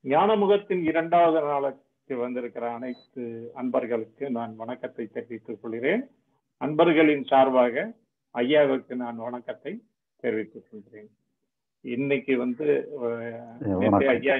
ஞானமுகத்தின் இரண்டாவது நாளுக்கு வந்திருக்கிற அனைத்து அன்பர்களுக்கு நான் வணக்கத்தை தெரிவித்துக் கொள்கிறேன் அன்பர்களின் சார்பாக ஐயாவுக்கு நான் வணக்கத்தை தெரிவித்துக் கொள்கிறேன் இன்னைக்கு வந்து அஹ், நேத்தே ஐயா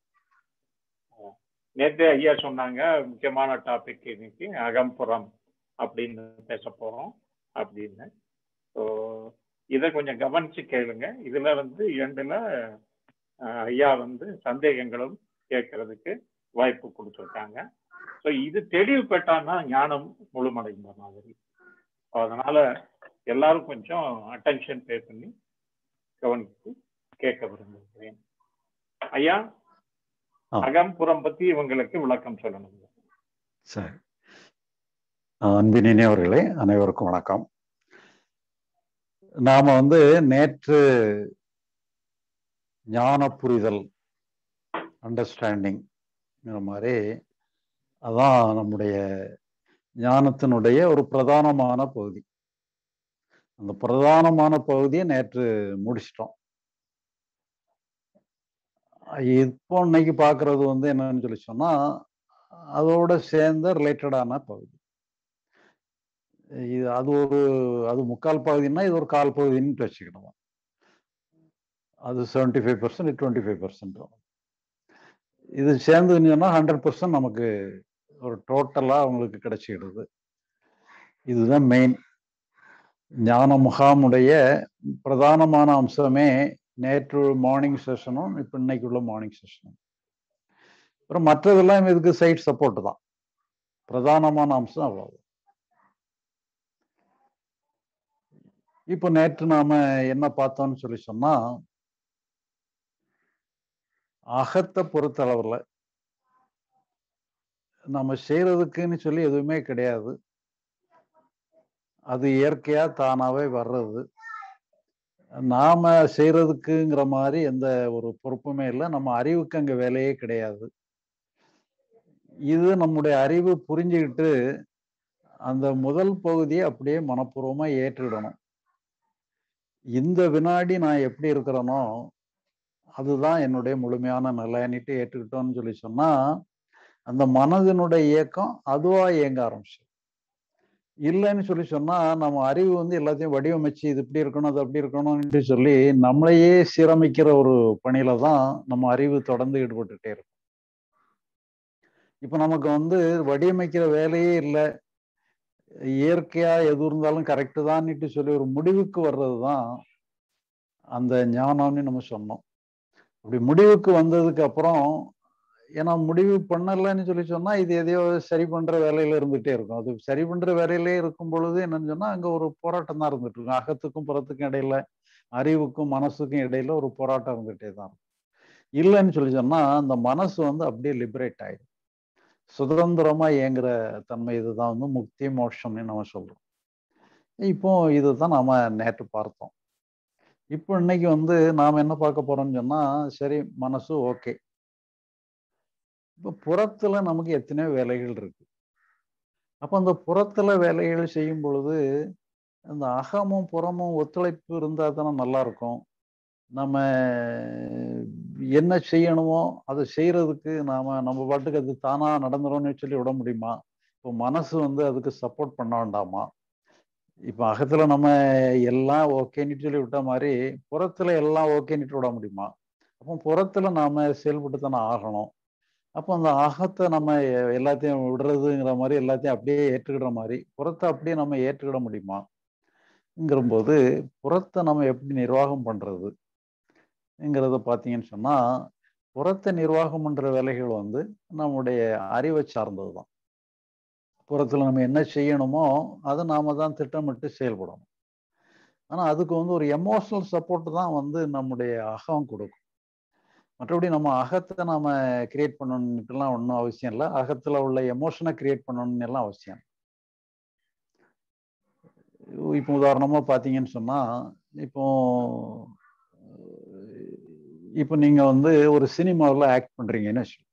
நேத்தே ஐயா சொன்னாங்க முக்கியமான டாபிக் இன்னைக்கு அகம்புறம் அப்படின்னு பேச போறோம் அப்படின்னு ஸோ இதை கொஞ்சம் கவனிச்சு கேளுங்க இதுல வந்து இரண்டுல அஹ், ஐயா வந்து சந்தேகங்களும் கேட்கறதுக்கு வாய்ப்பு கொடுத்துருக்காங்க ஸோ இது தெளிவு பெற்றான்னா ஞானம் முழுமடைந்த மாதிரி அதனால எல்லாரும் கொஞ்சம் அட்டென்ஷன் பே பண்ணி கவனித்து கேட்க விரும்புகிறேன் ஐயா ஆ. அகம்புறம் பத்தி இவங்களுக்கு விளக்கம் சொல்லணும் சரி அன்பினியவர்களே அனைவருக்கும் வணக்கம் நாம வந்து நேற்று ஞான புரிதல் அண்டர்ஸ்டாண்டிங் மாதிரி அதான் நம்முடைய ஞானத்தினுடைய ஒரு பிரதானமான பகுதி அந்த பிரதானமான பகுதியை நேற்று முடிச்சிட்டோம் இப்போ இன்னைக்கு பார்க்கறது வந்து என்னன்னு சொல்லி சொன்னா அதோட சேர்ந்த ரிலேட்டடான பகுதி இது அது ஒரு அது முக்கால் பகுதின்னா இது ஒரு கால் பகுதின்னு வச்சுக்கணும் அது seventy five percent twenty five percent இது சேர்ந்துன்னு சொன்னால் ஹண்ட்ரட் பர்சன்ட் நமக்கு ஒரு டோட்டலாக அவங்களுக்கு கிடைச்சிடுது இதுதான் மெயின் ஞான முகாமுடைய பிரதானமான அம்சமே நேற்று மார்னிங் செஷனும் இப்போ இன்னைக்கு உள்ள மார்னிங் செஷனும் அப்புறம் மற்றதெல்லாம் இதுக்கு சைட் சப்போர்ட் தான் பிரதானமான அம்சம் அவ்வளவு இப்போ நேற்று நாம என்ன பார்த்தோம்னு சொல்லி சொன்னா அகத்தை பொறுத்தளவுல நம்ம செய்யறதுக்குன்னு சொல்லி எதுவுமே கிடையாது அது இயற்கையா தானாவே வர்றது நாம செய்யறதுக்குங்கிற மாதிரி எந்த ஒரு பொறுப்புமே இல்லை நம்ம அறிவுக்கு அங்க வேலையே கிடையாது இது நம்முடைய அறிவு புரிஞ்சுக்கிட்டு அந்த முதல் பகுதியை அப்படியே மனப்பூர்வமா ஏற்றிடணும் இந்த வினாடி நான் எப்படி இருக்கிறேனோ அதுதான் என்னுடைய முழுமையான நிலைன்னுட்டு ஏற்றுக்கிட்டோம்னு சொல்லி சொன்னா அந்த மனதினுடைய இயக்கம் அதுவா இயங்க ஆரம்பிச்சு இல்லைன்னு சொல்லி சொன்னா நம்ம அறிவு வந்து எல்லாத்தையும் வடிவமைச்சு இது இப்படி இருக்கணும் அது அப்படி இருக்கணும்னு சொல்லி நம்மளையே சீரமைக்கிற ஒரு பணியில தான் நம்ம அறிவு தொடர்ந்து ஈடுபட்டுட்டே இருக்கும் இப்ப நமக்கு வந்து வடிவமைக்கிற வேலையே இல்லை இயற்கையா எது இருந்தாலும் கரெக்டு தான்னுட்டு சொல்லி ஒரு முடிவுக்கு வர்றது தான் அந்த ஞானம்னு நம்ம சொன்னோம் அப்படி முடிவுக்கு வந்ததுக்கு அப்புறம் ஏன்னா முடிவு பண்ணலைன்னு சொல்லி சொன்னா இது எதையோ சரி பண்ற வேலையில இருந்துட்டே இருக்கும் அது சரி பண்ற வேலையிலே இருக்கும் பொழுது என்னன்னு சொன்னா அங்க ஒரு போராட்டம் தான் இருந்துட்டு இருக்கும் அகத்துக்கும் புறத்துக்கும் இடையில அறிவுக்கும் மனசுக்கும் இடையில ஒரு போராட்டம் இருந்துட்டே தான் இருக்கும் இல்லைன்னு சொல்லி சொன்னா அந்த மனசு வந்து அப்படியே லிபரேட் ஆயிடும் சுதந்திரமா இயங்குற தன்மை இதுதான் வந்து முக்தி மோட்சம்னு நம்ம சொல்றோம் இப்போ இதுதான் நாம நேற்று பார்த்தோம் இப்போ இன்னைக்கு வந்து நாம என்ன பார்க்க போறோம்னு சொன்னா சரி மனசு ஓகே இப்போ புறத்துல நமக்கு எத்தனையோ வேலைகள் இருக்கு அப்போ அந்த புறத்துல வேலைகள் செய்யும் பொழுது அந்த அகமும் புறமும் ஒத்துழைப்பு இருந்தா தானே நல்லா இருக்கும் நம்ம என்ன செய்யணுமோ அதை செய்யறதுக்கு நாம நம்ம பாட்டுக்கு அது தானா நடந்துரும்னு சொல்லி விட முடியுமா இப்போ மனசு வந்து அதுக்கு சப்போர்ட் பண்ண வேண்டாமா இப்போ அகத்துல நம்ம எல்லாம் ஓகேன்னு சொல்லி விட்ட மாதிரி புறத்துல எல்லாம் ஓகேன்னுட்டு விட முடியுமா அப்போ புறத்துல நாம செயல்பட்டு தானே ஆகணும் அப்போ அந்த அகத்தை நம்ம எல்லாத்தையும் விடுறதுங்கிற மாதிரி எல்லாத்தையும் அப்படியே ஏற்றுக்கிற மாதிரி புறத்தை அப்படியே நம்ம ஏற்றுக்கிட முடியுமாங்கிறபோது புறத்தை நம்ம எப்படி நிர்வாகம் பண்றது ங்கிறத பார்த்தீங்கன்னு சொன்னா புறத்தை நிர்வாகம் பண்ற வேலைகள் வந்து நம்முடைய அறிவை சார்ந்தது தான் புறத்துல நம்ம என்ன செய்யணுமோ அதை நாம தான் திட்டமிட்டு செயல்படணும் ஆனா அதுக்கு வந்து ஒரு எமோஷனல் சப்போர்ட் தான் வந்து நம்முடைய அகம் கொடுக்கும் மற்றபடி நம்ம அகத்தை நாம கிரியேட் பண்ணணுன்ட்டுலாம் ஒன்றும் அவசியம் இல்லை அகத்துல உள்ள எமோஷனை கிரியேட் பண்ணணும்னு எல்லாம் அவசியம் இப்போ உதாரணமா பார்த்தீங்கன்னு சொன்னா இப்போ இப்போ நீங்க வந்து ஒரு சினிமாவில் ஆக்ட் பண்றீங்கன்னு வச்சுக்கோங்க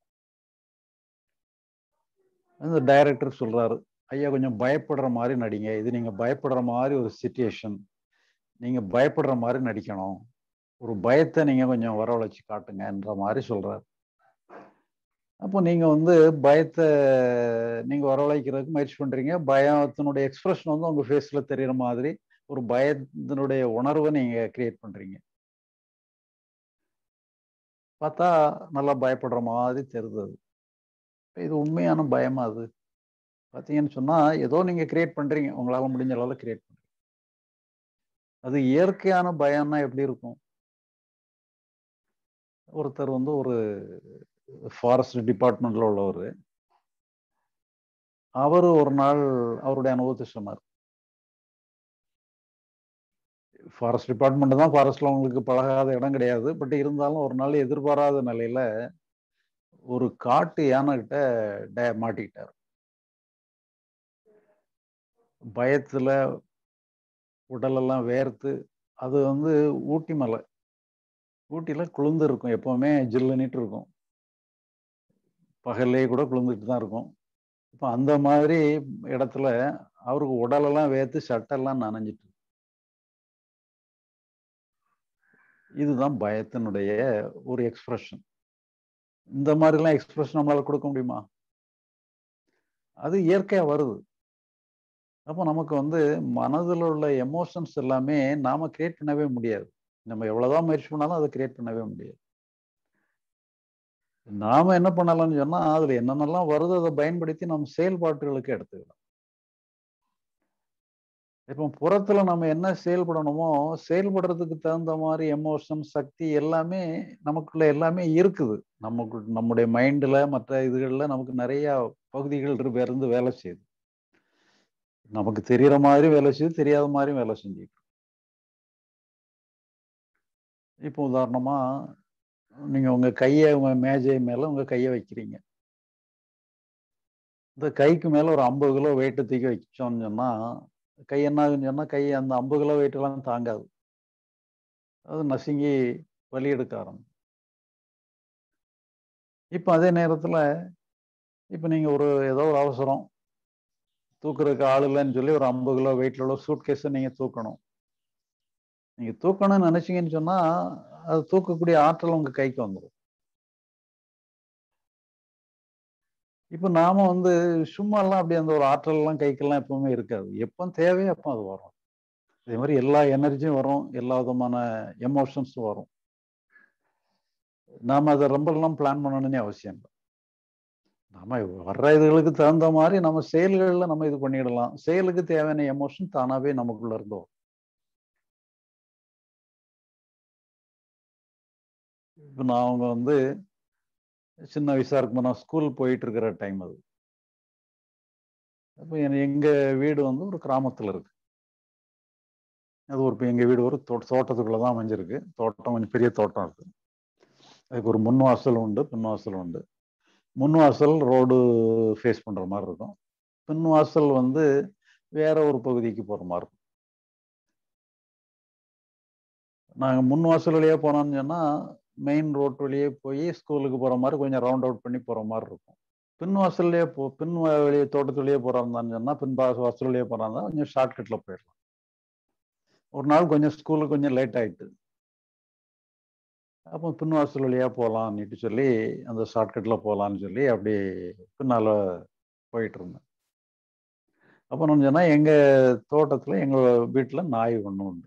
அந்த டைரக்டர் சொல்றாரு ஐயா கொஞ்சம் பயப்படுற மாதிரி நடிங்க இது நீங்க பயப்படுற மாதிரி ஒரு சுச்சுவேஷன் நீங்க பயப்படுற மாதிரி நடிக்கணும் ஒரு பயத்தை நீங்க கொஞ்சம் வரவழைச்சு காட்டுங்கன்ற மாதிரி சொல்றாரு அப்போ நீங்க வந்து பயத்தை நீங்க வரவழைக்கிறதுக்கு முயற்சி பண்றீங்க பயத்தினுடைய எக்ஸ்பிரஷன் வந்து உங்க ஃபேஸ்ல தெரியுற மாதிரி ஒரு பயத்தினுடைய உணர்வை நீங்க கிரியேட் பண்றீங்க பார்த்தா நல்லா பயப்படுற மாதிரி தெரியுது அது இது உண்மையான பயமா அது பார்த்தீங்கன்னு சொன்னா ஏதோ நீங்க கிரியேட் பண்றீங்க உங்களால முடிஞ்ச அளவில் கிரியேட் பண்றீங்க அது இயற்கையான பயம்னா எப்படி இருக்கும் ஒருத்தர் வந்து ஒரு ஃபாரஸ்ட் டிபார்ட்மெண்ட்ல உள்ளவர் அவர் ஒரு நாள் அவருடைய அனுபவத்தை சொன்னார் ஃபாரஸ்ட் டிபார்ட்மெண்ட் தான் ஃபாரஸ்ட்ல உங்களுக்கு பழகாத இடம் கிடையாது பட் இருந்தாலும் ஒரு நாள் எதிர்பாராத நிலையில ஒரு காட்டு யானை கிட்ட மாட்டிக்கிட்டார் பயத்துல உடலெல்லாம் வேர்த்து அது வந்து ஊட்டி மலை ஊட்டியில குளிர்ந்து இருக்கும் எப்பவுமே ஜில்லுன்னிட்டு இருக்கும் பகல்லே கூட குளிர்ந்துட்டு தான் இருக்கும் இப்போ அந்த மாதிரி இடத்துல அவருக்கு உடலெல்லாம் வேர்த்து சட்டெல்லாம் நனைஞ்சிட்டு இதுதான் பயத்தினுடைய ஒரு எக்ஸ்பிரஷன் இந்த மாதிரிலாம் எக்ஸ்பிரஷன் நம்மளால கொடுக்க முடியுமா அது இயற்கையா வருது அப்போ நமக்கு வந்து மனதில் உள்ள எமோஷன்ஸ் எல்லாமே நாம கிரியேட் பண்ணவே முடியாது நம்ம எவ்வளவுதான் முயற்சி பண்ணாலும் அதை கிரியேட் பண்ணவே முடியாது நாம என்ன பண்ணலாம்னு சொன்னா அதுல என்னென்னலாம் வருதோ அதை பயன்படுத்தி நம்ம செயல்பாட்டுகளுக்கு எடுத்துக்கலாம் இப்போ புறத்துல நம்ம என்ன செயல்படணுமோ செயல்படுறதுக்கு தகுந்த மாதிரி எமோஷன் சக்தி எல்லாமே நமக்குள்ள எல்லாமே இருக்குது நமக்கு நம்முடைய மைண்ட்ல மற்ற இதுகள்ல நமக்கு நிறைய பகுதிகள் இருந்து வேலை செய்யுது நமக்கு தெரியற மாதிரி வேலை செய்யுது தெரியாத மாதிரி வேலை செஞ்சுட்டு இப்போ உதாரணமா நீங்க உங்க கையை உங்க மேஜை மேல உங்க கையை வைக்கிறீங்க இந்த கைக்கு மேல ஒரு ஐம்பது கிலோ வெயிட்டு தூக்கி வச்சோம்னு சொன்னா கை என்ன ஆகுன்னு சொன்னா கை அந்த ஐம்பது கிலோ வெயிட் எல்லாம் தாங்காது அது நசுங்கி வலி எடுக்க ஆரம்பிக்கும் இப்போ அதே நேரத்துல இப்போ நீங்க ஒரு ஏதோ ஒரு அவசரம் தூக்குறதுக்கு ஆள் இல்லைன்னு சொல்லி ஒரு ஐம்பது கிலோ வெயிட்ல உள்ள சூட் கேஸை நீங்க தூக்கணும் நீங்க தூக்கணும்னு நினைச்சீங்கன்னு சொன்னா அது தூக்கக்கூடிய ஆற்றல் உங்க கைக்கு வந்துடும் இப்ப நாம வந்து சும்மா எல்லாம் அப்படி அந்த ஒரு ஆற்றல் எல்லாம் கைக்கெல்லாம் எப்பவுமே இருக்காது எப்போ தேவையோ அப்போ அது வரும் அதே மாதிரி எல்லா எனர்ஜியும் வரும் எல்லா விதமான எமோஷன்ஸும் வரும் நாம அதை ரொம்ப எல்லாம் பிளான் பண்ணணும்னே அவசியம் இல்லை நம்ம வர்ற இதுகளுக்கு தகுந்த மாதிரி நம்ம செயல்கள்ல நம்ம இது பண்ணிடலாம் செயலுக்கு தேவையான எமோஷன் தானாவே நமக்குள்ள இருந்து வரும் இப்போ நான் அவங்க வந்து சின்ன வயசா இருக்கும்போது நான் ஸ்கூல் போயிட்டு இருக்கிற டைம் அது அப்போ எங்க வீடு வந்து ஒரு கிராமத்துல இருக்கு அது ஒரு எங்க வீடு ஒரு தோட்ட தோட்டத்துக்குள்ள தான் அமைஞ்சிருக்கு தோட்டம் கொஞ்சம் பெரிய தோட்டம் இருக்கு அதுக்கு ஒரு முன் வாசல் உண்டு பின் வாசல் உண்டு முன் வாசல் ரோடு ஃபேஸ் பண்ற மாதிரி இருக்கும் பின் வாசல் வந்து வேற ஒரு பகுதிக்கு போற மாதிரி இருக்கும் நாங்கள் முன் வாசல் வழியாக போனோம்னு சொன்னால் மெயின் ரோட் வழியே போய் ஸ்கூலுக்கு போகிற மாதிரி கொஞ்சம் ரவுண்ட் அவுட் பண்ணி போகிற மாதிரி இருக்கும் பின் வாசல்லையே போ பின் வழியே தோட்டத்து வழியே போகிறான்னு சொன்னால் பின் வாசல் வழியே போகிறாங்க கொஞ்சம் ஷார்ட்கட்டில் போயிடலாம் ஒரு நாள் கொஞ்சம் ஸ்கூலுக்கு கொஞ்சம் லேட் ஆயிட்டு அப்போ பின் வாசல் வழியாக போகலான்னுட்டு சொல்லி அந்த ஷார்ட்கட்டில் போகலான்னு சொல்லி அப்படி பின்னால் போயிட்டு இருந்தேன் அப்போ நான் சொன்னால் எங்கள் தோட்டத்தில் எங்கள் வீட்டில் நாய் ஒன்று உண்டு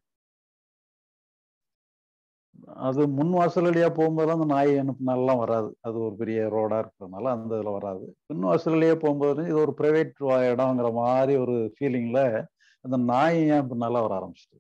அது முன் வாசல் வழியா போகும்போது அந்த நாய் எனக்கு நல்லா வராது அது ஒரு பெரிய ரோடா இருக்கிறதுனால அந்த இதுல வராது பின் வாசல் வழியா போகும்போது இது ஒரு பிரைவேட் இடங்கிற மாதிரி ஒரு ஃபீலிங்ல அந்த நாய் ஏன் நல்லா வர ஆரம்பிச்சிட்டு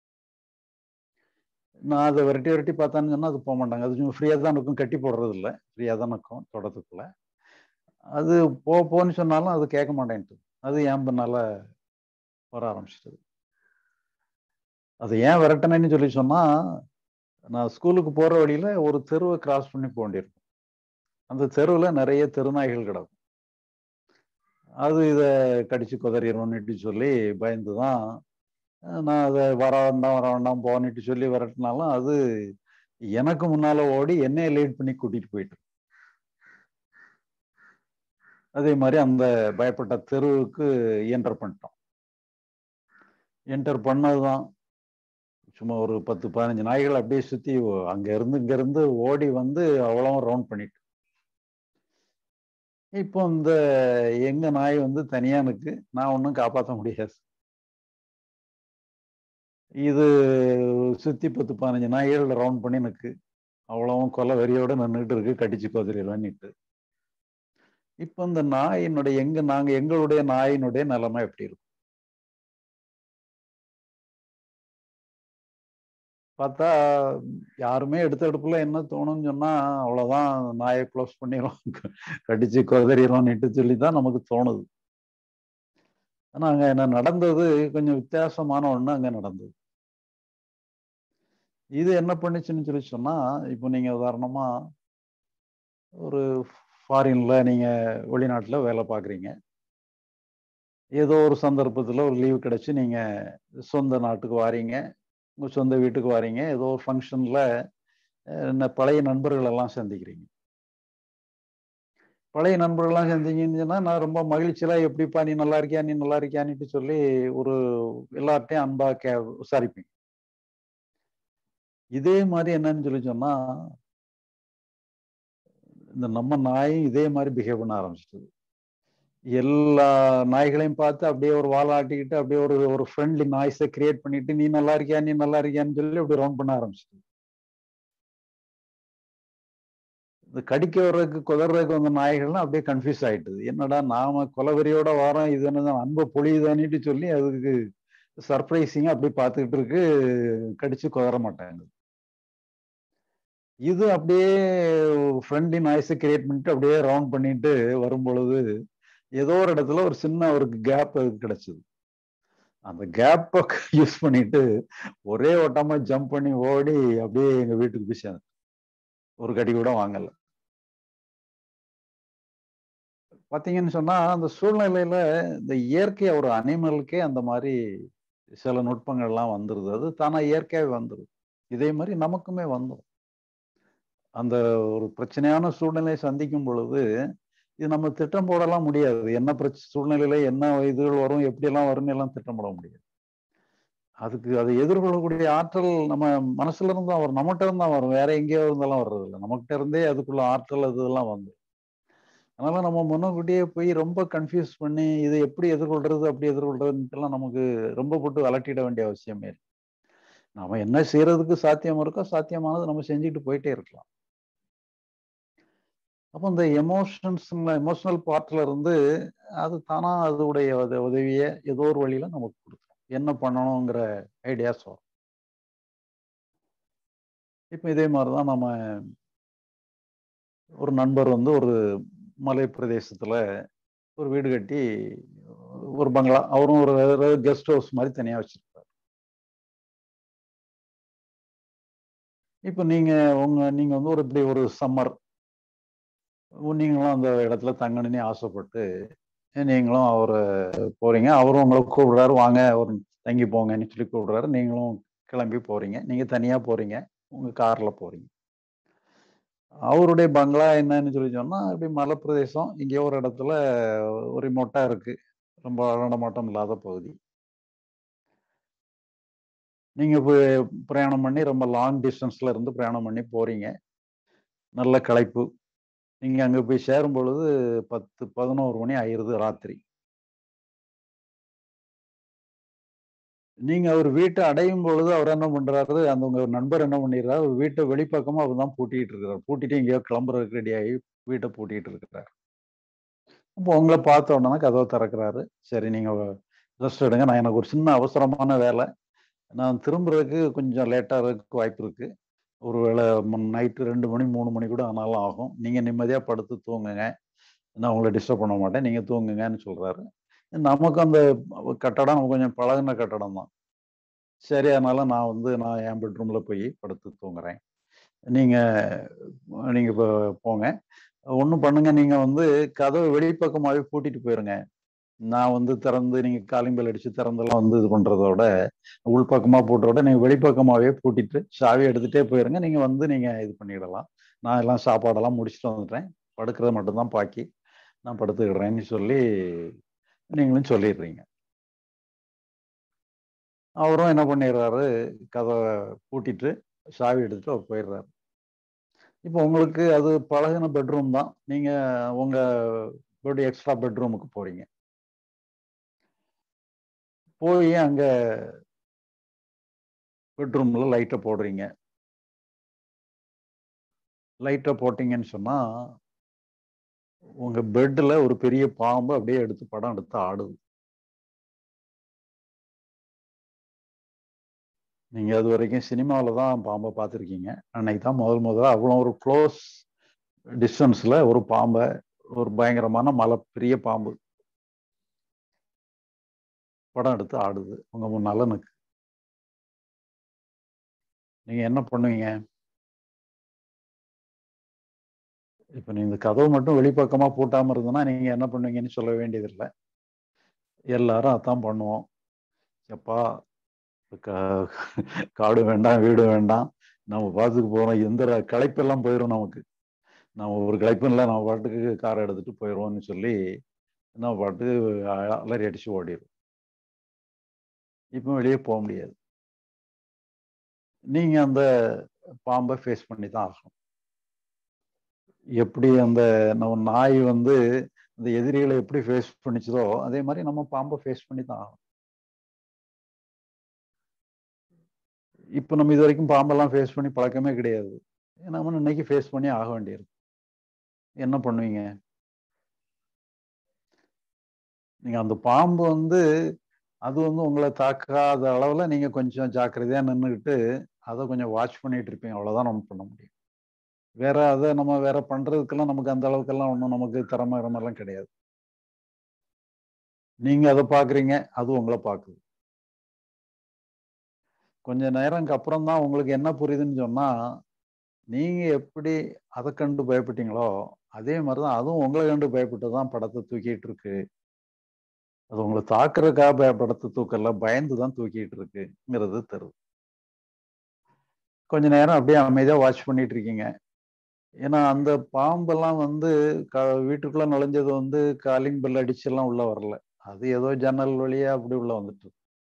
நான் அதை விரட்டி விரட்டி பார்த்தான்னு சொன்னா அது போக மாட்டாங்க அது சும்மா ஃப்ரீயாக தான் இருக்கும் கட்டி போடுறது இல்லை ஃப்ரீயாக தான் இருக்கும் தோட்டத்துக்குள்ள அது போ போன்னு சொன்னாலும் அது கேட்க மாட்டேன்ட்டு அது ஏன் பின்னால வர ஆரம்பிச்சிட்டது அது ஏன் விரட்டினேன்னு சொல்லி சொன்னா நான் ஸ்கூலுக்கு போற வழியில ஒரு தெருவை கிராஸ் பண்ணி போக வேண்டியிருக்கும் அந்த தெருவில் நிறைய தெருநாய்கள் கிடக்கும் அது இதை கடிச்சு குதறிடணும்னுட்டு சொல்லி பயந்து தான் நான் அதை வர வேண்டாம் வர வேண்டாம் போனிட்டு சொல்லி விரட்டினாலும் அது எனக்கு முன்னால ஓடி என்னைய லீட் பண்ணி கூட்டிட்டு போயிட்டு அதே மாதிரி அந்த பயப்பட்ட தெருவுக்கு என்டர் பண்ணிட்டோம் என்டர் பண்ணதுதான் சும்மா ஒரு பத்து பதினஞ்சு நாய்கள் அப்படியே சுத்தி அங்க இருந்து இங்க இருந்து ஓடி வந்து அவ்வளோ ரவுண்ட் பண்ணிட்டு இப்போ இந்த எங்க நாய் வந்து தனியா நிற்கு நான் ஒன்றும் காப்பாற்ற முடியாது இது சுத்தி பத்து பதினஞ்சு நாய்கள் ரவுண்ட் பண்ணி நிற்கு அவ்வளவும் கொலை வெறியோட நின்றுட்டு இருக்கு கடிச்சு கொதிரிடுவான்னுட்டு இப்போ இந்த நாயினுடைய எங்க நாங்க எங்களுடைய நாயினுடைய நிலைமை எப்படி இருக்கும் பார்த்தா யாருமே எடுத்த எடுப்புல என்ன தோணும்னு சொன்னா அவ்வளவுதான் நாயை க்ளோஸ் பண்ணிடும் கடிச்சு கொதறிடும்னுட்டு சொல்லி தான் நமக்கு தோணுது ஆனா அங்க என்ன நடந்தது கொஞ்சம் வித்தியாசமான ஒண்ணு அங்க நடந்தது இது என்ன பண்ணுச்சுன்னு சொல்லி சொன்னா இப்போ நீங்க உதாரணமா ஒரு ஃபாரின்ல நீங்க வெளிநாட்டுல வேலை பார்க்குறீங்க ஏதோ ஒரு சந்தர்ப்பத்தில் ஒரு லீவு கிடைச்சி நீங்க சொந்த நாட்டுக்கு வாரீங்க உங்க சொந்த வீட்டுக்கு வாரீங்க ஏதோ ஒரு ஃபங்க்ஷன்ல என்ன பழைய நண்பர்கள் எல்லாம் சந்திக்கிறீங்க பழைய நண்பர்கள்லாம் சந்திங்கன்னு சொன்னா நான் ரொம்ப மகிழ்ச்சியில எப்படிப்பா நீ நல்லா இருக்கியா நீ நல்லா இருக்கியான்னுட்டு சொல்லி ஒரு எல்லார்ட்டையும் அன்பா கே விசாரிப்பீங்க இதே மாதிரி என்னன்னு சொல்லி சொன்னா இந்த நம்ம நாயும் இதே மாதிரி பிஹேவ் பண்ண ஆரம்பிச்சிட்டது எல்லா நாய்களையும் பார்த்து அப்படியே ஒரு வாலாட்டிக்கிட்டு அப்படியே ஒரு ஒரு ஃப்ரெண்ட்லி நாய்ஸை கிரியேட் பண்ணிட்டு நீ நல்லா இருக்கியா நீ நல்லா இருக்கியான்னு சொல்லி அப்படி ரவுண்ட் பண்ண ஆரம்பிச்சிட்டு இந்த கடிக்க வர்றதுக்கு குதறதுக்கு வந்த நாய்கள்லாம் அப்படியே கன்ஃபியூஸ் ஆயிட்டுது என்னடா நாம கொலவெறியோட வாரம் இது என்னதான் அன்பை பொழியுதானிட்டு சொல்லி அதுக்கு சர்ப்ரைசிங்கா அப்படி பார்த்துக்கிட்டு இருக்கு கடிச்சு குதற மாட்டாங்க இது அப்படியே ஃப்ரெண்ட்லி நாய்ஸை கிரியேட் பண்ணிட்டு அப்படியே ரவுண்ட் பண்ணிட்டு வரும் பொழுது ஏதோ ஒரு இடத்துல ஒரு சின்ன ஒரு கேப் கிடைச்சது அந்த கேப்பை யூஸ் பண்ணிட்டு ஒரே ஓட்டமா ஜம்ப் பண்ணி ஓடி அப்படியே எங்க வீட்டுக்கு போய் சேர்ந்து ஒரு கடி கூட வாங்கல பாத்தீங்கன்னு சொன்னா அந்த சூழ்நிலையில இந்த இயற்கை ஒரு அனிமலுக்கே அந்த மாதிரி சில நுட்பங்கள்லாம் வந்துருது அது தானா இயற்கையாவே வந்துருது இதே மாதிரி நமக்குமே வந்துடும் அந்த ஒரு பிரச்சனையான சூழ்நிலையை சந்திக்கும் பொழுது இது நம்ம திட்டம் போடலாம் முடியாது என்ன பிரச்சனை சூழ்நிலையில என்ன இதுகள் வரும் எப்படியெல்லாம் வரும்னு எல்லாம் திட்டம் போட முடியாது அதுக்கு அதை எதிர்கொள்ளக்கூடிய ஆற்றல் நம்ம மனசுல இருந்து தான் வரும் நம்மகிட்ட இருந்து தான் வரும் வேற எங்கேயோ இருந்தாலும் வர்றது இல்லை நம்மகிட்ட இருந்தே அதுக்குள்ள ஆற்றல் இதெல்லாம் வந்து அதனால நம்ம முன்னக்கூட்டியே போய் ரொம்ப கன்ஃபியூஸ் பண்ணி இதை எப்படி எதிர்கொள்றது அப்படி எதிர்கொள்றதுன்ட்டுலாம் நமக்கு ரொம்ப போட்டு அலட்டிட வேண்டிய அவசியமே இல்லை நம்ம என்ன செய்யறதுக்கு சாத்தியம் இருக்கோ சாத்தியமானது நம்ம செஞ்சுட்டு போயிட்டே இருக்கலாம் அப்போ இந்த எமோஷன்ஸ் எமோஷனல் பார்ட்ல இருந்து அது தானா அதோடைய உதவியை ஏதோ ஒரு வழியில நமக்கு கொடுக்கும் என்ன பண்ணணுங்கிற ஐடியாஸ் வரும் இப்போ இதே மாதிரிதான் நம்ம ஒரு நண்பர் வந்து ஒரு மலை பிரதேசத்துல ஒரு வீடு கட்டி ஒரு பங்களா அவரும் ஒரு கெஸ்ட் ஹவுஸ் மாதிரி தனியா வச்சிருப்பாரு இப்போ நீங்க உங்க நீங்க வந்து ஒரு இப்படி ஒரு சம்மர் நீங்களும் அந்த இடத்துல தங்கணும்னு ஆசைப்பட்டு நீங்களும் அவர் போறீங்க அவரும் உங்களை கூப்பிடுறாரு வாங்க ஒரு தங்கி போங்கன்னு சொல்லி கூப்பிடுறாரு நீங்களும் கிளம்பி போறீங்க நீங்க தனியா போறீங்க உங்க கார்ல போறீங்க அவருடைய பங்களா என்னன்னு சொல்லி சொன்னா இப்படி மலை பிரதேசம் இங்கே ஒரு இடத்துல ஒரு மொட்டா இருக்கு ரொம்ப நடமாட்டம் இல்லாத பகுதி நீங்க பிரயாணம் பண்ணி ரொம்ப லாங் டிஸ்டன்ஸ்ல இருந்து பிரயாணம் பண்ணி போறீங்க நல்ல களைப்பு நீங்க அங்க போய் சேரும் பொழுது பத்து பதினோரு மணி ஆயிருது ராத்திரி நீங்க அவர் வீட்டை அடையும் பொழுது அவர் என்ன பண்றாரு அந்த உங்க நண்பர் என்ன பண்ணிடுறாரு அவர் வீட்டை வெளிப்பக்கமா அவர் தான் பூட்டிட்டு இருக்கிறார் பூட்டிட்டு எங்கேயோ கிளம்புறதுக்கு ரெடி ஆகி வீட்டை பூட்டிட்டு இருக்கிறார் அப்போ உங்களை பார்த்த உடனே கதவை திறக்கிறாரு சரி நீங்க ரெஸ்ட் எடுங்க நான் எனக்கு ஒரு சின்ன அவசரமான வேலை நான் திரும்புறதுக்கு கொஞ்சம் லேட்டாகிறதுக்கு வாய்ப்பு இருக்கு ஒரு வேளை நைட்டு ரெண்டு மணி மூணு மணி கூட ஆனாலும் ஆகும் நீங்க நிம்மதியா படுத்து தூங்குங்க நான் உங்களை டிஸ்டர்ப் பண்ண மாட்டேன் நீங்க தூங்குங்கன்னு சொல்றாரு நமக்கு அந்த கட்டடம் நமக்கு கொஞ்சம் பழகின கட்டடம் தான் சரி அதனால நான் வந்து நான் என் பெட்ரூம்ல போய் படுத்து தூங்குறேன் நீங்க நீங்க இப்போ போங்க ஒன்றும் பண்ணுங்க நீங்க வந்து கதவை வெளிப்பக்கமாகவே பூட்டிட்டு போயிருங்க நான் வந்து திறந்து நீங்க காலிங் பெல் அடிச்சு திறந்தெல்லாம் வந்து இது பண்றதோட உள்பக்கமா போட்டோட நீங்க வெளிப்பக்கமாவே பூட்டிட்டு சாவி எடுத்துட்டே போயிருங்க நீங்க வந்து நீங்க இது பண்ணிடலாம் நான் எல்லாம் சாப்பாடெல்லாம் முடிச்சுட்டு வந்துட்டேன் படுக்கிறத மட்டும்தான் பாக்கி நான் படுத்துக்கிடுறேன்னு சொல்லி நீங்களும் சொல்லிடுறீங்க அவரும் என்ன பண்ணிடுறாரு கதவை பூட்டிட்டு சாவி எடுத்துட்டு அவர் போயிடுறாரு இப்போ உங்களுக்கு அது பழகின பெட்ரூம் தான் நீங்க உங்க பெட் எக்ஸ்ட்ரா பெட்ரூமுக்கு போறீங்க போய் அங்க பெட்ரூம்ல லைட்டை போடுறீங்க லைட்டை போட்டீங்கன்னு சொன்னா உங்க பெட்ல ஒரு பெரிய பாம்பு அப்படியே எடுத்து படம் எடுத்து ஆடுது நீங்க அது வரைக்கும் சினிமாவில் தான் பாம்பை பார்த்துருக்கீங்க அன்னைக்கு தான் முதல் முதல்ல அவ்வளோ ஒரு க்ளோஸ் டிஸ்டன்ஸ்ல ஒரு பாம்பை ஒரு பயங்கரமான மலை பெரிய பாம்பு படம் எடுத்து ஆடுது உங்க முன் நலனுக்கு நீங்க என்ன பண்ணுவீங்க இப்ப நீ இந்த கதவு மட்டும் வெளிப்பக்கமா பூட்டாம இருந்ததுன்னா நீங்க என்ன பண்ணுவீங்கன்னு சொல்ல வேண்டியதில்லை எல்லாரும் அதான் பண்ணுவோம் எப்பா காடு வேண்டாம் வீடு வேண்டாம் நம்ம பார்த்துக்கு போறோம் எந்த களைப்பெல்லாம் போயிடும் நமக்கு நம்ம ஒரு களைப்பும் இல்லை நம்ம பாட்டுக்கு காரை எடுத்துட்டு போயிடுவோம்னு சொல்லி நம்ம பாட்டுக்கு அலறி அடிச்சு ஓடிடும் இப்போ வெளியே போக முடியாது நீங்க அந்த பாம்பை ஃபேஸ் பண்ணி தான் ஆகணும் எப்படி அந்த நம்ம நாய் வந்து அந்த எதிரிகளை எப்படி ஃபேஸ் பண்ணிச்சதோ அதே மாதிரி நம்ம பாம்பை ஃபேஸ் பண்ணி தான் ஆகணும் இப்போ நம்ம இது வரைக்கும் பாம்பெல்லாம் ஃபேஸ் பண்ணி பழக்கமே கிடையாது நம்ம இன்னைக்கு ஃபேஸ் பண்ணி ஆக வேண்டியிருக்கு என்ன பண்ணுவீங்க நீங்க அந்த பாம்பு வந்து அது வந்து உங்களை தாக்காத அளவுல நீங்க கொஞ்சம் ஜாக்கிரதையா நின்றுக்கிட்டு அதை கொஞ்சம் வாட்ச் பண்ணிட்டு இருப்பீங்க அவ்வளவுதான் நம்ம பண்ண முடியும் வேற அதை நம்ம வேற பண்றதுக்கெல்லாம் நமக்கு அந்த அளவுக்கெல்லாம் ஒன்றும் நமக்கு திறமை எல்லாம் கிடையாது நீங்க அதை பாக்குறீங்க அது உங்களை பாக்குது கொஞ்ச நேரம்க்கு அப்புறம் தான் உங்களுக்கு என்ன புரியுதுன்னு சொன்னா நீங்க எப்படி அதை கண்டு பயப்பட்டீங்களோ அதே மாதிரிதான் அதுவும் உங்களை கண்டு பயப்பட்டு தான் படத்தை தூக்கிட்டு இருக்கு அது உங்களை தாக்குறதுக்காக படத்தை தூக்கல பயந்து தான் தூக்கிட்டு இருக்குங்கிறது தருது கொஞ்ச நேரம் அப்படியே அமைதியா வாட்ச் பண்ணிட்டு இருக்கீங்க ஏன்னா அந்த பாம்பெல்லாம் வந்து க வீட்டுக்குள்ள நுழைஞ்சது வந்து காலிங் பெல் அடிச்செல்லாம் உள்ள வரல அது ஏதோ ஜன்னல் வழியா அப்படி உள்ள வந்துட்டு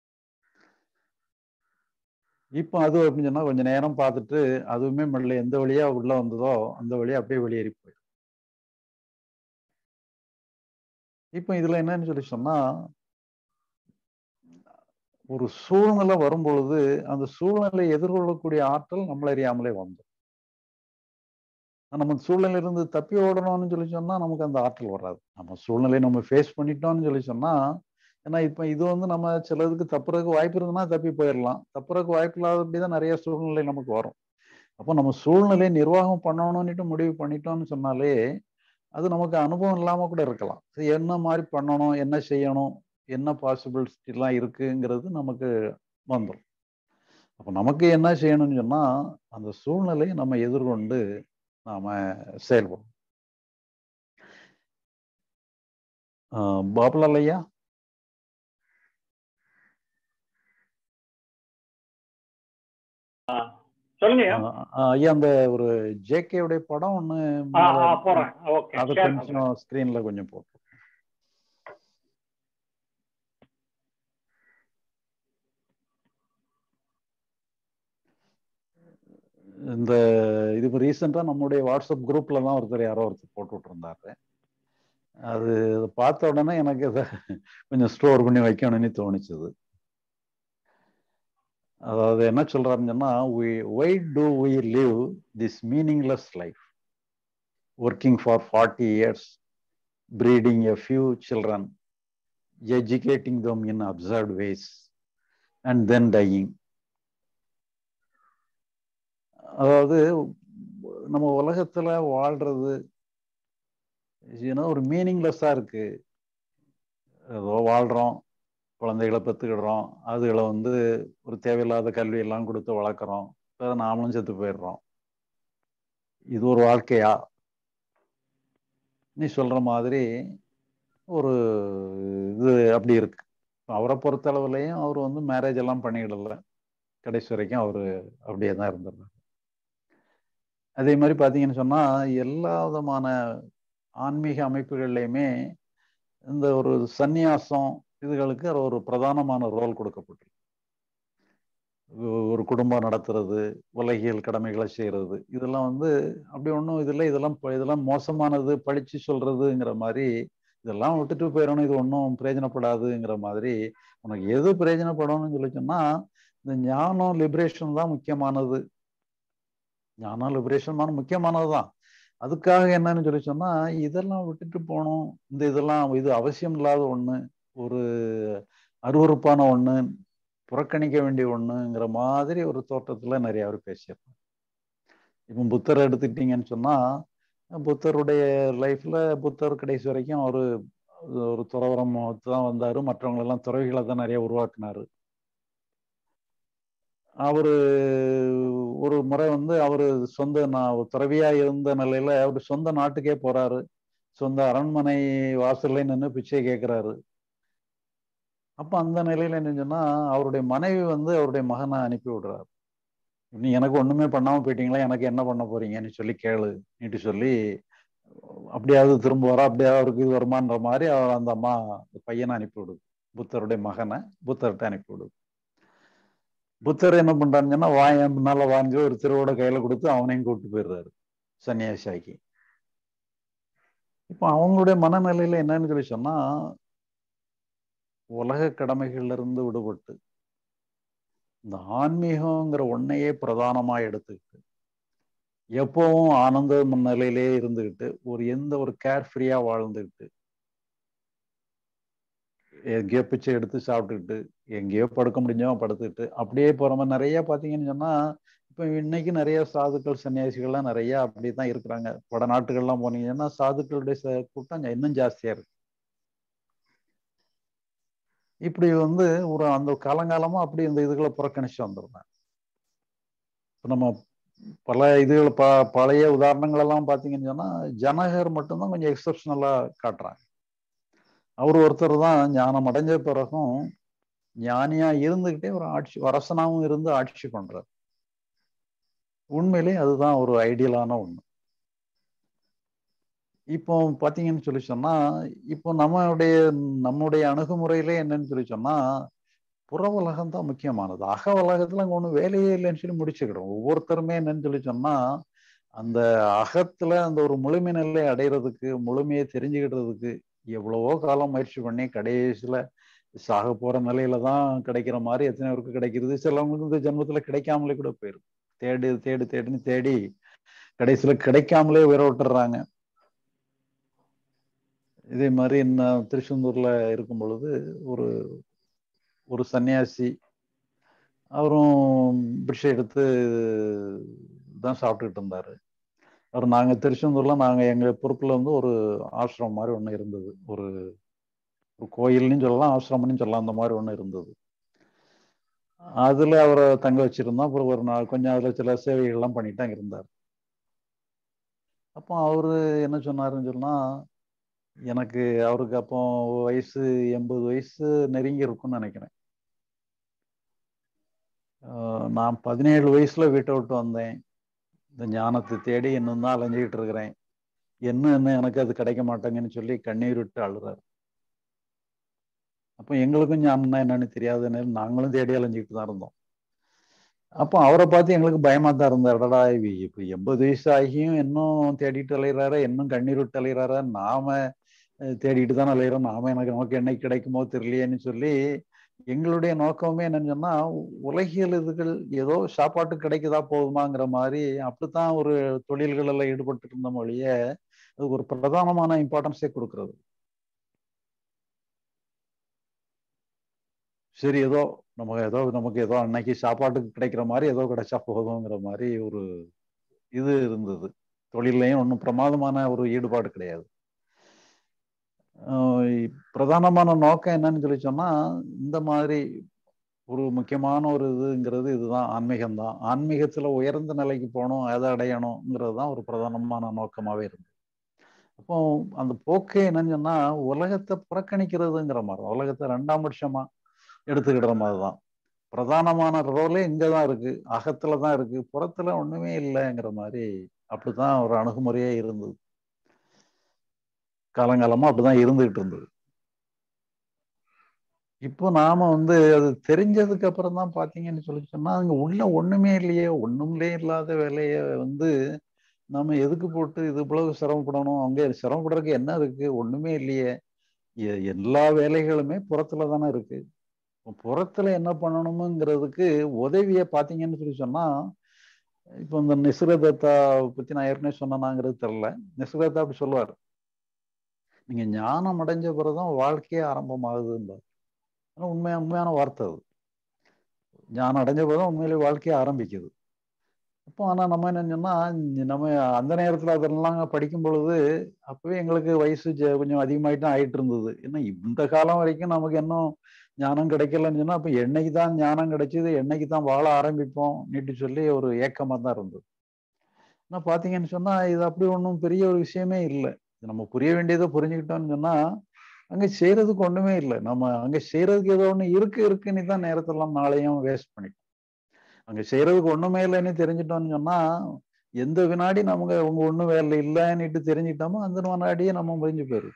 இப்போ அது அப்படின்னு சொன்னா கொஞ்ச நேரம் பார்த்துட்டு அதுவுமே மெல்ல எந்த வழியா உள்ள வந்ததோ அந்த வழியா அப்படியே வெளியேறி போயிடும் இப்போ இதுல என்னன்னு சொல்லி சொன்னா ஒரு சூழ்நிலை வரும்பொழுது அந்த சூழ்நிலை எதிர்கொள்ளக்கூடிய ஆற்றல் நம்மள அறியாமலே வந்துடும் நம்ம சூழ்நிலையிலிருந்து தப்பி ஓடணும்னு சொல்லி சொன்னா நமக்கு அந்த ஆற்றல் வராது நம்ம சூழ்நிலையை நம்ம ஃபேஸ் பண்ணிட்டோம்னு சொல்லி சொன்னா ஏன்னா இப்ப இது வந்து நம்ம சிலதுக்கு தப்புறதுக்கு வாய்ப்பு இருந்ததுன்னா தப்பி போயிடலாம் தப்புறதுக்கு வாய்ப்பு இல்லாதபடிதான் நிறைய சூழ்நிலை நமக்கு வரும் அப்போ நம்ம சூழ்நிலையை நிர்வாகம் பண்ணணும்னுட்டு முடிவு பண்ணிட்டோம்னு சொன்னாலே அது நமக்கு அனுபவம் இல்லாம கூட இருக்கலாம் என்ன மாதிரி பண்ணணும் என்ன செய்யணும் என்ன பாசிபிலிட்டி எல்லாம் இருக்குங்கிறது நமக்கு வந்துடும் அப்போ நமக்கு என்ன செய்யணும்னு சொன்னா அந்த சூழ்நிலையை நம்ம எதிர்கொண்டு நாம செயல்படும் பாபுலால் ஐயா சொல்லுங்க ஐயா அந்த ஒரு ஜேகே உடைய படம் ஒண்ணு போறேன் ஓகே அது கொஞ்சம் ஸ்கிரீன்ல கொஞ்சம் போட்டு இந்த இது இப்போ ரீசெண்டாக நம்முடைய வாட்ஸ்அப் குரூப்ல தான் ஒருத்தர் யாரோ ஒருத்தர் போட்டு விட்டுருந்தாரு அது பார்த்த உடனே எனக்கு அதை கொஞ்சம் ஸ்டோர் பண்ணி வைக்கணும்னு தோணுச்சுது அதாவது என்ன சொல்றாருன்னு சொன்னா why do we live this meaningless life working for forty years breeding a few children educating them in absurd ways and then dying அதாவது நம்ம உலகத்துல வாழ்றது ஏன்னா ஒரு மீனிங்லெஸ்ஸா இருக்கு ஏதோ வாழ்றோம் குழந்தைகளை பெற்றுக்கிடுறோம் அதுகளை வந்து ஒரு தேவையில்லாத கல்வி எல்லாம் கொடுத்து வளர்க்குறோம் நாமளும் செத்து போயிடுறோம் இது ஒரு வாழ்க்கையா நீ சொல்ற மாதிரி ஒரு இது அப்படி இருக்கு அவரை பொறுத்தளவுலையும் அவர் வந்து மேரேஜ் எல்லாம் பண்ணிக்கிடல கடைசி வரைக்கும் அவர் அப்படியே தான் இருந்துடுறாரு அதே மாதிரி பார்த்தீங்கன்னு சொன்னால் எல்லா விதமான ஆன்மீக அமைப்புகள்லையுமே இந்த ஒரு சந்நியாசம் இதுகளுக்கு ஒரு பிரதானமான ரோல் கொடுக்கப்பட்டிருக்கு ஒரு குடும்பம் நடத்துறது உலகியல் கடமைகளை செய்யறது இதெல்லாம் வந்து அப்படி ஒன்றும் இதில் இதெல்லாம் இதெல்லாம் மோசமானது பழிச்சு சொல்றதுங்கிற மாதிரி இதெல்லாம் விட்டுட்டு போயிடணும் இது ஒன்றும் பிரயோஜனப்படாதுங்கிற மாதிரி உனக்கு எது பிரயோஜனப்படணும்னு சொல்லி சொன்னா இந்த ஞானம் லிபரேஷன் தான் முக்கியமானது ஞானம் லிபரேஷன் முக்கியமானது தான் அதுக்காக என்னன்னு சொல்லி சொன்னா இதெல்லாம் விட்டுட்டு போகணும் இந்த இதெல்லாம் இது அவசியம் இல்லாத ஒண்ணு ஒரு அருவறுப்பான ஒண்ணு புறக்கணிக்க வேண்டிய ஒண்ணுங்கிற மாதிரி ஒரு தோற்றத்துல நிறைய பேர் பேசியிருப்பாங்க இப்போ புத்தரை எடுத்துக்கிட்டீங்கன்னு சொன்னா புத்தருடைய லைஃப்ல புத்தர் கடைசி வரைக்கும் ஒரு ஒரு துறவரம் தான் வந்தாரு மற்றவங்களெல்லாம் துறவிகளை தான் நிறைய உருவாக்குனாரு அவரு ஒரு முறை வந்து அவரு சொந்த நான் துறவியா இருந்த நிலையில அவரு சொந்த நாட்டுக்கே போறாரு சொந்த அரண்மனை வாசல்ல நின்று பிச்சை கேட்கிறாரு அப்ப அந்த நிலையில என்ன சொன்னா அவருடைய மனைவி வந்து அவருடைய மகனை அனுப்பி விடுறாரு நீ எனக்கு ஒண்ணுமே பண்ணாம போயிட்டீங்களா எனக்கு என்ன பண்ண போறீங்கன்னு சொல்லி கேளு நீட்டு சொல்லி அப்படியாவது திரும்ப வர அப்படியாவது அவருக்கு இது வருமான்ற மாதிரி அவர் அந்த அம்மா பையனை அனுப்பி விடுது புத்தருடைய மகனை புத்தர்கிட்ட அனுப்பி விடுது புத்தர் என்ன பண்றாருன்னு சொன்னா வாய முன்னால வாங்கி ஒரு திருவோட கையில கொடுத்து அவனையும் கூப்பிட்டு போயிடுறாரு சன்னியாசியாக்கி இப்போ அவங்களுடைய மனநிலையில என்னன்னு சொல்லி சொன்னா உலக கடமைகள்ல இருந்து விடுபட்டு இந்த ஆன்மீகங்கிற ஒன்னையே பிரதானமா எடுத்துக்கிட்டு எப்பவும் ஆனந்த நிலையிலே இருந்துகிட்டு ஒரு எந்த ஒரு கேர் ஃப்ரீயா வாழ்ந்துக்கிட்டு எங்கேயோ பிச்சை எடுத்து சாப்பிட்டுக்கிட்டு எங்கேயோ படுக்க முடிஞ்சோ படுத்துக்கிட்டு அப்படியே போறவங்க நிறைய பாத்தீங்கன்னு சொன்னா இப்ப இன்னைக்கு நிறைய சாதுக்கள் சன்னியாசிகள்லாம் நிறைய அப்படிதான் இருக்கிறாங்க வட நாட்டுகள்லாம் போனீங்கன்னா சாதுக்களுடைய கூட்டம் இன்னும் ஜாஸ்தியா இருக்கு இப்படி வந்து ஒரு அந்த காலங்காலமா அப்படி இந்த இதுகளை புறக்கணிச்சு வந்துருந்தேன் நம்ம பல இதுகள் ப பழைய உதாரணங்கள் எல்லாம் பார்த்தீங்கன்னு சொன்னா ஜனகர் மட்டும்தான் கொஞ்சம் எக்ஸப்ஷனலா காட்டுறாங்க அவர் ஒருத்தர் தான் ஞானம் அடைஞ்ச பிறகும் ஞானியா இருந்துகிட்டே ஒரு ஆட்சி அரசனாவும் இருந்து ஆட்சி பண்றார் உண்மையிலே அதுதான் ஒரு ஐடியலான ஒண்ணு இப்போ பாத்தீங்கன்னு சொல்லி சொன்னா இப்போ நம்மளுடைய நம்முடைய அணுகுமுறையிலே என்னன்னு சொல்லி சொன்னா புற உலகம் தான் முக்கியமானது அக உலகத்துல அங்க ஒன்றும் வேலையே இல்லைன்னு சொல்லி முடிச்சுக்கிடும் ஒவ்வொருத்தருமே என்னன்னு சொல்லி சொன்னா அந்த அகத்துல அந்த ஒரு முழுமை நிலை அடைகிறதுக்கு முழுமையை தெரிஞ்சுக்கிட்டதுக்கு எவ்வளவோ காலம் முயற்சி பண்ணி கடைசியில சாக போற நிலையில தான் கிடைக்கிற மாதிரி எத்தனை பேருக்கு கிடைக்கிறது சிலவங்களுக்கு இந்த ஜென்மத்துல கிடைக்காமலே கூட போயிருக்கு தேடு தேடு தேடுன்னு தேடி கடைசியில கிடைக்காமலே உயிரை விட்டுறாங்க இதே மாதிரி நான் திருச்செந்தூர்ல இருக்கும் பொழுது ஒரு ஒரு சன்னியாசி அவரும் பிரிஷை எடுத்து தான் சாப்பிட்டுக்கிட்டு இருந்தாரு அவர் நாங்க திருச்செந்தூர்ல நாங்க எங்க பொறுப்புல வந்து ஒரு ஆசிரமம் மாதிரி ஒண்ணு இருந்தது ஒரு ஒரு கோயில்னு சொல்லலாம் ஆசிரமம்னு சொல்லலாம் அந்த மாதிரி ஒண்ணு இருந்தது அதுல அவரை தங்க வச்சிருந்தோம் அப்புறம் ஒரு நாள் கொஞ்சம் அதுல சில சேவைகள்லாம் பண்ணிட்டு அங்க இருந்தார் அப்போ அவரு என்ன சொன்னாருன்னு சொன்னா எனக்கு அவருக்கு அப்போ வயசு எண்பது வயசு நெருங்கி இருக்கும்னு நினைக்கிறேன் நான் பதினேழு வயசுல வீட்டை விட்டு வந்தேன் இந்த ஞானத்தை தேடி இன்னும் தான் அலைஞ்சிக்கிட்டு இருக்கிறேன் என்ன என்ன எனக்கு அது கிடைக்க மாட்டேங்கன்னு சொல்லி கண்ணீர் விட்டு அழுறாரு அப்போ எங்களுக்கும் ஞானம்னா என்னன்னு தெரியாத நேரம் நாங்களும் தேடி அலைஞ்சிக்கிட்டு தான் இருந்தோம் அப்போ அவரை பார்த்து எங்களுக்கு பயமா தான் இருந்தாருடா இப்போ எண்பது வயசு ஆகியும் இன்னும் தேடிட்டு அலைகிறாரா இன்னும் கண்ணீர் விட்டு அலைகிறாரா நாம தேடிட்டு தான் அலைகிறோம் நாம எனக்கு நமக்கு என்னைக்கு கிடைக்குமோ தெரியலையேன்னு சொல்லி எங்களுடைய நோக்கமே என்னன்னு சொன்னா உலகியல் இதுகள் ஏதோ சாப்பாட்டு கிடைக்குதா போதுமாங்கிற மாதிரி அப்படித்தான் ஒரு தொழில்களில் ஈடுபட்டு இருந்த மொழிய அது ஒரு பிரதானமான இம்பார்ட்டன்ஸே கொடுக்கறது சரி ஏதோ நம்ம ஏதோ நமக்கு ஏதோ அன்னைக்கு சாப்பாட்டுக்கு கிடைக்கிற மாதிரி ஏதோ கிடைச்சா போதுங்கிற மாதிரி ஒரு இது இருந்தது தொழிலையும் ஒன்றும் பிரமாதமான ஒரு ஈடுபாடு கிடையாது பிரதானமான நோக்கம் என்னன்னு சொல்லி சொன்னா இந்த மாதிரி ஒரு முக்கியமான ஒரு இதுங்கிறது இதுதான் ஆன்மீகம் தான் ஆன்மீகத்துல உயர்ந்த நிலைக்கு போகணும் எதை அடையணுங்கிறது தான் ஒரு பிரதானமான நோக்கமாவே இருந்தது அப்போ அந்த போக்கே என்னன்னு சொன்னா உலகத்தை புறக்கணிக்கிறதுங்கிற மாதிரி உலகத்தை ரெண்டாம் பட்சமா எடுத்துக்கிற மாதிரி தான் பிரதானமான ரோலே இங்கே தான் இருக்கு அகத்துல தான் இருக்கு புறத்துல ஒண்ணுமே இல்லைங்கிற மாதிரி அப்படிதான் ஒரு அணுகுமுறையே இருந்தது காலங்காலமா அப்படிதான் இருந்துகிட்டு இருந்தது இப்போ நாம வந்து அது தெரிஞ்சதுக்கு அப்புறம் தான் பாத்தீங்கன்னு சொல்லி சொன்னா அங்க உள்ள ஒண்ணுமே இல்லையே ஒண்ணுமே இல்லாத வேலைய வந்து நம்ம எதுக்கு போட்டு இது இவ்வளவு சிரமப்படணும் அங்க சிரமப்படுறதுக்கு என்ன இருக்கு ஒண்ணுமே இல்லையே எ- எல்லா வேலைகளுமே புறத்துல தானே இருக்கு இப்போ புறத்துல என்ன பண்ணணுங்கிறதுக்கு உதவிய பாத்தீங்கன்னு சொல்லி சொன்னா இப்போ இந்த நிசுரதத்தா பத்தி நான் ஏற்கனவே சொன்னேனாங்கிறது தெரியல நிசுரதத்தா அப்படி சொல்லுவார் நீங்க ஞானம் அடைஞ்ச பிறகுதான் வாழ்க்கையே ஆரம்பமாகுதுன்றார் ஆனா உண்மையா உண்மையான வார்த்தை அது ஞானம் அடைஞ்ச பிறகுதான் உண்மையிலேயே வாழ்க்கையே ஆரம்பிக்குது அப்போ ஆனா நம்ம என்ன சொன்னா நம்ம அந்த நேரத்துல அதெல்லாம் படிக்கும் பொழுது அப்பவே எங்களுக்கு வயசு ஜ- கொஞ்சம் அதிகமாயிட்டு ஆயிட்டு இருந்தது ஏன்னா இந்த காலம் வரைக்கும் நமக்கு இன்னும் ஞானம் கிடைக்கலன்னு சொன்னா அப்ப என்னைக்கு தான் ஞானம் கிடைச்சது என்னைக்கு தான் வாழ ஆரம்பிப்போம் நீட்டு சொல்லி ஒரு ஏக்கமா தான் இருந்தது ஆனா பாத்தீங்கன்னு சொன்னா இது அப்படி ஒன்றும் பெரிய ஒரு விஷயமே இல்லை நம்ம புரிய வேண்டியதை புரிஞ்சுக்கிட்டோம்னு சொன்னா அங்க செய்யறதுக்கு ஒண்ணுமே இல்லை நம்ம அங்க செய்யறதுக்கு ஏதோ ஒண்ணு இருக்கு இருக்குன்னு தான் நேரத்தெல்லாம் நாளையும் வேஸ்ட் பண்ணிட்டோம் அங்க செய்யறதுக்கு ஒண்ணுமே இல்லைன்னு தெரிஞ்சிட்டோம்னு சொன்னா எந்த வினாடி நமக்கு உங்க ஒண்ணும் வேலை இல்லைன்னுட்டு தெரிஞ்சிட்டோமோ அந்த வினாடியே நம்ம முடிஞ்சு போயிரு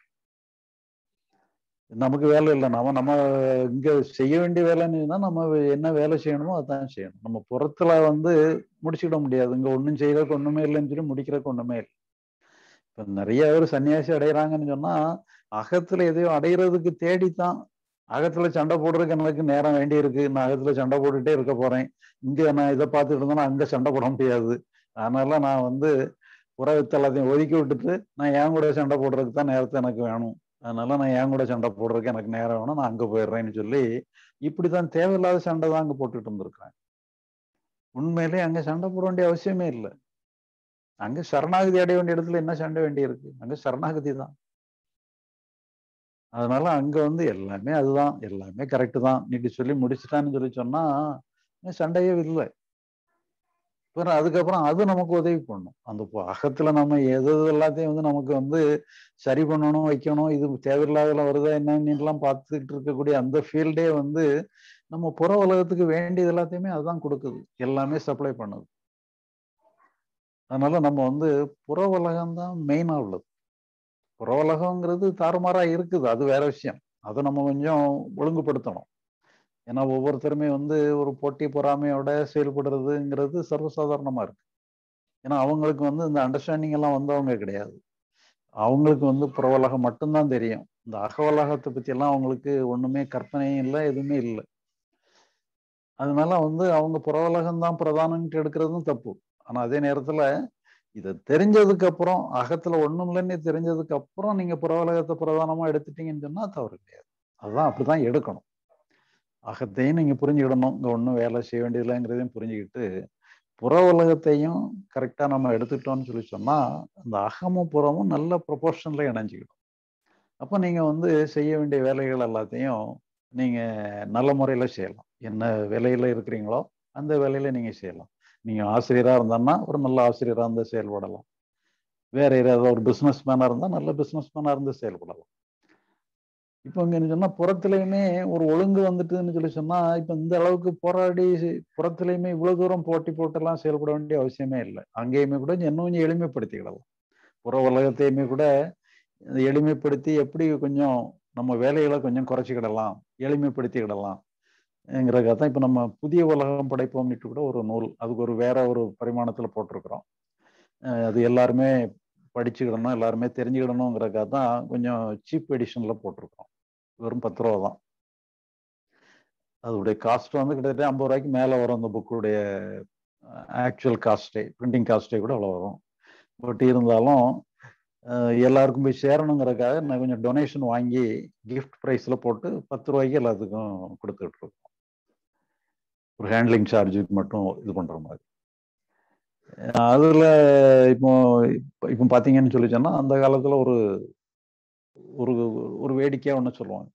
நமக்கு வேலை இல்லை நம்ம நம்ம இங்க செய்ய வேண்டிய வேலைன்னு சொன்னா நம்ம என்ன வேலை செய்யணுமோ அதான் செய்யணும் நம்ம புறத்துல வந்து முடிச்சுக்கிட முடியாது இங்க ஒண்ணும் செய்யறதுக்கு ஒண்ணுமே இல்லைன்னு சொல்லி முடிக்கிறதுக்கு ஒண்ணுமே இல்லை இப்ப நிறைய பேர் சன்னியாசி அடைகிறாங்கன்னு சொன்னா அகத்துல எதையோ அடையிறதுக்கு தேடித்தான் அகத்துல சண்டை போடுறதுக்கு எனக்கு நேரம் வேண்டி இருக்கு நான் அகத்துல சண்டை போட்டுட்டே இருக்க போறேன் இங்க நான் இதை பார்த்துட்டு இருந்தேன்னா அங்க சண்டை போட முடியாது அதனால நான் வந்து புறத்தை எல்லாத்தையும் ஒதுக்கி விட்டுட்டு நான் என் கூட சண்டை போடுறதுக்கு தான் நேரத்தை எனக்கு வேணும் அதனால நான் என் கூட சண்டை போடுறதுக்கு எனக்கு நேரம் வேணும் நான் அங்க போயிடுறேன்னு சொல்லி இப்படித்தான் தேவையில்லாத சண்டை தான் அங்க போட்டுட்டு இருந்திருக்கிறேன் உண்மையிலே அங்க சண்டை போட வேண்டிய அவசியமே இல்லை அங்க சரணாகதி அடைய வேண்டிய இடத்துல என்ன சண்டை வேண்டி இருக்கு அங்க சரணாகதி தான் அதனால அங்க வந்து எல்லாமே அதுதான் எல்லாமே கரெக்டு தான் நீட்டு சொல்லி முடிச்சுட்டான்னு சொல்லி சொன்னா இங்க சண்டையே இல்லை அப்புறம் அதுக்கப்புறம் அது நமக்கு உதவி பண்ணும் அந்த பொ- அகத்துல நம்ம எது எது எல்லாத்தையும் வந்து நமக்கு வந்து சரி பண்ணணும் வைக்கணும் இது தேவையில்லாதெல்லாம் வருதா என்னன்னு பார்த்துக்கிட்டு இருக்கக்கூடிய அந்த ஃபீல்டே வந்து நம்ம புற உலகத்துக்கு வேண்டியது எல்லாத்தையுமே அதுதான் கொடுக்குது எல்லாமே சப்ளை பண்ணுது அதனால நம்ம வந்து புற உலகம் தான் மெயினா உள்ளது புற உலகங்கிறது தாறுமாறா இருக்குது அது வேற விஷயம் அதை நம்ம கொஞ்சம் ஒழுங்குபடுத்தணும் ஏன்னா ஒவ்வொருத்தருமே வந்து ஒரு போட்டி பொறாமையோட செயல்படுறதுங்கிறது சர்வசாதாரணமா இருக்கு ஏன்னா அவங்களுக்கு வந்து இந்த அண்டர்ஸ்டாண்டிங் எல்லாம் வந்தவங்க கிடையாது அவங்களுக்கு வந்து புற உலகம் மட்டும்தான் தெரியும் இந்த அக உலகத்தை பத்தி எல்லாம் அவங்களுக்கு ஒண்ணுமே கற்பனையும் இல்லை எதுவுமே இல்லை அதனால வந்து அவங்க புற உலகம் தான் பிரதானம்ட்டு எடுக்கிறதும் தப்பு ஆனா அதே நேரத்துல இதை தெரிஞ்சதுக்கு அப்புறம் அகத்துல ஒண்ணும் இல்லைன்னு தெரிஞ்சதுக்கு அப்புறம் நீங்க புற உலகத்தை பிரதானமா எடுத்துட்டீங்கன்னு சொன்னா தவறு கிடையாது அதுதான் அப்படிதான் எடுக்கணும் அகத்தையும் நீங்க புரிஞ்சுக்கிடணும் இங்க ஒன்றும் வேலை செய்ய வேண்டியதில்லைங்கிறதையும் புரிஞ்சுக்கிட்டு புற உலகத்தையும் கரெக்டா நம்ம எடுத்துக்கிட்டோம்னு சொல்லி சொன்னா அந்த அகமும் புறமும் நல்ல ப்ரொபோர்ஷன்ல இணைஞ்சுக்கிடும் அப்போ நீங்க வந்து செய்ய வேண்டிய வேலைகள் எல்லாத்தையும் நீங்க நல்ல முறையில செய்யலாம் என்ன வேலையில இருக்கிறீங்களோ அந்த வேலையில நீங்க செய்யலாம் நீங்க ஆசிரியரா இருந்தான்னா ஒரு நல்ல ஆசிரியரா இருந்து செயல்படலாம் வேற ஏதாவது ஒரு பிசினஸ் மேனா இருந்தா நல்ல பிசினஸ் மேனா இருந்து செயல்படலாம் இப்போ இங்க என்ன சொன்னா புறத்துலயுமே ஒரு ஒழுங்கு வந்துட்டுன்னு சொல்லி சொன்னா இப்ப இந்த அளவுக்கு போராடி புறத்துலயுமே இவ்வளவு தூரம் போட்டி போட்டெல்லாம் செயல்பட வேண்டிய அவசியமே இல்லை அங்கேயுமே கூட இன்னும் கொஞ்சம் எளிமைப்படுத்திக்கிடலாம் புற உலகத்தையுமே கூட எளிமைப்படுத்தி எப்படி கொஞ்சம் நம்ம வேலைகளை கொஞ்சம் குறைச்சிக்கிடலாம் எளிமைப்படுத்திக்கிடலாம் ங்கிறதுக்காக தான் இப்போ நம்ம புதிய உலகம் படைப்போம்னுட்டு கூட ஒரு நூல் அதுக்கு ஒரு வேற ஒரு பரிமாணத்தில் போட்டிருக்கிறோம் அது எல்லாருமே படிச்சுக்கிடணும் எல்லாருமே தெரிஞ்சுக்கிடணுங்கிறதுக்காக தான் கொஞ்சம் சீப் எடிஷனில் போட்டிருக்கோம் வெறும் பத்து ரூபா தான் அதோடைய காஸ்ட் வந்து கிட்டத்தட்ட ஐம்பது ரூபாய்க்கு மேலே வரும் அந்த புக்குடைய ஆக்சுவல் காஸ்ட்டே பிரிண்டிங் காஸ்ட்டே கூட அவ்வளோ வரும் பட் இருந்தாலும் எல்லாருக்கும் போய் சேரணுங்கிறதுக்காக நான் கொஞ்சம் டொனேஷன் வாங்கி கிஃப்ட் ப்ரைஸில் போட்டு பத்து ரூபாய்க்கு எல்லாத்துக்கும் கொடுத்துட்டு இருக்கோம் ஒரு ஹேண்ட்லிங் சார்ஜுக்கு மட்டும் இது பண்ணுற மாதிரி அதில் இப்போ இப்போ பார்த்தீங்கன்னு சொல்லி சொன்னால் அந்த காலத்தில் ஒரு ஒரு ஒரு வேடிக்கையாக ஒன்று சொல்லுவாங்க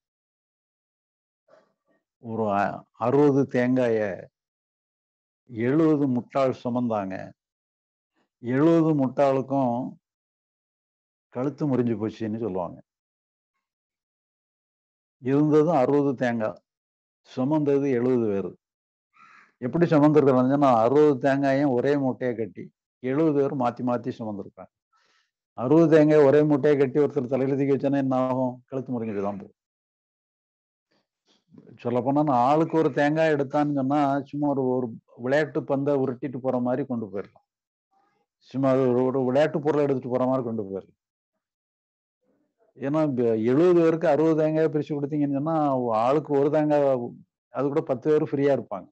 ஒரு அறுபது தேங்காய எழுபது முட்டாள் சுமந்தாங்க எழுபது முட்டாளுக்கும் கழுத்து முறிஞ்சு போச்சுன்னு சொல்லுவாங்க இருந்ததும் அறுபது தேங்காய் சுமந்தது எழுபது பேர் எப்படி சுமந்துருக்கிறாங்கன்னா அறுபது தேங்காயும் ஒரே மூட்டையை கட்டி எழுபது பேர் மாற்றி மாற்றி சுமந்துருக்காங்க அறுபது தேங்காய் ஒரே மூட்டையை கட்டி ஒருத்தர் தலையில தூக்கி வச்சானே என்ன ஆகும் கழுத்து முறிஞ்சிட்டு தான் போகும் சொல்ல போனா நான் ஆளுக்கு ஒரு தேங்காய் எடுத்தான்னு சொன்னா சும்மா ஒரு ஒரு விளையாட்டு பந்தை உருட்டிட்டு போற மாதிரி கொண்டு போயிடலாம் சும்மா அது ஒரு ஒரு விளையாட்டு பொருளை எடுத்துட்டு போற மாதிரி கொண்டு போயிடலாம் ஏன்னா எழுபது பேருக்கு அறுபது தேங்காய் பிரிச்சு கொடுத்தீங்கன்னு சொன்னா ஆளுக்கு ஒரு தேங்காய் அது கூட பத்து பேர் ஃப்ரீயா இருப்பாங்க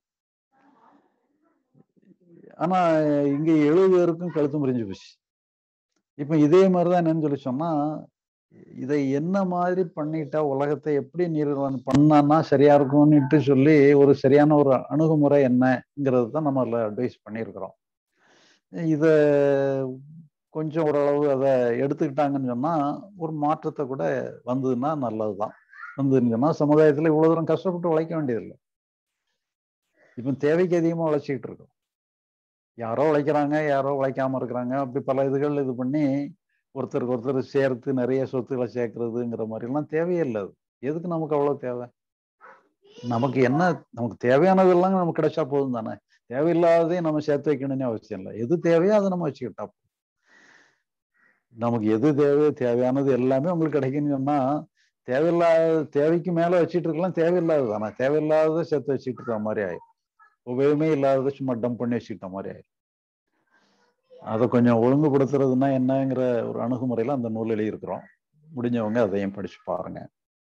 ஆனா இங்க எழுபது பேருக்கும் கழுத்து முறிஞ்சு போச்சு இப்ப இதே மாதிரிதான் என்னன்னு சொல்லி சொன்னா இதை என்ன மாதிரி பண்ணிட்டா உலகத்தை எப்படி நிர்வாகம் பண்ணான்னா சரியா இருக்கும்னுட்டு சொல்லி ஒரு சரியான ஒரு அணுகுமுறை என்னங்கிறது தான் நம்ம அதில் அட்வைஸ் பண்ணியிருக்கிறோம் இத கொஞ்சம் ஓரளவு அதை எடுத்துக்கிட்டாங்கன்னு சொன்னா ஒரு மாற்றத்தை கூட வந்ததுன்னா நல்லதுதான் வந்ததுன்னு சொன்னா சமுதாயத்துல இவ்வளவு தூரம் கஷ்டப்பட்டு உழைக்க வேண்டியதில்லை இப்போ தேவைக்கு அதிகமா உழைச்சிக்கிட்டு இருக்கோம் யாரோ உழைக்கிறாங்க யாரோ உழைக்காம இருக்கிறாங்க அப்படி பல இதுகள் இது பண்ணி ஒருத்தருக்கு ஒருத்தர் சேர்த்து நிறைய சொத்துக்களை சேர்க்கறதுங்கிற மாதிரிலாம் தேவையே இல்லை அது எதுக்கு நமக்கு அவ்வளோ தேவை நமக்கு என்ன நமக்கு தேவையானதெல்லாம் நமக்கு கிடைச்சா போதும் தானே தேவையில்லாததையும் நம்ம சேர்த்து வைக்கணும்னு அவசியம் இல்லை எது தேவையோ அதை நம்ம வச்சுக்கிட்டா நமக்கு எது தேவையோ தேவையானது எல்லாமே உங்களுக்கு கிடைக்குன்னு சொன்னா தேவையில்லாத தேவைக்கு மேல வச்சுட்டு இருக்கலாம் தேவையில்லாதது தானே தேவையில்லாததை சேர்த்து வச்சுட்டு இருக்க மாதிரி ஆயிடும் உபயோகமே இல்லாததை சும்மா டம்ப் பண்ணி வச்சுக்கிட்ட மாதிரி ஆயிடும் அதை கொஞ்சம் ஒழுங்குபடுத்துறதுன்னா என்னங்கிற ஒரு அணுகுமுறையில அந்த நூல் எழுதியிருக்கிறோம் முடிஞ்சவங்க அதையும் படிச்சு பாருங்க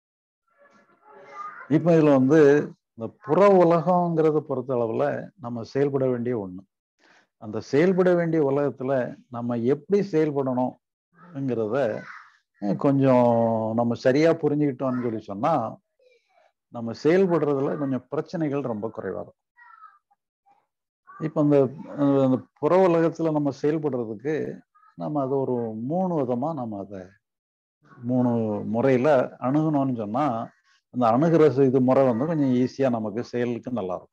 இப்ப இதுல வந்து இந்த புற உலகங்கிறத பொறுத்த அளவுல நம்ம செயல்பட வேண்டிய ஒண்ணு அந்த செயல்பட வேண்டிய உலகத்துல நம்ம எப்படி செயல்படணும்ங்கிறத கொஞ்சம் நம்ம சரியா புரிஞ்சுக்கிட்டோம்னு சொல்லி சொன்னா நம்ம செயல்படுறதுல கொஞ்சம் பிரச்சனைகள் ரொம்ப குறைவா இருக்கும் இப்போ இந்த அந்த புற உலகத்துல நம்ம செயல்படுறதுக்கு நம்ம அதை ஒரு மூணு விதமா நம்ம அதை மூணு முறையில அணுகணும்னு சொன்னா அந்த அணுகிற இது முறை வந்து கொஞ்சம் ஈஸியா நமக்கு செயலுக்கு நல்லா இருக்கும்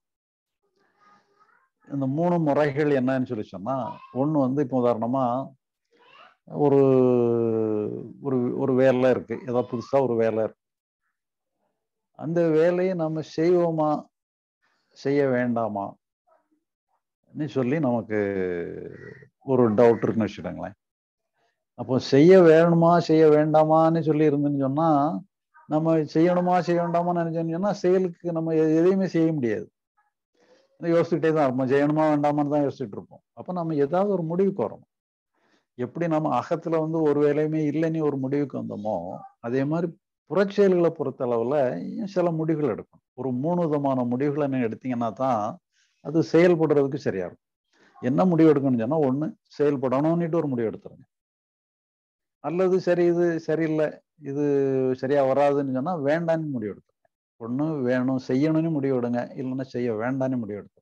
இந்த மூணு முறைகள் என்னன்னு சொல்லி சொன்னா ஒண்ணு வந்து இப்போ உதாரணமா ஒரு ஒரு ஒரு வேலை இருக்கு ஏதோ புதுசா ஒரு வேலை இருக்கு அந்த வேலையை நம்ம செய்வோமா செய்ய வேண்டாமா சொல்லி நமக்கு ஒரு டவுட் இருக்குன்னு வச்சுக்கோங்களேன் அப்போ செய்ய வேணுமா செய்ய வேண்டாமான்னு சொல்லி இருந்துன்னு சொன்னா நம்ம செய்யணுமா செய்ய வேண்டாமான்னு நினைச்சோன்னு சொன்னா செயலுக்கு நம்ம எதையுமே செய்ய முடியாது யோசிச்சுட்டே தான் இருப்போம் செய்யணுமா வேண்டாமான்னு தான் யோசிச்சுட்டு இருப்போம் அப்போ நம்ம ஏதாவது ஒரு முடிவுக்கு வரணும் எப்படி நம்ம அகத்துல வந்து ஒரு வேலையுமே இல்லைன்னு ஒரு முடிவுக்கு வந்தோமோ அதே மாதிரி புறச்செயல்களை பொறுத்த அளவுல சில முடிவுகள் எடுக்கணும் ஒரு மூணு விதமான முடிவுகளை நீங்க எடுத்தீங்கன்னா தான் அது செயல்படுறதுக்கு சரியா இருக்கும் என்ன முடிவு எடுக்கணும்னு சொன்னா ஒண்ணு செயல்படணும்னுட்டு ஒரு முடிவு எடுத்துருங்க அல்லது சரி இது சரியில்லை இது சரியா வராதுன்னு சொன்னா வேண்டான்னு முடிவு எடுத்துருங்க ஒண்ணு வேணும் செய்யணும்னு முடிவு எடுங்க இல்லைன்னா செய்ய வேண்டான்னு முடிவு எடுத்துருங்க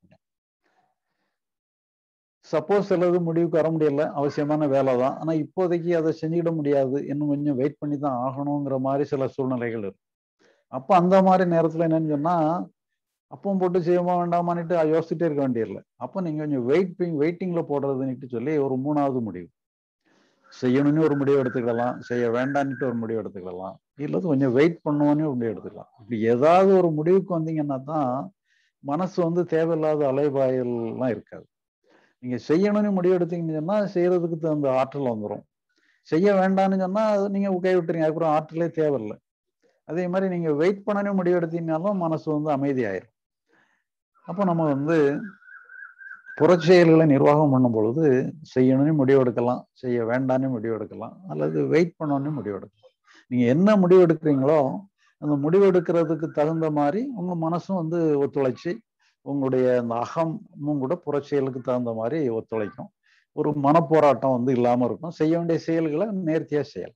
சப்போஸ் சிலது முடிவுக்கு வர முடியல அவசியமான வேலை தான் ஆனா இப்போதைக்கு அதை செஞ்சுக்கிட முடியாது இன்னும் கொஞ்சம் வெயிட் பண்ணி தான் ஆகணுங்கிற மாதிரி சில சூழ்நிலைகள் இருக்கு அப்போ அந்த மாதிரி நேரத்துல என்னன்னு சொன்னா அப்பவும் போட்டு செய்யமா வேண்டாமான்னுட்டு யோசிச்சுட்டே இருக்க வேண்டியதில்லை அப்போ நீங்க கொஞ்சம் வெயிட்டிங் வெயிட்டிங்ல போடுறதுன்னுட்டு சொல்லி ஒரு மூணாவது முடிவு செய்யணும்னு ஒரு முடிவு எடுத்துக்கலாம் செய்ய வேண்டான்ட்டு ஒரு முடிவு எடுத்துக்கலாம் இல்லது கொஞ்சம் வெயிட் பண்ணுவோன்னு ஒரு முடிவு எடுத்துக்கலாம் இப்படி ஏதாவது ஒரு முடிவுக்கு வந்தீங்கன்னா தான் மனசு வந்து தேவையில்லாத அலைபாயல்லாம் இருக்காது நீங்க செய்யணும்னு முடிவு எடுத்தீங்கன்னு சொன்னா செய்யறதுக்கு தகுந்த ஆற்றல் வந்துடும் செய்ய வேண்டாம்னு சொன்னா நீங்க கை விட்டுறீங்க அதுக்கப்புறம் ஆற்றலே தேவையில்லை அதே மாதிரி நீங்க வெயிட் பண்ணணும் முடிவு எடுத்தீங்கனாலும் மனசு வந்து அமைதியாயிரும் அப்போ நம்ம வந்து புறச்செயல்களை நிர்வாகம் பண்ணும் பொழுது செய்யணும்னு முடிவு எடுக்கலாம் செய்ய வேண்டாம்னு முடிவு எடுக்கலாம் அல்லது வெயிட் பண்ணணும்னு முடிவு எடுக்கலாம் நீங்க என்ன முடிவு எடுக்கிறீங்களோ அந்த முடிவு எடுக்கிறதுக்கு தகுந்த மாதிரி உங்க மனசும் வந்து ஒத்துழைச்சு உங்களுடைய அந்த அகமும் கூட புறச்செயலுக்கு தகுந்த மாதிரி ஒத்துழைக்கும் ஒரு மனப்போராட்டம் வந்து இல்லாம இருக்கும் செய்ய வேண்டிய செயல்களை நேர்த்தியா செய்யலாம்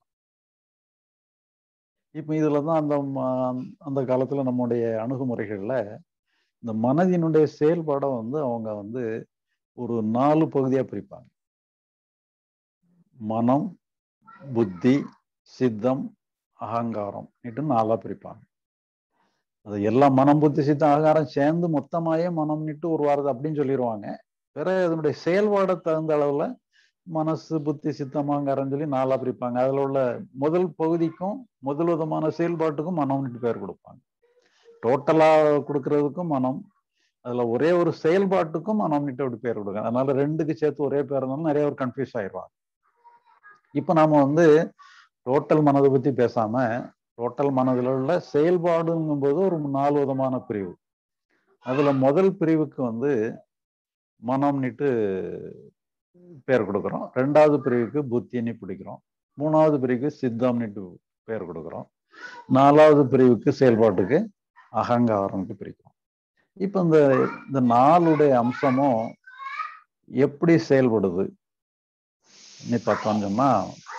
இப்ப இதுலதான் அந்த அந்த காலத்துல நம்முடைய அணுகுமுறைகள்ல இந்த மனதினுடைய செயல்பாடை வந்து அவங்க வந்து ஒரு நாலு பகுதியா பிரிப்பாங்க மனம் புத்தி சித்தம் அகங்காரம் இட்டு நாலா பிரிப்பாங்க அது எல்லாம் மனம் புத்தி சித்தம் அகங்காரம் சேர்ந்து மொத்தமாயே மனம்னுட்டு ஒரு வாரது அப்படின்னு சொல்லிடுவாங்க வேற அதனுடைய செயல்பாடை தகுந்த அளவுல மனசு புத்தி சித்தம் அகங்காரம் சொல்லி நாலா பிரிப்பாங்க அதுல உள்ள முதல் பகுதிக்கும் முதல் விதமான செயல்பாட்டுக்கும் மனம்னுட்டு பேர் கொடுப்பாங்க டோட்டலா கொடுக்கறதுக்கும் மனம் அதுல ஒரே ஒரு செயல்பாட்டுக்கும் மனம்னுட்டு அப்படி பேர் கொடுங்க அதனால ரெண்டுக்கு சேர்த்து ஒரே பேர் இருந்தாலும் நிறைய ஒரு கன்ஃபியூஸ் ஆயிடுவாங்க இப்ப நாம வந்து டோட்டல் மனதை பத்தி பேசாம டோட்டல் மனதில் உள்ள செயல்பாடுங்கும்போது ஒரு நாலு விதமான பிரிவு அதுல முதல் பிரிவுக்கு வந்து மனம்னுட்டு பேர் கொடுக்குறோம் ரெண்டாவது பிரிவுக்கு புத்தின்னு பிடிக்கிறோம் மூணாவது பிரிவுக்கு சித்தம்னுட்டு பேர் கொடுக்குறோம் நாலாவது பிரிவுக்கு செயல்பாட்டுக்கு அகங்காரம்னு பிரிக்கிறோம் இப்போ இந்த இந்த நாலுடைய அம்சமும் எப்படி செயல்படுது நீ பார்த்தோம்னு சொன்னா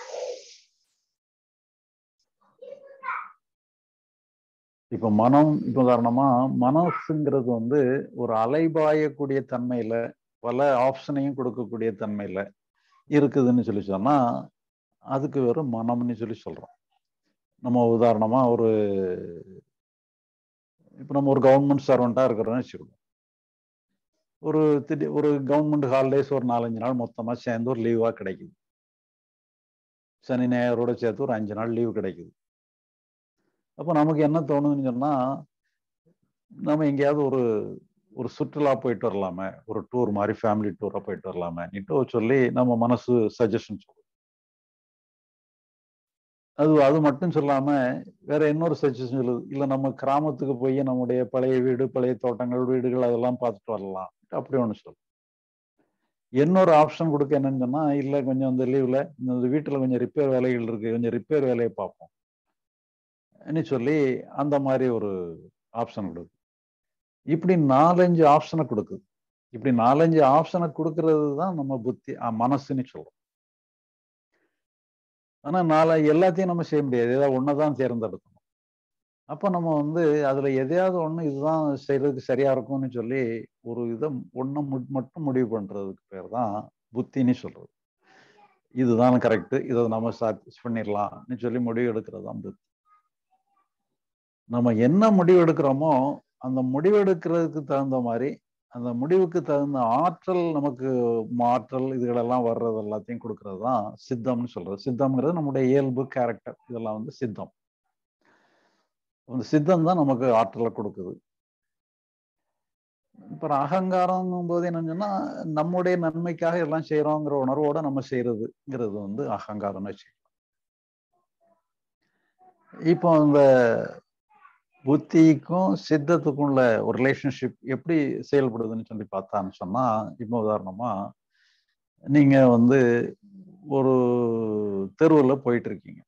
இப்போ மனம் இப்போ உதாரணமா மனசுங்கிறது வந்து ஒரு அலைபாயக்கூடிய தன்மையில பல ஆப்ஷனையும் கொடுக்கக்கூடிய தன்மையில இருக்குதுன்னு சொல்லி சொன்னா அதுக்கு வெறும் மனம்னு சொல்லி சொல்றோம் நம்ம உதாரணமா ஒரு இப்போ நம்ம ஒரு கவர்மெண்ட் சர்வெண்டா இருக்கிறோம்னு வச்சுக்கோங்க ஒரு திடீர் ஒரு கவர்மெண்ட் ஹாலிடேஸ் ஒரு நாலஞ்சு நாள் மொத்தமா சேர்ந்து ஒரு லீவா கிடைக்குது சனி ஞாயிறோட சேர்த்து ஒரு அஞ்சு நாள் லீவு கிடைக்குது அப்போ நமக்கு என்ன தோணுதுன்னு சொன்னா நம்ம எங்கேயாவது ஒரு ஒரு சுற்றுலா போயிட்டு வரலாமே ஒரு டூர் மாதிரி ஃபேமிலி டூரா போயிட்டு வரலாமேன்னுட்டு சொல்லி நம்ம மனசு சஜஷன் சொல்லுது அது அது மட்டும் சொல்லாம வேற இன்னொரு சஜஷன் சொல்லுது இல்ல நம்ம கிராமத்துக்கு போய் நம்முடைய பழைய வீடு பழைய தோட்டங்கள் வீடுகள் அதெல்லாம் பார்த்துட்டு வரலாம் அப்படி ஒன்று சொல்லு இன்னொரு ஆப்ஷன் கொடுக்க என்னன்னு சொன்னா இல்ல கொஞ்சம் இந்த லீவ்ல இந்த வீட்டுல கொஞ்சம் ரிப்பேர் வேலைகள் இருக்கு கொஞ்சம் ரிப்பேர் வேலையை பார்ப்போம் சொல்லி அந்த மாதிரி ஒரு ஆப்ஷன் கொடுக்கு இப்படி நாலஞ்சு ஆப்ஷனை கொடுக்குது இப்படி நாலஞ்சு ஆப்ஷனை கொடுக்கறது தான் நம்ம புத்தி மனசுன்னு சொல்றோம் ஆனா நாளை எல்லாத்தையும் நம்ம செய்ய முடியாது ஏதாவது ஒன்னதான் தேர்ந்தெடுக்கணும் அப்போ நம்ம வந்து அதுல எதையாவது ஒண்ணு இதுதான் செய்யறதுக்கு சரியா இருக்கும்னு சொல்லி ஒரு இதை ஒண்ணு மட்டும் முடிவு பண்றதுக்கு பேர் தான் புத்தின்னு சொல்றது இதுதான் கரெக்ட் இதை நம்ம சாட்டிஸ் பண்ணிடலாம்னு சொல்லி முடிவு எடுக்கிறது தான் புத்தி நம்ம என்ன முடிவு எடுக்கிறோமோ அந்த முடிவு எடுக்கிறதுக்கு தகுந்த மாதிரி அந்த முடிவுக்கு தகுந்த ஆற்றல் நமக்கு மாற்றல் இதுகளெல்லாம் வர்றது எல்லாத்தையும் கொடுக்கறது தான் சித்தம்னு சொல்றது சித்தம்ங்கிறது நம்முடைய இயல்பு கேரக்டர் இதெல்லாம் வந்து சித்தம் அந்த சித்தம் தான் நமக்கு ஆற்றலை கொடுக்குது இப்போ அகங்காரங்கும் போது என்னன்னு சொன்னா நம்முடைய நன்மைக்காக எல்லாம் செய்யறோங்கிற உணர்வோட நம்ம செய்யறதுங்கிறது வந்து அகங்காரம்னு வச்சுக்கலாம் இப்போ இந்த புத்திக்கும் சித்தத்துக்கும் உள்ள ஒரு ரிலேஷன்ஷிப் எப்படி செயல்படுதுன்னு சொல்லி பார்த்தான்னு சொன்னா இப்போ உதாரணமா நீங்க வந்து ஒரு தெருவில் போயிட்டு இருக்கீங்க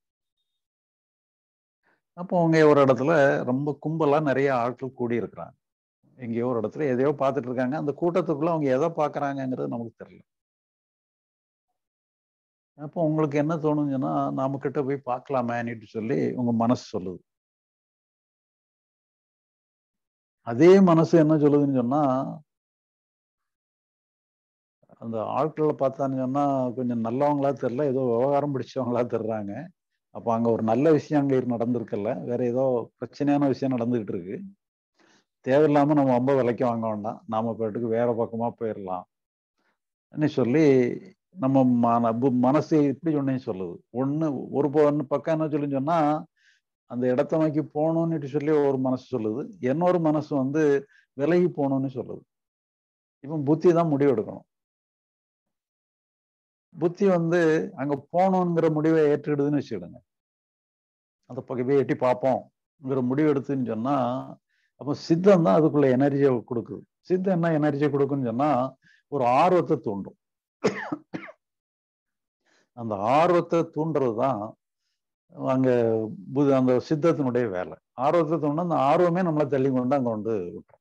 அப்போ அவங்க ஒரு இடத்துல ரொம்ப கும்பலா நிறைய ஆட்கள் கூடி இருக்கிறாங்க எங்கேயோ ஒரு இடத்துல எதையோ பார்த்துட்டு இருக்காங்க அந்த கூட்டத்துக்குள்ள அவங்க எதை பார்க்கறாங்கங்கிறது நமக்கு தெரியல அப்போ உங்களுக்கு என்ன தோணுச்சுன்னா நாம கிட்ட போய் பார்க்கலாமேன்னுட்டு சொல்லி உங்க மனசு சொல்லுது அதே மனசு என்ன சொல்லுதுன்னு சொன்னா அந்த ஆட்களை பார்த்தான்னு சொன்னா கொஞ்சம் நல்லவங்களா தெரியல ஏதோ விவகாரம் பிடிச்சவங்களா தெரிறாங்க அப்போ அங்க ஒரு நல்ல விஷயம் அங்க நடந்திருக்குல்ல வேற ஏதோ பிரச்சனையான விஷயம் நடந்துகிட்டு இருக்கு தேவையில்லாம நம்ம ரொம்ப விலைக்கு வாங்க வேண்டாம் நாம பாட்டுக்கு வேற பக்கமா போயிடலாம் சொல்லி நம்ம மன மனசு இப்படி சொன்னேன்னு சொல்லுது ஒண்ணு ஒரு ஒன்று பக்கம் என்ன சொல்லி சொன்னா அந்த இடத்த நோக்கி போகணும்னுட்டு சொல்லி ஒரு மனசு சொல்லுது இன்னொரு மனசு வந்து விலகி போகணும்னு சொல்லுது இப்போ புத்தி தான் முடிவு எடுக்கணும் புத்தி வந்து அங்க போகணுங்கிற முடிவை ஏற்றுக்கிடுதுன்னு வச்சுக்கிடுங்க அந்த பக்கம் போய் எட்டி பார்ப்போம்ங்கிற முடிவு எடுத்துன்னு சொன்னா அப்போ சித்தம் தான் அதுக்குள்ள எனர்ஜியை கொடுக்குது சித்தம் என்ன எனர்ஜியை கொடுக்குன்னு சொன்னா ஒரு ஆர்வத்தை தூண்டும் அந்த ஆர்வத்தை தூண்டுறது தான் அங்க புது அந்த சித்தத்தினுடைய வேலை ஆர்வத்தை தூண்டினா அந்த ஆர்வமே நம்மளை தள்ளி கொண்டு அங்க வந்து விட்டுரும்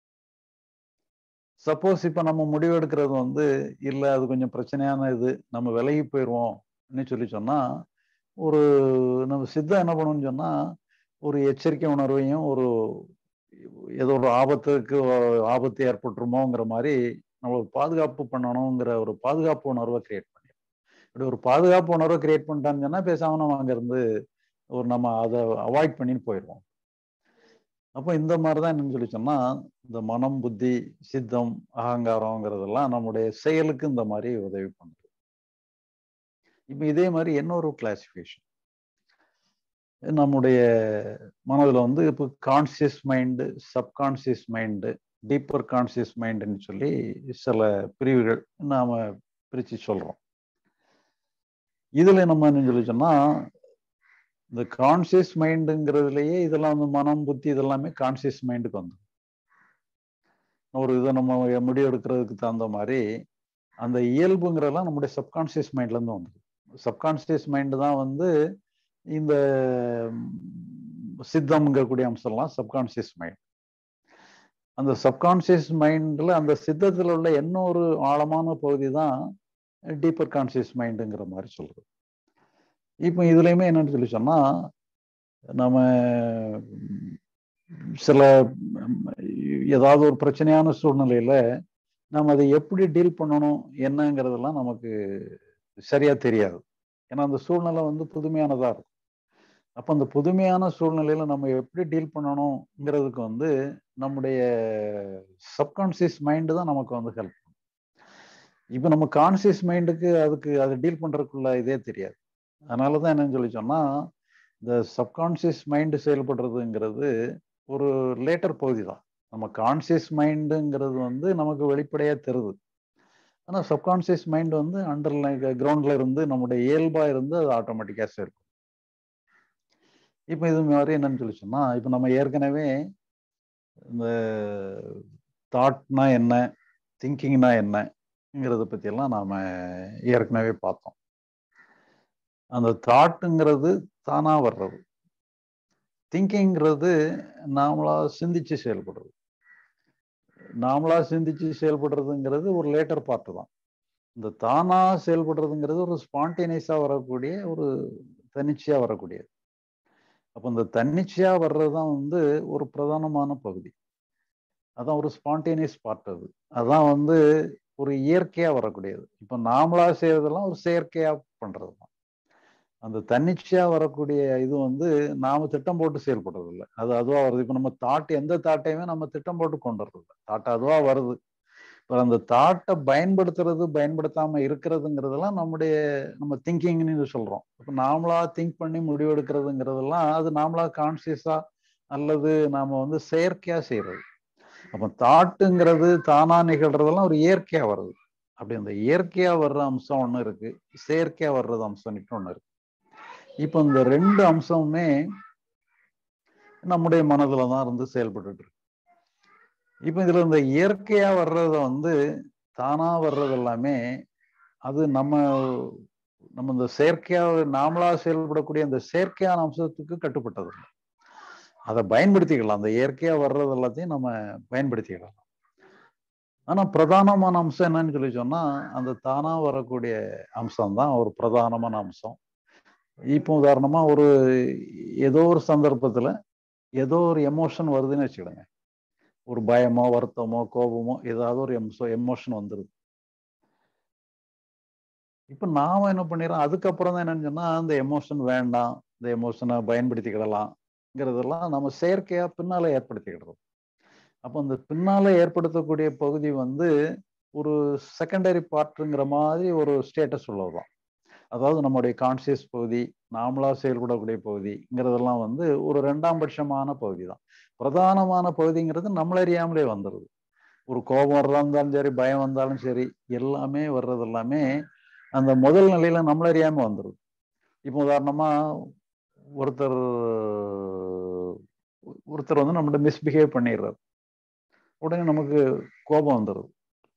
சப்போஸ் இப்ப நம்ம முடிவு எடுக்கிறது வந்து இல்ல அது கொஞ்சம் பிரச்சனையான இது நம்ம விலகி போயிடுவோம்னு சொல்லி சொன்னா ஒரு நம்ம சித்தம் என்ன பண்ணணும்னு சொன்னா ஒரு எச்சரிக்கை உணர்வையும் ஒரு ஏதோ ஒரு ஆபத்துக்கு ஆபத்து ஏற்பட்டுருமோங்கிற மாதிரி நம்மளுக்கு பாதுகாப்பு பண்ணணுங்கிற ஒரு பாதுகாப்பு உணர்வை கிரியேட் பண்ணி இப்படி ஒரு பாதுகாப்பு உணர்வை கிரியேட் பண்ணிட்டான்னு சொன்னா பேசாம நம்ம அங்கிருந்து ஒரு நம்ம அதை அவாய்ட் பண்ணின்னு போயிடுவோம் அப்போ இந்த மாதிரி தான் என்னன்னு சொல்லி சொன்னா இந்த மனம் புத்தி சித்தம் அகங்காரங்கிறதெல்லாம் நம்முடைய செயலுக்கு இந்த மாதிரி உதவி பண்ணுது இப்போ இதே மாதிரி இன்னொரு கிளாசிஃபிகேஷன் நம்முடைய மனதில் வந்து இப்போ conscious mind subconscious mind deeper conscious மைண்டுன்னு சொல்லி சில பிரிவுகள் நாம பிரித்து சொல்றோம் இதுல நம்ம என்ன சொல்லி சொன்னா இந்த கான்சியஸ் மைண்டுங்கிறதுலயே இதெல்லாம் வந்து மனம் புத்தி இதெல்லாமே கான்சியஸ் மைண்டுக்கு வந்துடும் ஒரு இதை நம்ம முடிவு எடுக்கிறதுக்கு தகுந்த மாதிரி அந்த இயல்புங்கிறதெல்லாம் நம்முடைய சப்கான்சியஸ் மைண்ட்லேருந்து வந்துடும் சப்கான்சியஸ் மைண்டு தான் வந்து இந்த சித்தம்ங்கக்கூடிய அம்சம்லாம் சப்கான்சியஸ் மைண்ட் அந்த சப்கான்சியஸ் மைண்டில் அந்த சித்தத்தில் உள்ள இன்னொரு ஆழமான பகுதி தான் டீப்பர் கான்சியஸ் மைண்டுங்கிற மாதிரி சொல்றது இப்போ இதுலையுமே என்னன்னு சொல்லி சொன்னால் நம்ம சில ஏதாவது ஒரு பிரச்சனையான சூழ்நிலையில நம்ம அதை எப்படி டீல் பண்ணணும் என்னங்கிறதெல்லாம் நமக்கு சரியா தெரியாது ஏன்னா அந்த சூழ்நிலை வந்து புதுமையானதா இருக்கும் அப்போ அந்த புதுமையான சூழ்நிலையில நம்ம எப்படி டீல் பண்ணணுங்கிறதுக்கு வந்து நம்முடைய சப்கான்சியஸ் மைண்டு தான் நமக்கு வந்து ஹெல்ப் பண்ணும் இப்போ நம்ம கான்சியஸ் மைண்டுக்கு அதுக்கு அதை டீல் பண்றதுக்குள்ள இதே தெரியாது அதனால தான் என்னன்னு சொல்லி சொன்னா இந்த சப்கான்சியஸ் மைண்டு செயல்படுறதுங்கிறது ஒரு லேட்டர் பகுதி தான் நம்ம கான்சியஸ் மைண்டுங்கிறது வந்து நமக்கு வெளிப்படையா தெரியுது ஆனால் சப்கான்சியஸ் மைண்ட் வந்து அண்டர்லைன் கிரவுண்ட்ல இருந்து நம்முடைய இயல்பா இருந்து அது ஆட்டோமேட்டிக்காக சேர்க்கும் இப்போ இது மாதிரி என்னன்னு சொல்லி சொன்னா இப்போ நம்ம ஏற்கனவே இந்த தாட்னா என்ன திங்கிங்னா என்னங்கிறத பற்றியெல்லாம் நாம் ஏற்கனவே பார்த்தோம் அந்த தாட்டுங்கிறது தானா வர்றது திங்கிங்கிறது நாமளா சிந்திச்சு செயல்படுறது நாமளா சிந்திச்சு செயல்படுறதுங்கிறது ஒரு லேட்டர் பார்ட்டு தான் இந்த தானா செயல்படுறதுங்கிறது ஒரு ஸ்பான்டேனியஸா வரக்கூடிய ஒரு தன்னிச்சையா வரக்கூடியது அப்போ இந்த தன்னிச்சையா வர்றது தான் வந்து ஒரு பிரதானமான பகுதி அதான் ஒரு ஸ்பான்டேனியஸ் பார்ட் அது அதான் வந்து ஒரு இயற்கையா வரக்கூடியது இப்போ நாமளா செய்யறதெல்லாம் ஒரு செயற்கையா பண்றது தான் அந்த தன்னிச்சையா வரக்கூடிய இது வந்து நாம திட்டம் போட்டு செயல்படுறது இல்லை அது அதுவா வருது இப்போ நம்ம தாட் எந்த தாட்டையுமே நம்ம திட்டம் போட்டு கொண்டு வர்றது இல்லை தாட் அதுவா வருது இப்போ அந்த தாட்டை பயன்படுத்துறது பயன்படுத்தாம இருக்கிறதுங்கிறதெல்லாம் நம்முடைய நம்ம திங்கிங்னு சொல்றோம் இப்போ நாமளா திங்க் பண்ணி முடிவு எடுக்கிறதுங்கிறதெல்லாம் அது நாமளா கான்சியஸா அல்லது நாம வந்து செயற்கையா செய்யறது அப்போ தாட்டுங்கிறது தானா நிகழ்றதெல்லாம் ஒரு இயற்கையா வருது அப்படி அந்த இயற்கையா வர்ற அம்சம் ஒன்று இருக்கு செயற்கையா வர்றது அம்சம்னுட்டு ஒன்று இருக்கு இப்போ இந்த ரெண்டு அம்சமுமே நம்முடைய மனதுல தான் இருந்து செயல்பட்டு இருக்கு இப்போ இதுல இந்த இயற்கையா வர்றத வந்து தானா வர்றது எல்லாமே அது நம்ம நம்ம இந்த செயற்கையா நாமளா செயல்படக்கூடிய அந்த செயற்கையான அம்சத்துக்கு கட்டுப்பட்டது இல்லை அதை பயன்படுத்திக்கலாம் அந்த இயற்கையா வர்றது எல்லாத்தையும் நம்ம பயன்படுத்திக்கலாம் ஆனா பிரதானமான அம்சம் என்னன்னு சொல்லி சொன்னா அந்த தானா வரக்கூடிய அம்சம் தான் ஒரு பிரதானமான அம்சம் இப்போ உதாரணமா ஒரு ஏதோ ஒரு சந்தர்ப்பத்துல ஏதோ ஒரு எமோஷன் வருதுன்னு வச்சுக்கிடுங்க ஒரு பயமோ வருத்தமோ கோபமோ ஏதாவது ஒரு எம்சோ எமோஷன் வந்துருது இப்ப நாம என்ன பண்ணிடுறோம் அதுக்கப்புறம் தான் என்னன்னு சொன்னா அந்த எமோஷன் வேண்டாம் இந்த எமோஷனை பயன்படுத்திக்கிடலாம்ங்கிறதெல்லாம் நம்ம செயற்கையா பின்னால ஏற்படுத்திக்கிடுறோம் அப்போ அந்த பின்னால ஏற்படுத்தக்கூடிய பகுதி வந்து ஒரு செகண்டரி பார்ட்டுங்கிற மாதிரி ஒரு ஸ்டேட்டஸ் உள்ளதுதான் அதாவது நம்முடைய கான்சியஸ் பகுதி நாமளா செயல்படக்கூடிய பகுதிங்கிறதெல்லாம் வந்து ஒரு ரெண்டாம் பட்சமான பகுதி தான் பிரதானமான பகுதிங்கிறது நம்மளறியாமலே வந்துடுது ஒரு கோபம் வர்றதா இருந்தாலும் சரி பயம் வந்தாலும் சரி எல்லாமே வர்றது எல்லாமே அந்த முதல் நிலையில நம்மளறியாம வந்துடுது இப்போ உதாரணமா ஒருத்தர் ஒருத்தர் வந்து நம்மகிட்ட மிஸ்பிஹேவ் பண்ணிடுறாரு உடனே நமக்கு கோபம் வந்துடுது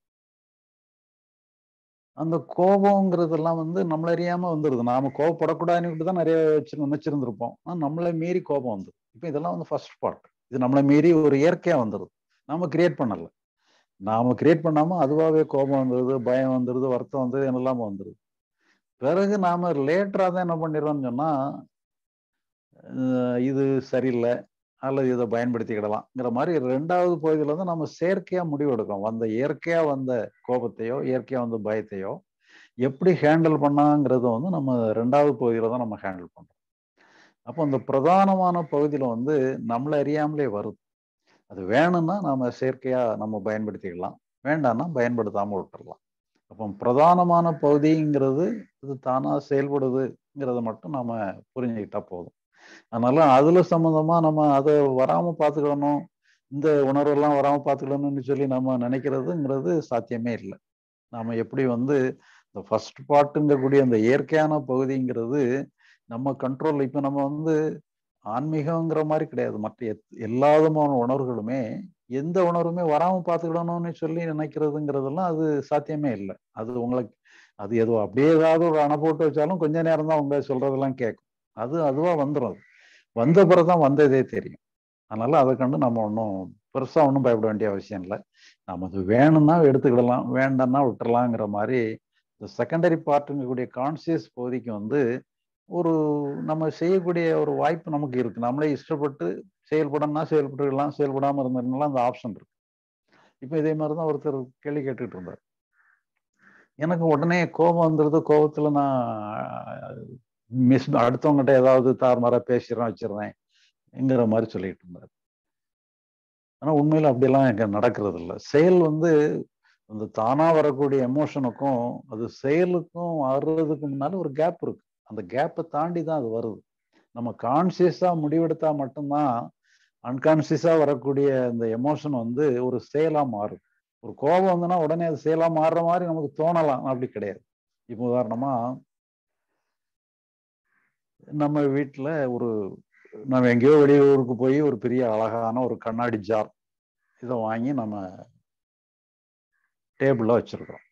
அந்த கோபங்கிறதெல்லாம் வந்து நம்மள அறியாம வந்துடுது நாம கோபப்படக்கூடாதுன்னு தான் நிறைய வச்சு நினைச்சிருந்திருப்போம் ஆனா நம்மளை மீறி கோபம் வந்துடும் இப்போ இதெல்லாம் வந்து ஃபர்ஸ்ட் பார்ட் இது நம்மளை மீறி ஒரு இயற்கையா வந்துடுது நாம கிரியேட் பண்ணல நாம கிரியேட் பண்ணாம அதுவாகவே கோபம் வந்துடுது பயம் வந்துடுது வருத்தம் வந்துடுது என்னெல்லாம வந்துடுது பிறகு நாம லேட்டரா தான் என்ன பண்ணிடுறோம்னு சொன்னா இது சரியில்லை அல்லது இதை பயன்படுத்திக்கிடலாம்ங்கிற மாதிரி ரெண்டாவது பகுதியில் வந்து நம்ம செயற்கையா முடிவு எடுக்கோம் வந்த இயற்கையா வந்த கோபத்தையோ இயற்கையா வந்த பயத்தையோ எப்படி ஹேண்டில் பண்ணாங்கிறத வந்து நம்ம ரெண்டாவது பகுதியில தான் நம்ம ஹேண்டில் பண்றோம் அப்போ அந்த பிரதானமான பகுதியில வந்து நம்மளை அறியாமலே வருது அது வேணும்னா நாம செயற்கையா நம்ம பயன்படுத்திக்கலாம் வேண்டாம்னா பயன்படுத்தாம விட்டுறலாம் அப்போ பிரதானமான பகுதிங்கிறது இது தானா செயல்படுதுங்கிறத மட்டும் நாம புரிஞ்சுக்கிட்டா போதும் அதனால அதுல சம்மந்தமா நம்ம அதை வராம பாத்துக்கணும் இந்த உணர்வெல்லாம் வராம பாத்துக்கணும்னு சொல்லி நம்ம நினைக்கிறதுங்கிறது சாத்தியமே இல்லை நாம எப்படி வந்து இந்த ஃபர்ஸ்ட் பார்ட்டுங்கக்கூடிய அந்த இயற்கையான பகுதிங்கிறது நம்ம கண்ட்ரோல் இப்போ நம்ம வந்து ஆன்மீகங்கிற மாதிரி கிடையாது மற்ற எல்லா விதமான உணர்வுகளுமே எந்த உணர்வுமே வராமல் பார்த்துக்கிடணும்னு சொல்லி நினைக்கிறதுங்கிறதெல்லாம் அது சாத்தியமே இல்லை அது உங்களுக்கு அது எதுவோ அப்படியே ஏதாவது ஒரு அணை போட்டு வச்சாலும் கொஞ்ச நேரம் தான் உங்க சொல்றதெல்லாம் கேட்கும் அது அதுவா வந்துடும் அது வந்த பிறகு தான் வந்ததே தெரியும் அதனால அதை கண்டு நம்ம ஒன்றும் பெருசாக ஒன்றும் பயப்பட வேண்டிய அவசியம் இல்லை நம்ம அது வேணும்னா எடுத்துக்கிடலாம் வேண்டாம்னா விட்டுறலாங்கிற மாதிரி இந்த செகண்டரி பார்ட்டுங்கக்கூடிய கான்சியஸ் பகுதிக்கு வந்து ஒரு நம்ம செய்யக்கூடிய ஒரு வாய்ப்பு நமக்கு இருக்கு நம்மளே இஷ்டப்பட்டு செயல்படணும்னா செயல்பட்டுக்கலாம் செயல்படாமல் இருந்ததுனால அந்த ஆப்ஷன் இருக்கு இப்போ இதே மாதிரி தான் ஒருத்தர் கேள்வி கேட்டுட்டு இருந்தார் எனக்கு உடனே கோபம் வந்துடுது கோபத்தில் நான் மிஸ் அடுத்தவங்ககிட்ட ஏதாவது தாறுமாறா பேசுகிறேன் வச்சிடுறேன்ங்கிற மாதிரி சொல்லிட்டு இருந்தார் ஆனால் உண்மையில் அப்படியெல்லாம் எங்க நடக்கிறது இல்லை செயல் வந்து அந்த தானா வரக்கூடிய எமோஷனுக்கும் அது செயலுக்கும் வர்றதுக்கு முன்னால ஒரு கேப் இருக்கு அந்த கேப்பை தாண்டி தான் அது வருது நம்ம கான்சியஸா முடிவெடுத்தா மட்டும்தான் அன்கான்சியஸா வரக்கூடிய அந்த எமோஷன் வந்து ஒரு செயலா மாறும் ஒரு கோபம் வந்துன்னா உடனே அது செயலா மாறுற மாதிரி நமக்கு தோணலாம் அப்படி கிடையாது இப்போ உதாரணமா நம்ம வீட்டுல ஒரு நம்ம எங்கேயோ வெளியூருக்கு போய் ஒரு பெரிய அழகான ஒரு கண்ணாடி ஜார் இதை வாங்கி நம்ம டேபிளில் வச்சிருக்கிறோம்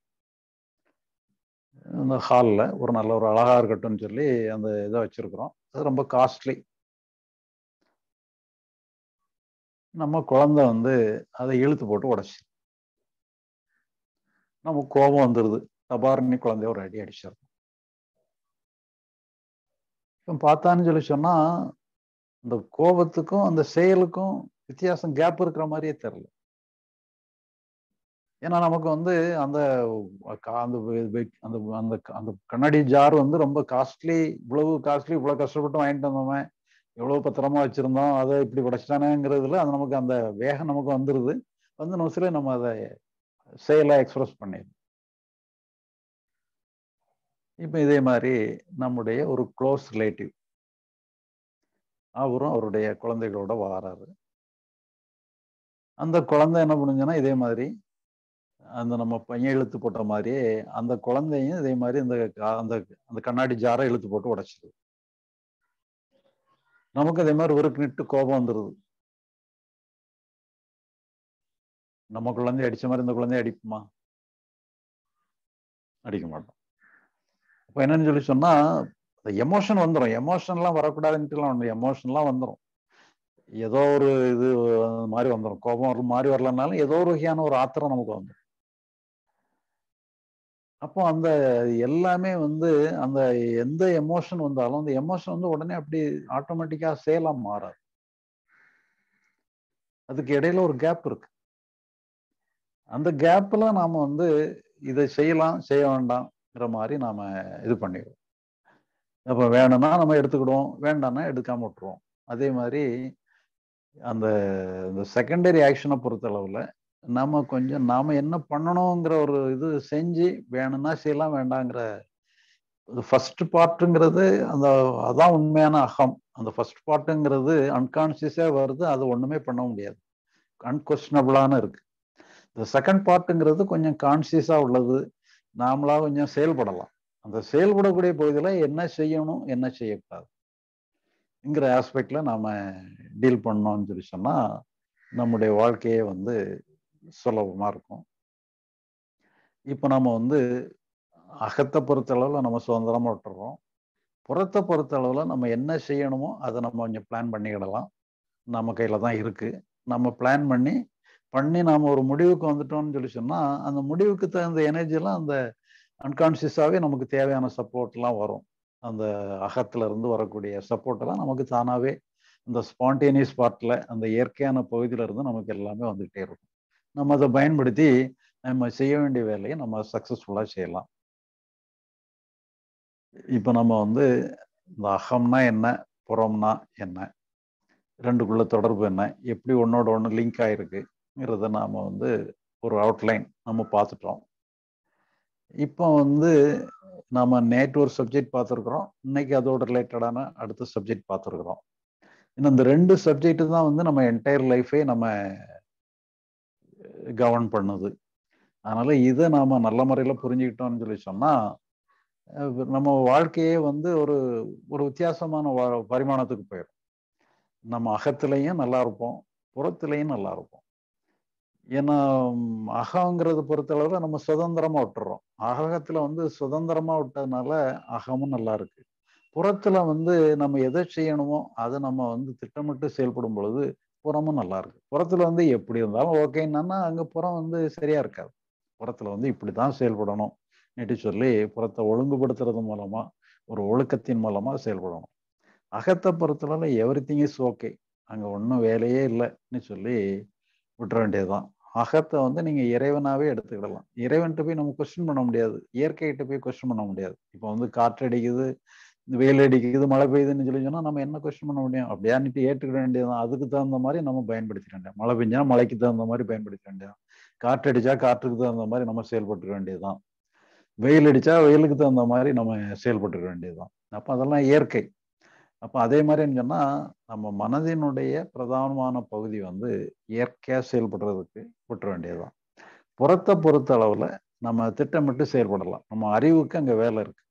இந்த ஹாலில் ஒரு நல்ல ஒரு அழகா இருக்கட்டும்னு சொல்லி அந்த இதை வச்சிருக்கிறோம் அது ரொம்ப காஸ்ட்லி நம்ம குழந்தை வந்து அதை இழுத்து போட்டு உடச்சி நம்ம கோபம் வந்துடுது தபாரணி குழந்தைய ஒரு அடி அடிச்சிடணும் இப்போ பார்த்தான்னு சொல்லி சொன்னா இந்த கோபத்துக்கும் அந்த செயலுக்கும் வித்தியாசம் கேப் இருக்கிற மாதிரியே தெரியல ஏன்னா நமக்கு வந்து அந்த அந்த அந்த அந்த அந்த கண்ணாடி ஜார் வந்து ரொம்ப காஸ்ட்லி இவ்வளவு காஸ்ட்லி இவ்வளவு கஷ்டப்பட்டு வாங்கிட்டு வந்தோமே எவ்வளவு பத்திரமா வச்சிருந்தோம் அதை இப்படி உடைச்சிட்டானேங்கிறதுல அது நமக்கு அந்த வேகம் நமக்கு வந்துருது வந்து நிமிஷத்துல நம்ம அதை செயலா எக்ஸ்பிரஸ் பண்ணிடுது இப்போ இதே மாதிரி நம்முடைய ஒரு க்ளோஸ் ரிலேட்டிவ் அவரும் அவருடைய குழந்தைகளோட வாராரு அந்த குழந்தை என்ன பண்ணுச்சுன்னா இதே மாதிரி அந்த நம்ம பையன் இழுத்து போட்ட மாதிரியே அந்த குழந்தையும் இதே மாதிரி இந்த அந்த அந்த கண்ணாடி ஜாரை இழுத்து போட்டு உடைச்சிருது நமக்கு அதே மாதிரி ஒரு நிட்டு கோபம் வந்துடுது நம்ம குழந்தை அடிச்ச மாதிரி இந்த குழந்தைய அடிப்புமா அடிக்க மாட்டோம் இப்போ என்னன்னு சொல்லி சொன்னா அந்த எமோஷன் வந்துடும் எமோஷன்லாம் வரக்கூடாதுன்ட்டுலாம் ஒன்று எமோஷன்லாம் வந்துடும் ஏதோ ஒரு இது மாதிரி வந்துடும் கோபம் ஒரு மாதிரி வரலனாலும் ஏதோ ஒரு வகையான ஒரு ஆத்திரம் நமக்கு வந்துடும் அப்போ அந்த எல்லாமே வந்து அந்த எந்த எமோஷன் வந்தாலும் அந்த எமோஷன் வந்து உடனே அப்படி ஆட்டோமேட்டிக்கா செயலா மாறாது அதுக்கு இடையில ஒரு கேப் இருக்கு அந்த கேப்ல நாம வந்து இதை செய்யலாம் செய்ய வேண்டாம்ங்கிற மாதிரி நாம இது பண்ணிடுவோம் அப்ப வேணும்னா நம்ம எடுத்துக்கிடுவோம் வேண்டாம்னா எடுக்காம விட்டுருவோம் அதே மாதிரி அந்த இந்த செகண்டரி ஆக்ஷனை பொறுத்தளவுல நம்ம கொஞ்சம் நாம என்ன பண்ணணுங்கிற ஒரு இது செஞ்சு வேணும்னா செய்யலாம் வேண்டாங்கிற ஃபர்ஸ்ட் பார்ட்டுங்கிறது அந்த அதான் உண்மையான அகம் அந்த ஃபர்ஸ்ட் பார்ட்டுங்கிறது அன்கான்சியஸா வருது அது ஒண்ணுமே பண்ண முடியாது அன்கொஸ்டனபிளான இருக்கு இந்த செகண்ட் பார்ட்டுங்கிறது கொஞ்சம் கான்சியஸா உள்ளது நாமளா கொஞ்சம் செயல்படலாம் அந்த செயல்படக்கூடிய பகுதியில் என்ன செய்யணும் என்ன செய்யக்கூடாதுங்கிற ஆஸ்பெக்ட்ல நாம டீல் பண்ணோம்னு சொல்லி சொன்னா நம்முடைய வாழ்க்கையே வந்து சுலபமா இருக்கும் இப்போ நம்ம வந்து அகத்தை பொறுத்தளவில் நம்ம சுதந்திரமா விட்டுறோம் புறத்தை பொறுத்தளவில் நம்ம என்ன செய்யணுமோ அதை நம்ம கொஞ்சம் பிளான் பண்ணிக்கிடலாம் நம்ம கையில தான் இருக்கு நம்ம பிளான் பண்ணி பண்ணி நாம ஒரு முடிவுக்கு வந்துட்டோம்னு சொல்லி சொன்னா அந்த முடிவுக்கு தகுந்த எனர்ஜிலாம் அந்த அன்கான்சியஸாவே நமக்கு தேவையான சப்போர்ட்லாம் வரும் அந்த அகத்துல இருந்து வரக்கூடிய சப்போர்ட் எல்லாம் நமக்கு தானாவே இந்த ஸ்பான்டேனியஸ் பார்ட்ல அந்த இயற்கையான பகுதியில இருந்து நமக்கு எல்லாமே வந்துகிட்டே இருக்கும் நம்ம அதை பயன்படுத்தி நம்ம செய்ய வேண்டிய வேலையை நம்ம சக்சஸ்ஃபுல்லா செய்யலாம் இப்போ நம்ம வந்து இந்த அகம்னா என்ன புறம்னா என்ன ரெண்டுக்குள்ள தொடர்பு என்ன எப்படி ஒன்னோட ஒன்று லிங்க் ஆயிருக்குங்கிறத நாம வந்து ஒரு அவுட்லைன் நம்ம பார்த்துட்டோம் இப்போ வந்து நம்ம நேற்று ஒரு சப்ஜெக்ட் பார்த்துருக்குறோம் இன்னைக்கு அதோட ரிலேட்டடான அடுத்த சப்ஜெக்ட் பார்த்துருக்குறோம் இன்னும் இந்த ரெண்டு சப்ஜெக்ட் தான் வந்து நம்ம என்டையர் லைஃபே நம்ம கவர்ன் பண்ணுது அதனால இதை நாம நல்ல முறையில் புரிஞ்சுக்கிட்டோம்னு சொல்லி சொன்னா அஹ் நம்ம வாழ்க்கையே வந்து ஒரு ஒரு வித்தியாசமான வா- பரிமாணத்துக்கு போயிடும் நம்ம அகத்திலையும் நல்லா இருப்போம் புறத்திலையும் நல்லா இருப்போம் ஏன்னா ம், அகங்கிறத பொறுத்தளவுல நம்ம சுதந்திரமா விட்டுறோம் அகத்துல வந்து சுதந்திரமா விட்டதுனால அகமும் நல்லா இருக்கு புறத்துல வந்து நம்ம எதை செய்யணுமோ அதை நம்ம வந்து திட்டமிட்டு செயல்படும் பொழுது புறமும் நல்லா இருக்கு புறத்துல வந்து எப்படி இருந்தாலும் ஓகேன்னா அங்க புறம் வந்து சரியா இருக்காது புறத்துல வந்து இப்படிதான் செயல்படணும் நேற்று சொல்லி புறத்தை ஒழுங்குபடுத்துறது மூலமா ஒரு ஒழுக்கத்தின் மூலமா செயல்படணும் அகத்தை பொறுத்தளவுல எவ்ரி திங் இஸ் ஓகே அங்க ஒன்றும் வேலையே இல்லைன்னு சொல்லி விட்டுற வேண்டியதுதான் அகத்தை வந்து நீங்க இறைவனாவே எடுத்துக்கிடலாம் இறைவன்கிட்ட போய் நம்ம கொஸ்டின் பண்ண முடியாது இயற்கைகிட்ட போய் கொஸ்டின் பண்ண முடியாது இப்போ வந்து காற்று அடிக்குது வெயில் அடிக்குது மழை பெய்யுதுன்னு சொல்லி சொன்னா நம்ம என்ன கொஸ்டின் பண்ண முடியும் அப்படியான்ட்டு ஏற்றுக்கிட வேண்டியதுதான் அதுக்கு தகுந்த மாதிரி நம்ம பயன்படுத்திக்க வேண்டியது மழை பெஞ்சா மழைக்கு தகுந்த மாதிரி பயன்படுத்த வேண்டியதுதான் காற்று அடிச்சா காற்றுக்கு தகுந்த மாதிரி நம்ம செயல்பட்டுக்க வேண்டியதுதான் வெயில் அடிச்சா வெயிலுக்கு தகுந்த மாதிரி நம்ம செயல்பட்டுக்க வேண்டியதுதான் அப்ப அதெல்லாம் இயற்கை அப்ப அதே மாதிரி சொன்னா நம்ம மனதினுடைய பிரதானமான பகுதி வந்து இயற்கையா செயல்படுறதுக்கு விட்டுற வேண்டியதுதான் புறத்தை பொறுத்த அளவுல நம்ம திட்டமிட்டு செயல்படலாம் நம்ம அறிவுக்கு அங்க வேலை இருக்கு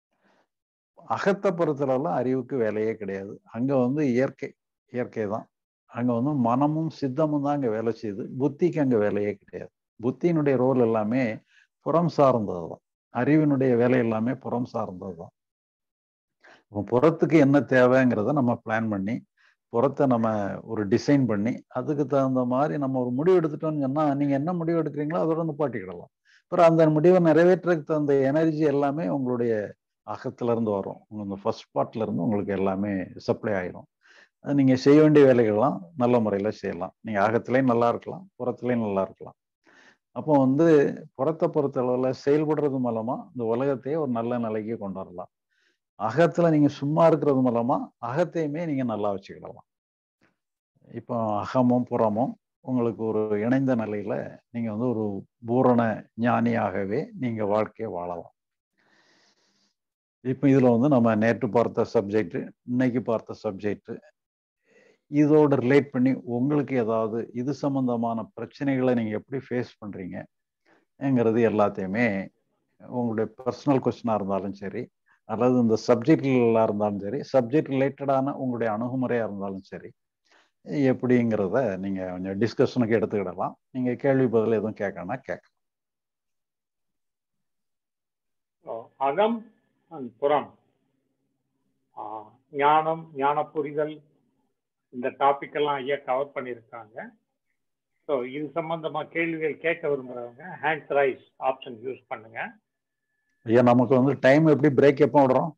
அகத்தை பொறுத்தளவுல அறிவுக்கு வேலையே கிடையாது அங்க வந்து இயற்கை இயற்கை தான் அங்க வந்து மனமும் சித்தமும் தான் அங்க வேலை செய்யுது புத்திக்கு அங்க வேலையே கிடையாது புத்தியினுடைய ரோல் எல்லாமே புறம் சார்ந்தது தான் அறிவினுடைய வேலை எல்லாமே புறம் சார்ந்தது தான் இப்போ புறத்துக்கு என்ன தேவைங்கிறத நம்ம பிளான் பண்ணி புறத்தை நம்ம ஒரு டிசைன் பண்ணி அதுக்கு தகுந்த மாதிரி நம்ம ஒரு முடிவு எடுத்துட்டோம்னு சொன்னா நீங்க என்ன முடிவு எடுக்கிறீங்களோ அதோட நிப்பாட்டிக்கிடலாம் அப்புறம் அந்த முடிவை நிறைவேற்றுறதுக்கு தகுந்த எனர்ஜி எல்லாமே உங்களுடைய அகத்துல இருந்து வரும் உங்க இந்த ஃபர்ஸ்ட் பார்ட்ல இருந்து உங்களுக்கு எல்லாமே சப்ளை ஆயிரும் அது நீங்க செய்ய வேண்டிய வேலைகள்லாம் நல்ல முறையில செய்யலாம் நீங்க அகத்திலையும் நல்லா இருக்கலாம் புறத்துலையும் நல்லா இருக்கலாம் அப்போ வந்து புறத்தை பொறுத்த அளவுல செயல்படுறது மூலமா இந்த உலகத்தையே ஒரு நல்ல நிலைக்கு கொண்டு வரலாம் அகத்துல நீங்க சும்மா இருக்கிறது மூலமா அகத்தையுமே நீங்க நல்லா வச்சுக்கிடலாம் இப்போ அகமும் புறமும் உங்களுக்கு ஒரு இணைந்த நிலையில நீங்க வந்து ஒரு பூரண ஞானியாகவே நீங்க வாழ்க்கையை வாழலாம் இப்போ இதுல வந்து நம்ம நேற்று பார்த்த சப்ஜெக்ட் இன்னைக்கு பார்த்த சப்ஜெக்ட் இதோட ரிலேட் பண்ணி உங்களுக்கு ஏதாவது இது சம்பந்தமான பிரச்சனைகளை நீங்க எப்படி ஃபேஸ் பண்றீங்கங்கிறது எல்லாத்தையுமே உங்களுடைய பர்சனல் கொஸ்டினா இருந்தாலும் சரி அல்லது இந்த சப்ஜெக்ட்ல இருந்தாலும் சரி சப்ஜெக்ட் ரிலேட்டடான உங்களுடைய அணுகுமுறையா இருந்தாலும் சரி எப்படிங்கிறத நீங்க கொஞ்சம் டிஸ்கஷனுக்கு எடுத்துக்கிடலாம் நீங்க கேள்வி பதில் எதுவும் கேட்கணும்னா கேட்க அகம் and புறம் ஆ, ஞானம் ஞான புரிதல் இந்த டாபிக் எல்லாம் ஐயா கவர் பண்ணியிருக்காங்க ஸோ இது சம்பந்தமா கேள்விகள் கேட்க விரும்புறவங்க ஹேண்ட்ஸ் ரைஸ் ஆப்ஷன் யூஸ் பண்ணுங்க ஐயா நமக்கு வந்து டைம் எப்படி பிரேக் எப்போ விடுறோம்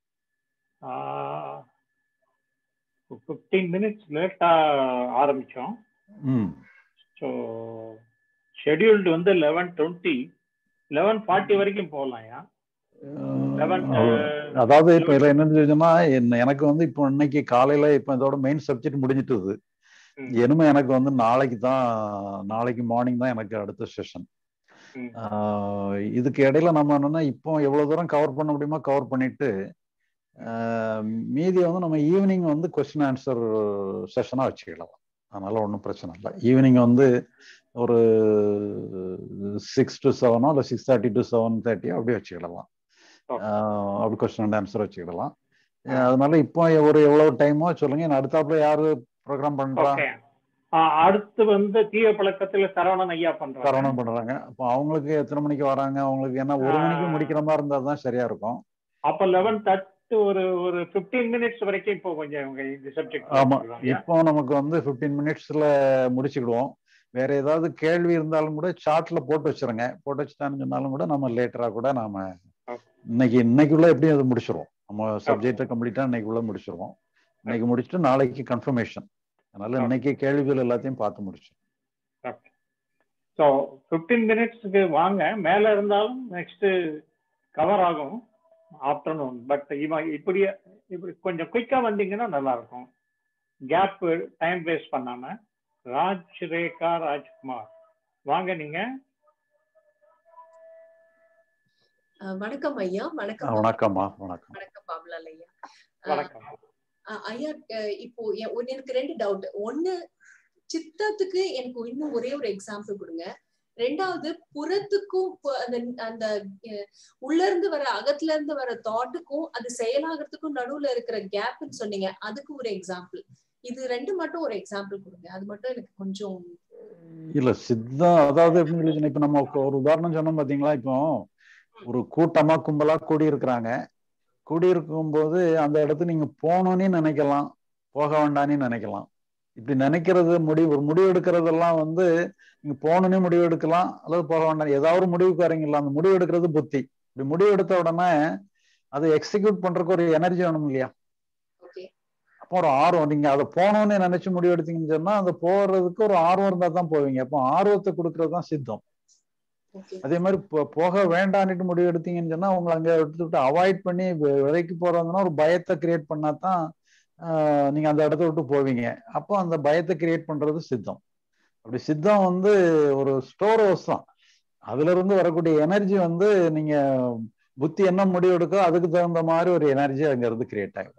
ஃபிஃப்டீன் மினிட்ஸ் லேட்டா ஆரம்பிச்சோம் ம் ஸோ ஷெட்யூல்டு வந்து லெவன் டுவெண்ட்டி லெவன் ஃபார்ட்டி வரைக்கும் போகலாம்யா லெவன் அதாவது இப்ப இதுல என்னன்னு சொல்லுச்சுன்னா என்ன எனக்கு வந்து இப்போ இன்னைக்கு காலையில இப்ப இதோட மெயின் சப்ஜெக்ட் முடிஞ்சிட்டுது இனிமே எனக்கு வந்து நாளைக்கு தான் நாளைக்கு மார்னிங் தான் எனக்கு அடுத்த செஷன் இதுக்கு இடையில நம்ம என்னன்னா இப்போ எவ்வளவு தூரம் கவர் பண்ண முடியுமோ கவர் பண்ணிட்டு ஆஹ் மீதி வந்து நம்ம ஈவினிங் வந்து கொஸ்டின் ஆன்சர் செஷனா வச்சுக்கலாம் அதனால ஒன்றும் பிரச்சனை இல்லை ஈவினிங் வந்து ஒரு சிக்ஸ் டு செவனோ இல்லை சிக்ஸ் தேர்ட்டி டு செவன் தேர்ட்டியோ அப்படியே வச்சுக்கிடலாம் ஆஹ் அப்படி கொஸ்டின் அண்ட் ஆன்சர் வச்சுக்கிடலாம் அதனால இப்போ ஒரு எவ்வளவு டைமோ சொல்லுங்க நான் அடுத்தாப்புல யாரு ப்ரோக்ராம் பண்றா ஓகே அடுத்து வந்து தீய பழக்கத்துல சரவணன் ஐயா பண்றாங்க கரோனம் பண்றாங்க அப்போ அவங்களுக்கு எத்தனை மணிக்கு வராங்க அவங்களுக்கு என்ன ஒரு மணிக்கு முடிக்கிற மாதிரி இருந்தா தான் சரியா இருக்கும் அப்ப லெவன் தேர்ட்டி ஒரு ஒரு பிப்டீன் மினிட்ஸ் வரைக்கும் இப்போ கொஞ்சம் இவங்க இந்த சப்ஜெக்ட் ஆமா இப்போ நமக்கு வந்து பிப்டீன் மினிட்ஸ்ல முடிச்சுக்கிடுவோம் வேற ஏதாவது கேள்வி இருந்தாலும் கூட சார்ட்ல போட்டு வச்சிருங்க போட்டு வச்சுட்டான்னு சொன்னாலும் கூட நம்ம லேட்டரா கூட நாம இன்னைக்கு இன்னைக்குள்ள எப்படியும் அது முடிச்சிருவோம் நம்ம சப்ஜெக்டை கம்ப்ளீட்டா இன்னைக்குள்ள முடிச்சிருவோம் இன்னைக்கு முடிச்சுட்டு நாளைக்கு கன்ஃபர்மேஷன் அதனால இன்னைக்கு கேள்விகள் எல்லாத்தையும் பார்த்து முடிச்சிடும் ஸோ ஃபிஃப்டீன் மினிட்ஸ்க்கு வாங்க மேல இருந்தாலும் நெக்ஸ்ட் கவர் ஆகும் ஆஃப்டர்நூன் பட் இவன் இப்படி இப்படி கொஞ்சம் குயிக்கா வந்தீங்கன்னா நல்லா இருக்கும் கேப் டைம் வேஸ்ட் பண்ணாம ராஜ் ரேகா ராஜ்குமார் வாங்க நீங்க வணக்கம் ஐயா வணக்கம் வணக்கம்மா வணக்கம் வணக்கம் பாபுலால் ஐயா வணக்கம் ஐயா இப்போ எனக்கு ரெண்டு டவுட் ஒண்ணு சித்தத்துக்கு எனக்கு இன்னும் ஒரே ஒரு எக்ஸாம்பிள் கொடுங்க ரெண்டாவது புறத்துக்கும் பு- அந்த அந்த அஹ், உள்ள இருந்து வர அகத்துல இருந்து வர தாட்டுக்கும் அது செயலாகிறதுக்கும் நடுவுல இருக்கிற கேப்னு சொன்னீங்க அதுக்கு ஒரு எக்ஸாம்பிள் இது ரெண்டு மட்டும் ஒரு எக்ஸாம்பிள் கொடுங்க அது மட்டும் எனக்கு கொஞ்சம் இல்ல சித்தம் அதாவது எப்படின்னு சொல்லி சொன்னா, இப்ப நம்ம ஒரு உதாரணம் சொன்னோம் பாத்தீங்களா இப்போ ஒரு கூட்டமா கும்பலா கூடி இருக்கிறாங்க கூடி இருக்கும்போது அந்த இடத்துக்கு நீங்க போகணும்னு நினைக்கலாம் போக வேண்டாம்னு நினைக்கலாம் இப்படி நினைக்கிறது முடிவு ஒரு முடிவு எடுக்கிறதெல்லாம் வந்து நீங்க போகணும்னு முடிவு எடுக்கலாம் அல்லது போக வேண்டாம் ஏதாவது ஒரு முடிவுக்கு வரீங்களா அந்த முடிவு எடுக்கிறது புத்தி இப்படி முடிவு எடுத்த உடனே அதை எக்ஸிக்யூட் பண்றதுக்கு ஒரு எனர்ஜி வேணும் இல்லையா ஓகே அப்போ ஒரு ஆர்வம் நீங்க அதை போகணும்னு நினைச்சு முடிவு எடுத்தீங்கன்னு சொன்னா அந்த போறதுக்கு ஒரு ஆர்வம் இருந்தா தான் போவீங்க அப்போ ஆர்வத்தை கொடுக்கறது தான் சித்தம் ஓகே அதே மாதிரி போ- போக வேண்டான்னுட்டு முடிவு எடுத்தீங்கன்னு சொன்னா உங்களை அங்க எடுத்துட்டு அவாய்ட் பண்ணி வி- விலைக்கு போறதுன்னா ஒரு பயத்தை கிரியேட் பண்ணா தான் ஆஹ், நீங்க அந்த இடத்த விட்டு போவீங்க அப்போ அந்த பயத்தை கிரியேட் பண்றது சித்தம் அப்படி சித்தம் வந்து ஒரு ஸ்டோர் ஹவுஸ் தான் அதுல இருந்து வரக்கூடிய எனர்ஜி வந்து நீங்க புத்தி என்ன முடிவு எடுக்கோ அதுக்கு தகுந்த மாதிரி ஒரு எனர்ஜி அங்க இருந்து கிரியேட் ஆகும்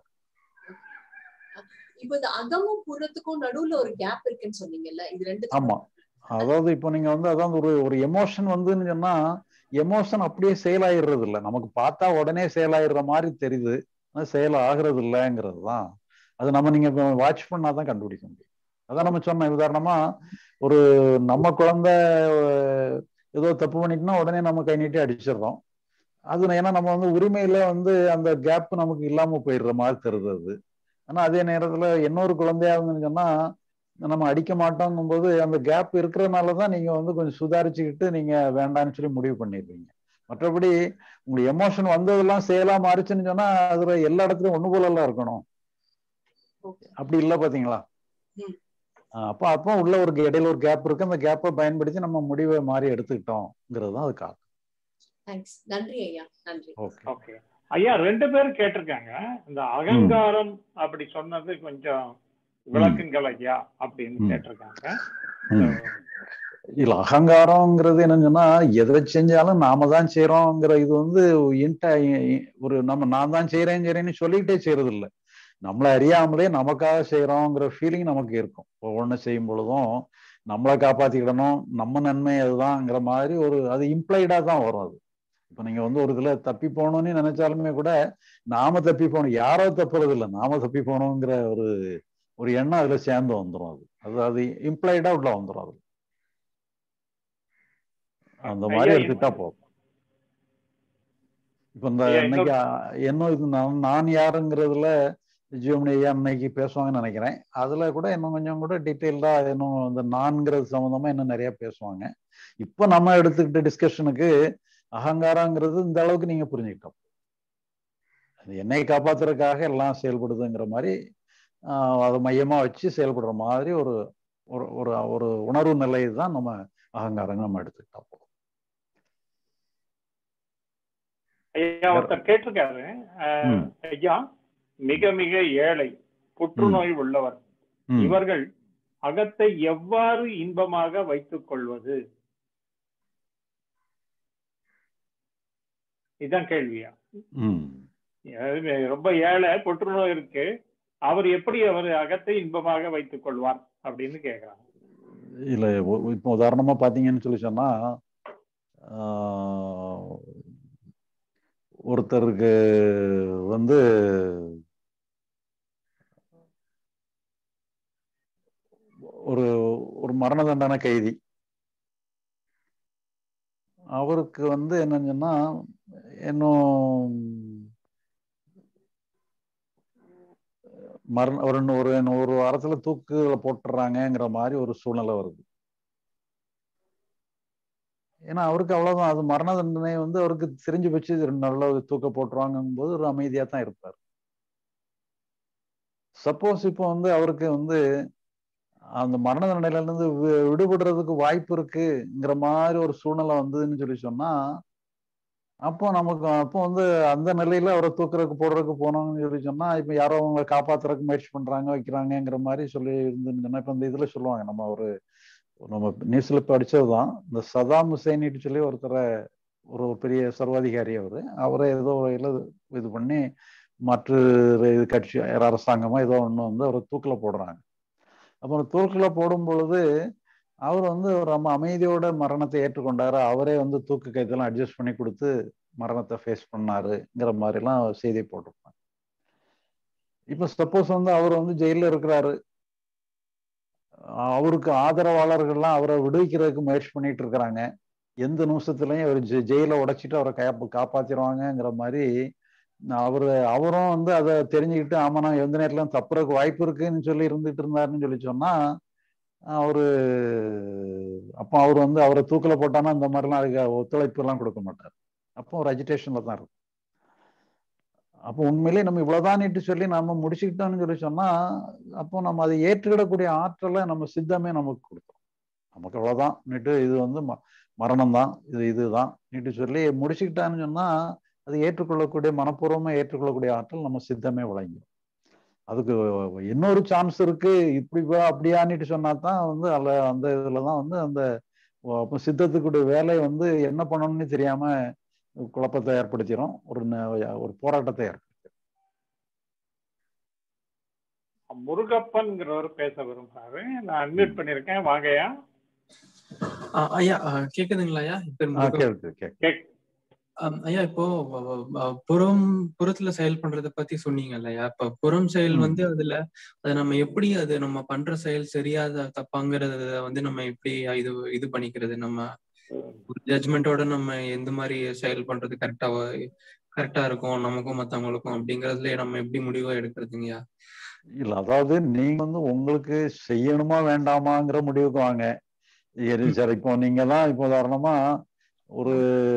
இப்போ இந்த அகமும் புறத்துக்கும் நடுவுல ஒரு கேப் இருக்குன்னு சொன்னீங்கல்ல இது ரெண்டு ஆமா அதாவது இப்போ நீங்க வந்து அதாவது ஒரு ஒரு எமோஷன் வந்துன்னு சொன்னா எமோஷன் அப்படியே செயலாயிடுறது இல்ல நமக்கு பார்த்தா உடனே செயலாயிடுற மாதிரி தெரியுது ஆனா செயல் ஆகுறது இல்லைங்கிறது தான் அது நம்ம நீங்க வாட்ச் பண்ணாதான் கண்டுபிடிக்க முடியும் அதான் நம்ம சொன்ன உதாரணமா ஒரு நம்ம குழந்தை அஹ், ஏதோ தப்பு பண்ணிட்டுனா உடனே நம்ம கை நீட்டி அடிச்சிடுறோம் அது ஏன்னா நம்ம வந்து உரிமையில வந்து அந்த கேப் நமக்கு இல்லாம போயிடுற மாதிரி தெரியுது அது ஆனா அதே நேரத்துல இன்னொரு குழந்தையா இருந்துன்னு சொன்னா நம்ம அடிக்க மாட்டோங்கும் போது அந்த கேப் இருக்கிறதுனால தான் நீங்க வந்து கொஞ்சம் சுதாரிச்சுக்கிட்டு நீங்க வேண்டாம்னு சொல்லி முடிவு பண்ணிடுவீங்க மற்றபடி உங்களுக்கு எமோஷன் வந்ததெல்லாம் செயலா மாறிச்சுன்னு சொன்னா அதுல எல்லா இடத்துலயும் ஒண்ணு போல எல்லாம் இருக்கணும் ஓகே அப்படி இல்ல பாத்தீங்களா ம். ஆஹ் அப்ப அப்போ உள்ள ஒரு இடையில ஒரு கேப் இருக்கு அந்த கேப்பை பயன்படுத்தி நம்ம முடிவை மாறி எடுத்துக்கிட்டோங்கிறது தான் அது காரணம் தேங்க்ஸ் நன்றி ஐயா நன்றி ஓகே ஓகே ஐயா ரெண்டு பேரும் கேட்டிருக்காங்க இந்த அகங்காரம் அப்படி சொன்னது கொஞ்சம் விளக்குங்கள் ஐயா அப்படின்னு ம். கேட்டிருக்காங்க ம். இல்ல அகங்காரம்ங்கிறது என்னன்னு சொன்னா எதை செஞ்சாலும் நாம தான் செய்யறோங்கிற இது வந்து இன்ட ஒரு நம்ம நான் தான் செய்யறேன் செய்யறேன்னு சொல்லிக்கிட்டே செய்யறது இல்ல நம்மளை அறியாமலே நமக்காக செய்யறோங்கிற ஃபீலிங் நமக்கு இருக்கும் ஒவ்வொன்று செய்யும் பொழுதும் நம்மளை காப்பாத்திக்கிடணும் நம்ம நன்மை அதுதான்ங்கிற மாதிரி ஒரு அது இம்ப்ளைடா தான் வரும் அது இப்ப நீங்க வந்து ஒரு இதுல தப்பி போகணும்னு நினைச்சாலுமே கூட நாம தப்பி போகணும் யாரோ தப்புறது இல்லை நாம தப்பி போகணுங்கிற ஒரு ஒரு எண்ணம் அதுல சேர்ந்து வந்துடும் அது அது அது இம்ப்ளைடா உள்ள வந்துடும் அது அந்த மாதிரி ஐயா, எடுத்துட்டா போதும் இப்ப இந்த ஐயா, இன்னைக்கு அ- என்ன இது நான் நான் யாருங்கிறதுல ஜியோமணி ஐயா இன்னைக்கு பேசுவாங்கன்னு நினைக்கிறேன் அதுல கூட இன்னும் கொஞ்சம் கூட டீட்டெயில்டா இன்னும் இந்த நான்கிறது சம்பந்தமா இன்னும் நிறைய பேசுவாங்க இப்ப நம்ம எடுத்துக்கிட்ட டிஸ்கஷனுக்கு அகங்காரங்கிறது இந்த அளவுக்கு நீங்க புரிஞ்சுக்கிட்டோம் அது என்னை காப்பாத்துறதுக்காக எல்லாம் செயல்படுதுங்கிற மாதிரி ஆஹ் அதை மையமா வச்சு செயல்படுற மாதிரி ஒரு ஒரு ஒரு ஒரு உணர்வு நிலை தான் நம்ம அகங்காரம் நம்ம எடுத்துக்கிட்டா போதும் ஐயா ஒருத்தர் கேட்டிருக்காரு அஹ், ம். ஐயா மிக மிக ஏழை புற்றுநோய் உள்ளவர் ம். இவர்கள் அகத்தை எவ்வாறு இன்பமாக வைத்துக் கொள்வது இதுதான் கேள்வியா ம். அதாவது ரொம்ப ஏழை புற்றுநோய் இருக்கு அவர் எப்படி அவர் அகத்தை இன்பமாக வைத்துக் கொள்வார் அப்படின்னு கேக்குறாங்க இல்ல ஒ- இப்போ உதாரணமா பாத்தீங்கன்னு சொல்லி சொன்னா ஆஹ், ஒருத்தருக்கு வந்து ஒரு ஒரு மரண தண்டனை கைதி அவருக்கு வந்து என்னன்னு சொன்னா இன்னும் மரண ஒரு இன்னும் ஒரு இன்னும் ஒரு வாரத்துல தூக்குல போட்டுறாங்கங்கிற மாதிரி ஒரு சூழ்நிலை வருது ஏன்னா அவருக்கு அவ்வளவுதான் அது மரண தண்டனை வந்து அவருக்கு தெரிஞ்சு வச்சு நல்ல தூக்க போட்டுருவாங்கும் போது ஒரு அமைதியா தான் இருப்பார் சப்போஸ் இப்போ வந்து அவருக்கு வந்து அந்த மரண தண்டனையில இருந்து வி- விடுபடுறதுக்கு வாய்ப்பு இருக்குங்கிற மாதிரி ஒரு சூழ்நிலை வந்ததுன்னு சொல்லி சொன்னா அப்போ நமக்கு அப்போ வந்து அந்த நிலையில அவரை தூக்குறதுக்கு போடுறதுக்கு போனோம்னு சொல்லி சொன்னா இப்ப யாரோ அவங்க காப்பாத்துறதுக்கு முயற்சி பண்றாங்க வைக்கிறாங்கங்கிற மாதிரி சொல்லி இருந்துன்னு சொன்னா இப்ப இந்த இதுல சொல்லுவாங்க நம்ம ஒரு நம்ம நியூஸ்ல படிச்சதுதான் இந்த சதாம் ஹுசைனிட்டு சொல்லி ஒருத்தரை ஒரு பெரிய சர்வாதிகாரி அவரு அவரை ஏதோ வகையில இது பண்ணி மற்ற இது கட்சி அரசாங்கமா ஏதோ ஒண்ணு வந்து அவரை தூக்கில போடுறாங்க அப்புறம் தூக்கில போடும் பொழுது அவர் வந்து ரொம்ப அமைதியோட மரணத்தை ஏற்றுக்கொண்டாரு அவரே வந்து தூக்கு கைத்தெல்லாம் அட்ஜஸ்ட் பண்ணி கொடுத்து மரணத்தை ஃபேஸ் பண்ணாருங்கிற மாதிரிலாம் செய்தி போட்டிருப்பாங்க இப்போ சப்போஸ் வந்து அவர் வந்து ஜெயிலில் இருக்கிறாரு அவருக்கு ஆதரவாளர்கள்லாம் அவரை விடுவிக்கிறதுக்கு முயற்சி பண்ணிட்டு இருக்கிறாங்க எந்த நிமிஷத்துலையும் அவர் ஜெ ஜெயில உடைச்சிட்டு அவரை காப்ப காப்பாத்திடுவாங்கங்கிற மாதிரி அவரு அவரும் வந்து அதை தெரிஞ்சுக்கிட்டு ஆமா நான் எந்த நேரத்துல தப்புறதுக்கு வாய்ப்பு இருக்குன்னு சொல்லி இருந்துட்டு இருந்தாருன்னு சொல்லி சொன்னா அவரு அப்போ அவர் வந்து அவரை தூக்கில போட்டானா இந்த மாதிரிலாம் அதுக்கு ஒத்துழைப்பு எல்லாம் கொடுக்க மாட்டார் அப்போ ஒரு அஜிடேஷன்ல தான் இருக்கும் அப்போ உண்மையிலேயே நம்ம இவ்வளவுதான்ட்டு சொல்லி நம்ம முடிச்சுக்கிட்டோம்னு சொல்லி சொன்னா அப்போ நம்ம அதை ஏற்றுக்கிடக்கூடிய ஆற்றலை நம்ம சித்தமே நமக்கு கொடுத்தோம் நமக்கு அவ்வளவுதான் இது வந்து மரணம் தான் இது இதுதான் நீட்டு சொல்லி முடிச்சுக்கிட்டான்னு சொன்னா அது ஏற்றுக்கொள்ளக்கூடிய மனப்பூர்வமா ஏற்றுக்கொள்ளக்கூடிய ஆற்றல் நம்ம சித்தமே வழங்கிடும் அதுக்கு இன்னொரு சான்ஸ் இருக்கு இப்படி அப்படியான்னுட்டு சொன்னா தான் வந்து அதில் அந்த இதுல தான் வந்து அந்த அப்போ சித்தத்துக்குடைய வேலை வந்து என்ன பண்ணணும்னு தெரியாம குழப்பத்தை ஏற்படுத்திடும் ஒரு ஒரு போராட்டத்தை ஏற்படுத்திடும் முருகப்பன்கிறவர் பேச விரும்புறாரு நான் அட்மிட் பண்ணிருக்கேன் வாங்கயா ஐயா கேக்குதுங்களா ஐயா இப்ப ஐயா இப்போ புறம் புறத்துல செயல் பண்றத பத்தி சொன்னீங்க இல்லையா இப்ப புறம் செயல் வந்து அதுல அது நம்ம எப்படி அது நம்ம பண்ற செயல் சரியாத தப்பாங்கிறத வந்து நம்ம எப்படி இது இது பண்ணிக்கிறது நம்ம ஜட்மெண்டோட நம்ம எந்த மாதிரி செயல் பண்றது கரெக்டா கரெக்டா இருக்கும் நமக்கும் மத்தவங்களுக்கும் அப்படிங்கறதுல நம்ம எப்படி முடிவா எடுக்கிறதுங்கய்யா இல்ல அதாவது நீங்க வந்து உங்களுக்கு செய்யணுமா வேண்டாமாங்கிற முடிவுக்கு வாங்க சார் இப்போ நீங்க தான் இப்போ உதாரணமா ஒரு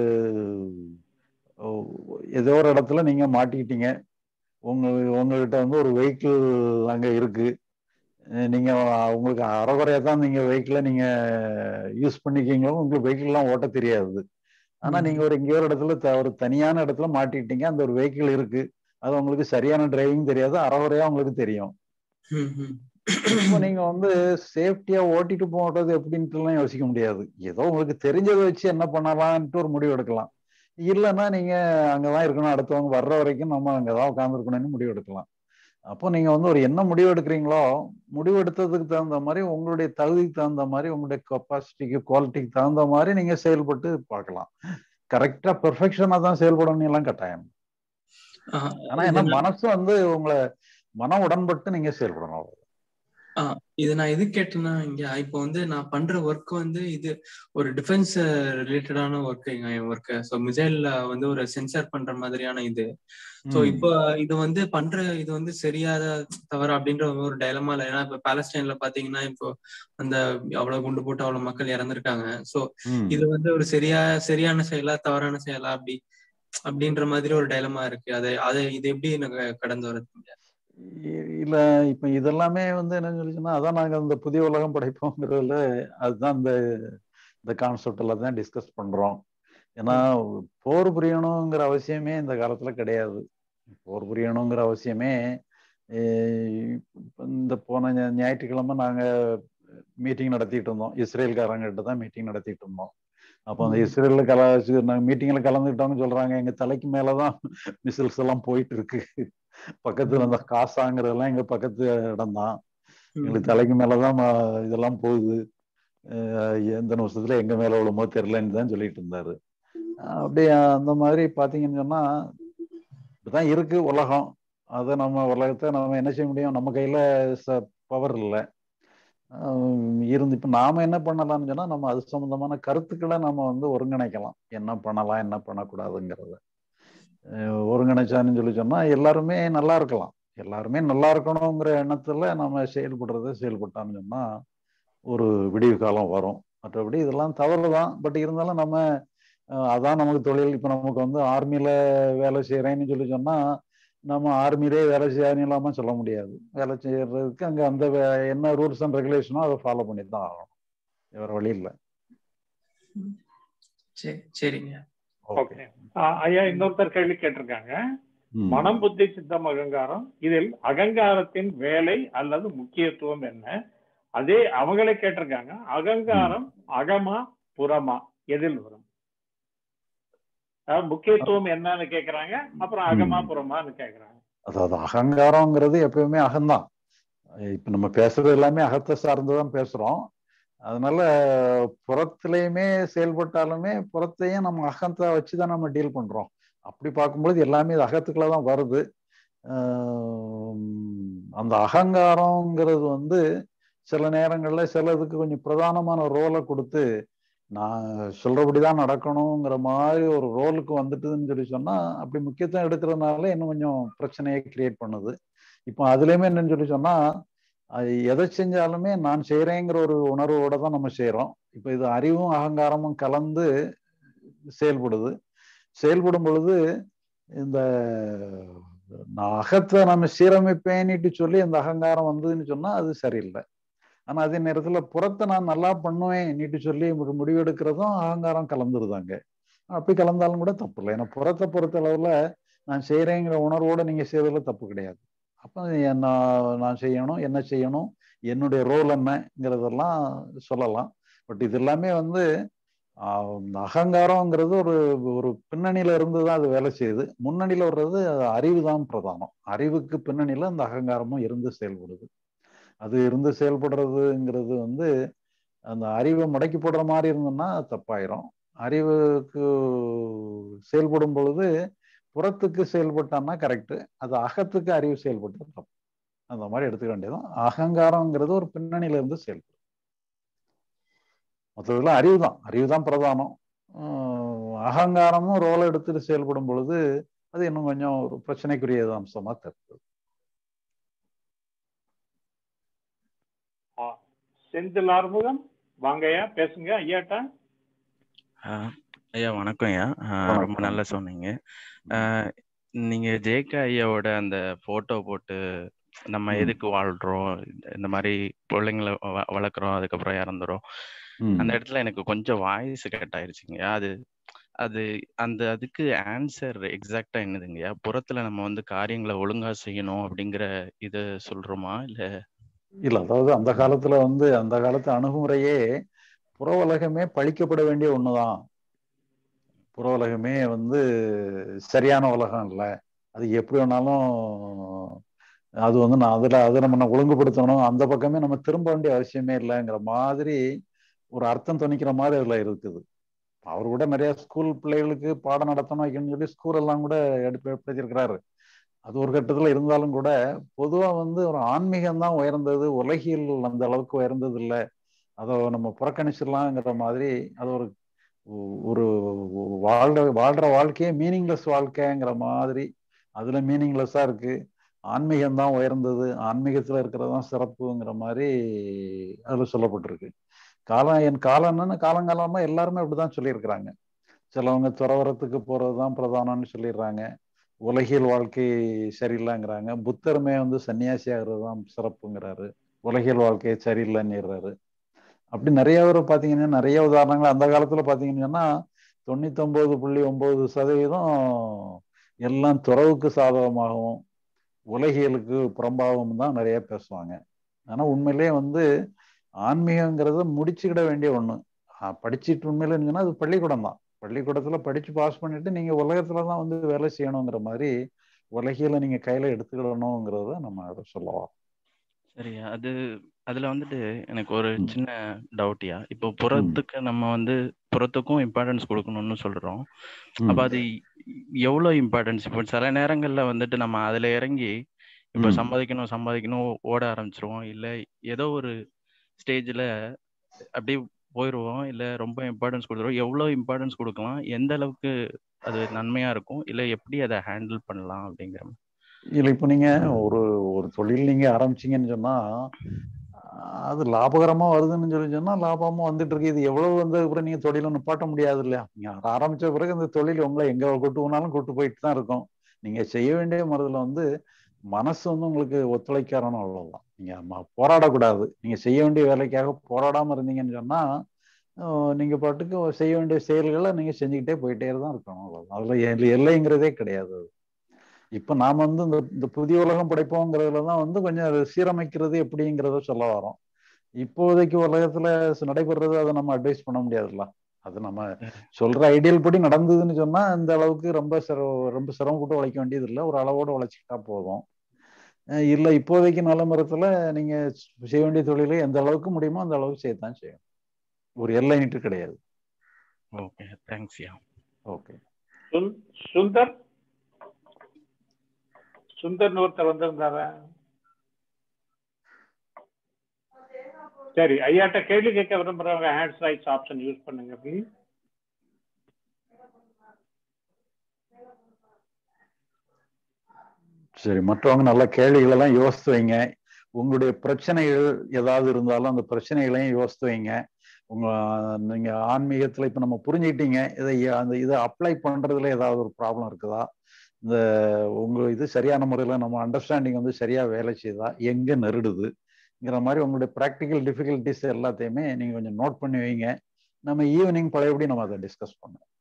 ஏதோ ஒரு இடத்துல நீங்க மாட்டிக்கிட்டீங்க உங்க உங்ககிட்ட வந்து ஒரு வெஹிக்கிள் அங்க இருக்கு நீங்க உங்களுக்கு அறகுறையா தான் நீங்க வெஹிக்கிள நீங்க யூஸ் பண்ணிக்கீங்களோ உங்களுக்கு வெஹிக்கிள்லாம் ஓட்ட தெரியாது ஆனா நீங்க ஒரு எங்கேயோ ஒரு இடத்துல ஒரு தனியான இடத்துல மாட்டிக்கிட்டீங்க அந்த ஒரு வெஹிக்கிள் இருக்கு அது உங்களுக்கு சரியான டிரைவிங் தெரியாது அறகுறையா உங்களுக்கு தெரியும் இப்போ நீங்க வந்து சேஃப்டியா ஓட்டிட்டு போறது எப்படின்ட்டுலாம் யோசிக்க முடியாது ஏதோ உங்களுக்கு தெரிஞ்சதை வச்சு என்ன பண்ணலாம்ட்டு ஒரு முடிவு எடுக்கலாம் இல்லைன்னா நீங்க அங்கதான் இருக்கணும் அடுத்தவங்க வர்ற வரைக்கும் நம்ம அங்கதான் உட்காந்துருக்கணும்னு முடிவு எடுக்கலாம் அப்போ நீங்க வந்து ஒரு என்ன முடிவு எடுக்கிறீங்களோ முடிவு எடுத்ததுக்கு தகுந்த மாதிரி உங்களுடைய தகுதிக்கு தகுந்த மாதிரி உங்களுடைய கெப்பாசிட்டிக்கு குவாலிட்டிக்கு தகுந்த மாதிரி நீங்க செயல்பட்டு பார்க்கலாம் கரெக்டா பெர்ஃபெக்ஷனா தான் செயல்படணும் எல்லாம் கட்டாயம் ஆனா என்ன மனசு வந்து உங்களை மன உடன்பட்டு நீங்க செயல்படணும் இது நான் எது கேட்டேன்னா இங்க இப்போ வந்து நான் பண்ற ஒர்க் வந்து இது ஒரு டிஃபென்ஸ் ரிலேட்டடான ஒர்க் என் ஒர்க் ஸோ மிசைல்ல வந்து ஒரு சென்சார் பண்ற மாதிரியான இது ஸோ இப்போ இது வந்து பண்ற இது வந்து சரியாத தவறு அப்படின்ற ஒரு டைலமா இல்லை ஏன்னா இப்போ பாலஸ்டைன்ல பாத்தீங்கன்னா இப்போ அந்த அவ்வளவு குண்டு போட்டு அவ்வளவு மக்கள் இறந்துருக்காங்க ஸோ இது வந்து ஒரு சரியா சரியான செயலா தவறான செயலா அப்படி அப்படின்ற மாதிரி ஒரு டைலமா இருக்கு அதை அதை இது எப்படி எனக்கு கடந்து வரது இல்ல இப்ப இதெல்லாமே வந்து என்ன சொல்லிச்சுன்னா அதான் நாங்க இந்த புதிய உலகம் படைப்போங்கிறதுல அதுதான் இந்த இந்த கான்செப்ட் எல்லாம் தான் டிஸ்கஸ் பண்றோம் ஏன்னா போர் புரியணுங்கிற அவசியமே இந்த காலத்துல கிடையாது போர் புரியணுங்கிற அவசியமே இந்த போன ஞாயிற்றுக்கிழமை நாங்க மீட்டிங் நடத்திட்டு இருந்தோம் இஸ்ரேல்காரங்கிட்ட தான் மீட்டிங் நடத்திட்டு இருந்தோம் அப்போ அந்த இஸ்ரேல்ல கல நாங்க மீட்டிங்ல கலந்துக்கிட்டோம்னு சொல்றாங்க எங்க தலைக்கு மேலதான் மிசில்ஸ் எல்லாம் போயிட்டு இருக்கு பக்கத்துல அந்த காசாங்கிறதெல்லாம் எங்க பக்கத்து இடம் தான் எங்களுக்கு தலைக்கு மேலதான் இதெல்லாம் போகுது எந்த நிமிஷத்துல எங்க மேல விழுமோ தெரிலன்னு தான் சொல்லிட்டு இருந்தாரு அப்படியே அந்த மாதிரி பாத்தீங்கன்னு சொன்னா இப்படிதான் இருக்கு உலகம் அதை நம்ம உலகத்தை நம்ம என்ன செய்ய முடியும் நம்ம கையில பவர் இல்லை இருந்து இப்ப நாம என்ன பண்ணலாம்னு சொன்னா நம்ம அது சம்பந்தமான கருத்துக்களை நம்ம வந்து ஒருங்கிணைக்கலாம் என்ன பண்ணலாம் என்ன பண்ணக்கூடாதுங்கிறத ஒருங்கிணைச்சான்னு சொல்லி சொன்னா எல்லாருமே நல்லா இருக்கலாம் எல்லாருமே நல்லா இருக்கணுங்கிற எண்ணத்துல நம்ம செயல்படுறத செயல்பட்டான்னு சொன்னா ஒரு விடிவு காலம் வரும் மற்றபடி இதெல்லாம் தவறு தான் பட் இருந்தாலும் நம்ம அதான் நமக்கு தொழில் இப்ப நமக்கு வந்து ஆர்மியில வேலை செய்யறேன்னு சொல்லி சொன்னா நம்ம ஆர்மிலே வேலை செய்யாதுன்னு இல்லாம சொல்ல முடியாது வேலை செய்யறதுக்கு அங்க அந்த என்ன ரூல்ஸ் அண்ட் ரெகுலேஷனோ அதை ஃபாலோ பண்ணி தான் ஆகணும் வேற வழி இல்லை சரிங்க ஓகே ஐயா இன்னொருத்தர் கேள்வி கேட்டிருக்காங்க மனம் புத்தி சித்தம் அகங்காரம் இதில் அகங்காரத்தின் வேலை அல்லது முக்கியத்துவம் என்ன அதே அவங்களே கேட்டிருக்காங்க அகங்காரம் அகமா புறமா எதில் வரும் முக்கியத்துவம் என்னன்னு கேக்குறாங்க அப்புறம் அகமா புறமான்னு கேக்குறாங்க அதாவது அகங்காரங்கிறது எப்பயுமே அகம்தான் இப்ப நம்ம பேசுறது எல்லாமே அகத்தை சார்ந்துதான் பேசுறோம் அதனால புறத்திலையுமே செயல்பட்டாலுமே புறத்தையும் நம்ம அகத்தை வச்சுதான் நம்ம டீல் பண்றோம் அப்படி பார்க்கும்பொழுது எல்லாமே இது அகத்துக்குள்ள தான் வருது அந்த அகங்காரங்கிறது வந்து சில நேரங்கள்ல சிலதுக்கு கொஞ்சம் பிரதானமான ரோலை கொடுத்து நான் சொல்றபடிதான் நடக்கணுங்கிற மாதிரி ஒரு ரோலுக்கு வந்துட்டுதுன்னு சொல்லி சொன்னா அப்படி முக்கியத்துவம் எடுக்கிறதுனால இன்னும் கொஞ்சம் பிரச்சனையை கிரியேட் பண்ணுது இப்போ அதுலயுமே என்னன்னு சொல்லி சொன்னா எதை செஞ்சாலுமே நான் செய்யறேங்கிற ஒரு உணர்வோட தான் நம்ம செய்யறோம் இப்போ இது அறிவும் அகங்காரமும் கலந்து செயல்படுது செயல்படும் பொழுது இந்த நான் அகத்தை நம்ம சீரமைப்பேன்னுட்டு சொல்லி அந்த அகங்காரம் வந்ததுன்னு சொன்னா அது சரியில்லை ஆனா அதே நேரத்துல புறத்தை நான் நல்லா பண்ணுவேன் நீட்டு சொல்லி முடிவு எடுக்கிறதும் அகங்காரம் கலந்துருதாங்க அப்படி கலந்தாலும் கூட தப்பு இல்லை ஏன்னா புறத்தை பொறுத்த அளவுல நான் செய்யறேங்கிற உணர்வோட நீங்க செய்யறதுல தப்பு கிடையாது அப்போ என்ன நான் செய்யணும் என்ன செய்யணும் என்னுடைய ரோல் என்னங்கிறதெல்லாம் சொல்லலாம் பட் இது எல்லாமே வந்து அகங்காரங்கிறது ஒரு ஒரு பின்னணியில இருந்து தான் அது வேலை செய்யுது முன்னணியில வர்றது அறிவு தான் பிரதானம் அறிவுக்கு பின்னணியில அந்த அகங்காரமும் இருந்து செயல்படுது அது இருந்து செயல்படுறதுங்கிறது வந்து அந்த அறிவை முடக்கி போடுற மாதிரி இருந்ததுன்னா தப்பாயிரும் அறிவுக்கு செயல்படும் பொழுது புறத்துக்கு செயல்பட்டான்னா கரெக்டு அது அகத்துக்கு அறிவு செயல்பட்டு தப்பு அந்த மாதிரி எடுத்துக்க வேண்டியதும் அகங்காரங்கிறது ஒரு பின்னணியில இருந்து செயல்படும் மற்றதுல அறிவு தான் அறிவு தான் பிரதானம் அகங்காரமும் ரோலை எடுத்துட்டு செயல்படும் பொழுது அது இன்னும் கொஞ்சம் ஒரு பிரச்சனைக்குரிய அம்சமா தெரியுது செந்தில் ஆறுமுகம் வாங்கய்யா பேசுங்க ஐயாட்டா ஐயா வணக்கம் ஐயா ரொம்ப நல்லா சொன்னீங்க நீங்க ஜேகே ஐயாவோட அந்த போட்டோ போட்டு நம்ம எதுக்கு வாழ்றோம் இந்த மாதிரி பிள்ளைங்களை வளர்க்குறோம் அதுக்கப்புறம் இறந்துரும் அந்த இடத்துல எனக்கு கொஞ்சம் வாய்ஸ் கட் ஆயிருச்சுங்க அது அது அந்த அதுக்கு ஆன்சர் எக்ஸாக்டா என்னதுங்கய்யா புறத்துல நம்ம வந்து காரியங்களை ஒழுங்கா செய்யணும் அப்படிங்கிற இத சொல்றோமா இல்ல இல்ல அதாவது அந்த காலத்துல வந்து அந்த காலத்து அணுகுமுறையே புற உலகமே பழிக்கப்பட வேண்டிய ஒண்ணுதான் புற உலகமே வந்து சரியான உலகம் இல்லை அது எப்படி வேணாலும் அது வந்து நான் அதுல அதை நம்ம ஒழுங்குபடுத்தணும் அந்த பக்கமே நம்ம திரும்ப வேண்டிய அவசியமே இல்லைங்கிற மாதிரி ஒரு அர்த்தம் துணிக்கிற மாதிரி அதுல இருக்குது அவர் கூட நிறைய ஸ்கூல் பிள்ளைகளுக்கு பாடம் நடத்தணும் வைக்கணும்னு சொல்லி ஸ்கூல் எல்லாம் கூட எடுப்படுத்திருக்கிறாரு அது ஒரு கட்டத்துல இருந்தாலும் கூட பொதுவா வந்து ஒரு ஆன்மீகம் தான் உயர்ந்தது உலகியல் அந்த அளவுக்கு உயர்ந்தது இல்லை அதை நம்ம புறக்கணிச்சிடலாங்கிற மாதிரி அது ஒரு ஒரு வாழ்ற வாழ்ற வாழ்க்கையே மீனிங்லெஸ் வாழ்க்கைங்கிற மாதிரி அதுல மீனிங்லெஸ்ஸா இருக்கு ஆன்மீகம் தான் உயர்ந்தது ஆன்மீகத்துல இருக்கிறது தான் சிறப்புங்கிற மாதிரி அதுல சொல்லப்பட்டிருக்கு காலம் என் காலம் என்னன்னு காலங்காலமா எல்லாருமே அப்படிதான் சொல்லியிருக்கிறாங்க சிலவங்க துறவரத்துக்கு போறதுதான் பிரதானம்னு சொல்லிடுறாங்க உலகியல் வாழ்க்கை சரியில்லைங்கிறாங்க புத்தருமே வந்து சன்னியாசி ஆகிறது தான் சிறப்புங்கிறாரு உலகியல் வாழ்க்கை சரியில்லைன்னுறாரு அப்படி நிறைய பேர் பார்த்தீங்கன்னா நிறைய உதாரணங்கள் அந்த காலத்துல பார்த்தீங்கன்னா தொண்ணூத்தொன்பது புள்ளி ஒன்பது சதவீதம் எல்லாம் துறவுக்கு சாதகமாகவும் உலகியலுக்கு புறம்பாகவும் தான் நிறைய பேசுவாங்க ஆனா உண்மையிலேயே வந்து ஆன்மீகங்கிறத முடிச்சுக்கிட வேண்டிய ஒண்ணு படிச்சுட்டு உண்மையில இருந்துச்சுன்னா அது பள்ளிக்கூடம் தான் பள்ளிக்கூடத்துல படிச்சு பாஸ் பண்ணிட்டு நீங்க உலகத்துல தான் வந்து வேலை செய்யணுங்கிற மாதிரி உலகியல நீங்க கையில எடுத்துக்கிடணுங்கிறத நம்ம சொல்லலாம் சரியா அது அதுல வந்துட்டு எனக்கு ஒரு சின்ன டவுட்டியா இப்போ புறத்துக்கு நம்ம வந்து புறத்துக்கும் இம்பார்ட்டன்ஸ் கொடுக்கணும்னு சொல்றோம் அப்ப அது எவ்வளவு இம்பார்ட்டன்ஸ் இப்போ சில நேரங்கள்ல வந்துட்டு நம்ம அதுல இறங்கி இப்போ சம்பாதிக்கணும் சம்பாதிக்கணும் ஓட ஆரம்பிச்சிருவோம் இல்ல ஏதோ ஒரு ஸ்டேஜ்ல அப்படியே போயிடுவோம் இல்ல ரொம்ப இம்பார்ட்டன்ஸ் கொடுத்துருவோம் எவ்வளவு இம்பார்ட்டன்ஸ் கொடுக்கலாம் எந்த அளவுக்கு அது நன்மையா இருக்கும் இல்ல எப்படி அதை ஹேண்டில் பண்ணலாம் அப்படிங்கிற இல்லை இப்போ நீங்க ஒரு ஒரு தொழில் நீங்க ஆரம்பிச்சீங்கன்னு சொன்னா அது லாபகரமா வருதுன்னு சொல்லி சொன்னா லாபமா வந்துட்டு இருக்கு இது எவ்வளவு வந்த பிறகு நீங்க தொழிலை நிப்பாட்ட முடியாது இல்லையா நீங்க ஆரம்பிச்ச பிறகு இந்த தொழில் உங்களை எங்க கூட்டு போனாலும் கூட்டு போயிட்டு தான் இருக்கும் நீங்க செய்ய வேண்டிய மருதுல வந்து மனசு வந்து உங்களுக்கு ஒத்துழைக்காரணும் அவ்வளவுதான் நீங்க போராடக்கூடாது நீங்க செய்ய வேண்டிய வேலைக்காக போராடாம இருந்தீங்கன்னு சொன்னா நீங்க பாட்டுக்கு செய்ய வேண்டிய செயல்களை நீங்க செஞ்சுக்கிட்டே போயிட்டே தான் இருக்கணும் அவ்வளவுதான் அதுல எல்லைங்கிறதே கிடையாது இப்ப நாம வந்து இந்த இந்த புதிய உலகம் படைப்போங்கிறதுல தான் வந்து கொஞ்சம் சீரமைக்கிறது எப்படிங்கிறத சொல்ல வரோம் இப்போதைக்கு உலகத்துல நடைபெறது அதை நம்ம அட்வைஸ் பண்ண முடியாதுல்ல அது நம்ம சொல்ற ஐடியல் படி நடந்ததுன்னு சொன்னா இந்த அளவுக்கு ரொம்ப சிர ரொம்ப சிரமப்பட்டு உழைக்க வேண்டியது இல்லை ஒரு அளவோட உழைச்சிக்கிட்டா போதும் இல்லை இப்போதைக்கு நிலமரத்துல நீங்க செய்ய வேண்டிய தொழிலை எந்த அளவுக்கு முடியுமோ அந்த அளவுக்கு செய்யத்தான் செய்யும் ஒரு எல்லை நீட்டு கிடையாது ஓகே தேங்க்ஸ் யா ஓகே சுந்- சுந்தர் சுந்தர்னு ஒருத்தர் வந்திருந்தாரா சரி ஐயாட்ட கேள்வி கேட்க விரும்புறவங்க ஹேண்ட்ஸ் ரைட்ஸ் ஆப்ஷன் யூஸ் பண்ணுங்க ப்ளீஸ் சரி மற்றவங்க நல்ல கேள்விகள் எல்லாம் யோசித்து வைங்க உங்களுடைய பிரச்சனைகள் ஏதாவது இருந்தாலும் அந்த பிரச்சனைகளையும் யோசித்து வைங்க உங்க நீங்க ஆன்மீகத்துல இப்ப நம்ம புரிஞ்சுக்கிட்டீங்க இதை அந்த இதை அப்ளை பண்றதுல ஏதாவது ஒரு ப்ராப்ளம் இருக்குதா இந்த உங்க இது சரியான முறையில நம்ம அண்டர்ஸ்டாண்டிங் வந்து சரியா வேலை செய்யுதா எங்க நெருடுதுங்கிற மாதிரி உங்களுடைய ப்ராக்டிக்கல் டிஃபிகல்ட்டிஸ் எல்லாத்தையுமே நீங்க கொஞ்சம் நோட் பண்ணி வைங்க நம்ம ஈவினிங் பழையபடி நம்ம அதை டிஸ்கஸ் பண்ணுவோம்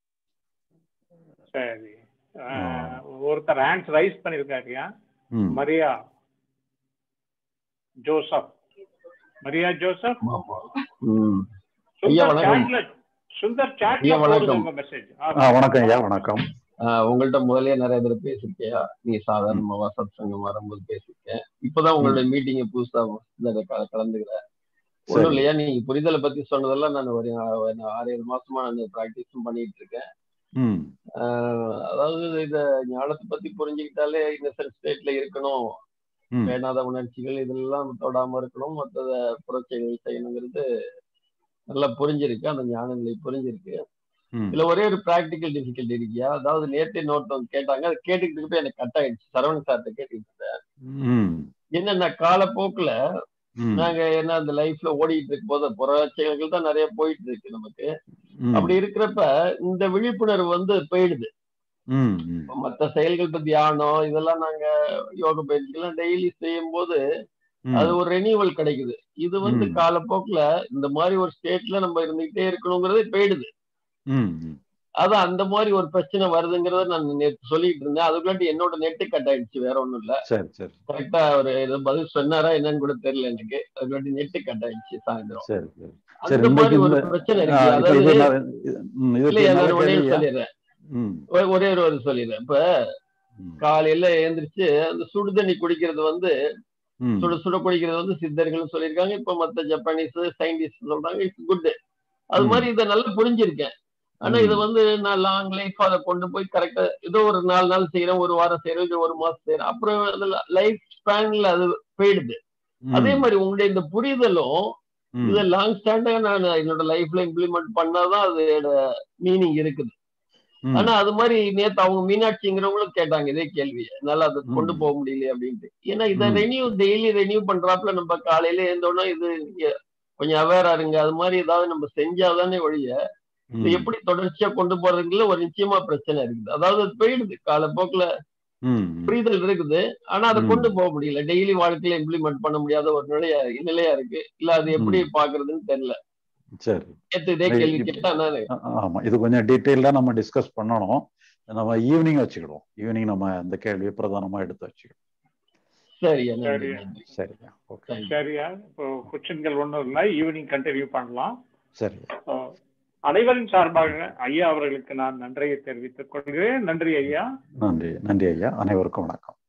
சரி அஹ், ஒருத்தர் ஹேண்ட்ஸ் ரைஸ் பண்ணிருக்காருயா ம் மரியா ஜோசப் மரியா ஜோசப் ஆமா. ம். ஐயா, சுந்தர் வணக்கம். சாட்ல சுந்தர் சாட்ல ஐயா, போடுங்க வணக்கம். உங்க மெசேஜ் ஆ வணக்கம் ஐயா வணக்கம் ஆஹ் உங்கள்ட்ட முதல்லயே நிறைய பேர் பேசியிருக்கேன் நீ சாதாரணமா வசத் சங்கம் வரும்போது பேசியிருக்கேன் இப்பதான் உங்களுடைய மீட்டிங்க புதுசா இதுல க- கலந்துக்கிறேன் ஒண்ணும் சரி இல்லையா நீங்க புரிதலை பத்தி சொன்னதெல்லாம் நான் ஒரு ஒரு ஆறு ஏழு மாசமா நான் பிராக்டிஸும் பண்ணிட்டு இருக்கேன் ம் ஆஹ் அதாவது இத ஞானத்தை பத்தி புரிஞ்சுக்கிட்டாலே இன்னசென்ட் ஸ்டேட்ல இருக்கணும் ம் வேணாத உணர்ச்சிகள் இதெல்லாம் தொடாம இருக்கணும் மற்றத புரட்சிகள் செய்யணுங்கிறது நல்லா புரிஞ்சிருக்கு அந்த ஞான நிலை புரிஞ்சிருக்கு ம் இதுல ஒரே ஒரு பிராக்டிக்கல் டிஃபிகல்ட்டி இருக்கியா அதாவது நேற்று நோட்டம் கேட்டாங்க அது கேட்டுக்கிட்டு இருக்கப்ப எனக்கு கட் ஆயிடுச்சு சரவணன் சார்ட்ட கேட்டுக்கிட்டு இருந்தேன் ம் என்னென்ன காலப்போக்குல ம் நாங்க என்ன அந்த லைஃப்ல ஓடிட்டு இருக்கும் போது புறச்செயல்கள் தான் நிறைய போயிட்டு இருக்கு நமக்கு ம் அப்படி இருக்கிறப்ப இந்த விழிப்புணர்வு வந்து போயிடுது ம் ம் இப்ப மத்த செயல்கள் இப்ப தியானம் இதெல்லாம் நாங்க யோக பயிற்சிகள்லாம் டெய்லி செய்யும் போது ம் அது ஒரு ரெனியூவல் கிடைக்குது இது வந்து ம். காலப்போக்குல இந்த மாதிரி ஒரு ஸ்டேட்ல நம்ம இருந்துகிட்டே இருக்கணுங்கிறதே போயிடுது ம் ம் அதான் அந்த மாதிரி ஒரு பிரச்சனை வருதுங்கிறத நான் நேற்று சொல்லிட்டு இருந்தேன் அதுக்குள்ளாட்டி என்னோட நெட்டு கட் ஆயிடுச்சு வேற ஒண்ணும் இல்ல சரி சரி கரெக்டா ஒரு ஏதோ பதில் சொன்னாரா என்னன்னு கூட தெரியல எனக்கு அதுக்குள்ளாட்டி நெட்டு கட் ஆயிடுச்சு சாயந்தரம் சரி சரி சரி அந்த மாதிரி இன்னைக்கு ஒரு இந்த பிரச்சனை ஆ, இருக்கு இப்ப இது அதாவது நல்ல- இது- ம், இது இல்லையா நல்ல நான் ஒரே ஒரு கேள்வியா சொல்லிடுறேன் ம் ஒரே- ஒரே ஒரு ஒரு சொல்லிடுறேன் இப்ப ம், காலையில எழுந்திரிச்சு அந்த சுடுதண்ணி குடிக்கிறது வந்து ம், சுட சுட குடிக்கிறது வந்து சித்தர்கள் சொல்லியிருக்காங்க இப்ப மத்த ஜப்பானீஸ் சயின்டிஸ்ட் சொல்றாங்க இட்ஸ் குட் அது ம். மாதிரி இதை நல்லா புரிஞ்சிருக்கேன் ஆனா ம். இது வந்து நான் லாங் லைஃப் அதை கொண்டு போய் கரெக்டா ஏதோ ஒரு நாலு நாள் செய்யறேன் ஒரு வாரம் செய்யறேன் இது ஒரு மாசம் செய்யறேன் அப்புறம் லைஃப் ஸ்பேன்ல அது போயிடுது ம், அதே மாதிரி உங்களுடைய இந்த புரிதலும் ம், இதை லாங் ஸ்டாண்டா நான் என்னோட லைஃப்ல இம்ப்ளிமெண்ட் பண்ணாதான் அதோட மீனிங் இருக்குது ம், ஆனா அது மாதிரி நேத்து அவங்க மீனாட்சிங்கிறவங்களும் கேட்டாங்க இதே கேள்வி என்னால அதை ம். கொண்டு போக முடியல அப்படின்ட்டு ஏன்னா இதை ம். ரெனியூ டெய்லி ரெனியூ பண்றாப்புல நம்ம காலையில எழுந்தோன்னா இது நீங்க கொஞ்சம் அவேரா இருங்க அது மாதிரி ஏதாவது நம்ம செஞ்சாதானே ஒழிய இது ம், எப்படி தொடர்ச்சியா கொண்டு போறதுக்குள்ள ஒரு நிச்சயமா பிரச்சனை இருக்குது அதாவது அது போயிடுது காலப்போக்குல ம், ம். புரிதல் இருக்குது ஆனா அதை ம். கொண்டு போக முடியல டெய்லி வாழ்க்கையில இம்ப்ளிமெண்ட் பண்ண முடியாத ஒரு நிலையா நிலையா இருக்கு இல்ல அது எப்படி பாக்குறதுன்னு தெரியல சரி நேத்து இதே இல்ல, கேள்வி இப்ப- கேட்டா நானு ஆ- ஆமா இது கொஞ்சம் டீட்டெயிலா நம்ம டிஸ்கஸ் பண்ணணும் நம்ம ஈவினிங் வச்சுக்கிடுவோம் ஈவினிங் நம்ம இந்த கேள்வியை பிரதானமா எடுத்து வச்சுக்கிடுவோம் சரியா நன்றி சரி. நன்றி சரியா ஓகே Thank you. சரியா இப்போ கொஸ்டின்கள் ஒன்றும் இல்லை ஈவினிங் கண்டினியூ பண்ணலாம் சரியா So, அனைவரின் சார்பாக ஐயா அவர்களுக்கு நான் நன்றியை தெரிவித்துக் கொள்கிறேன் நன்றி ஐயா நன்றி நன்றி ஐயா அனைவருக்கும் வணக்கம்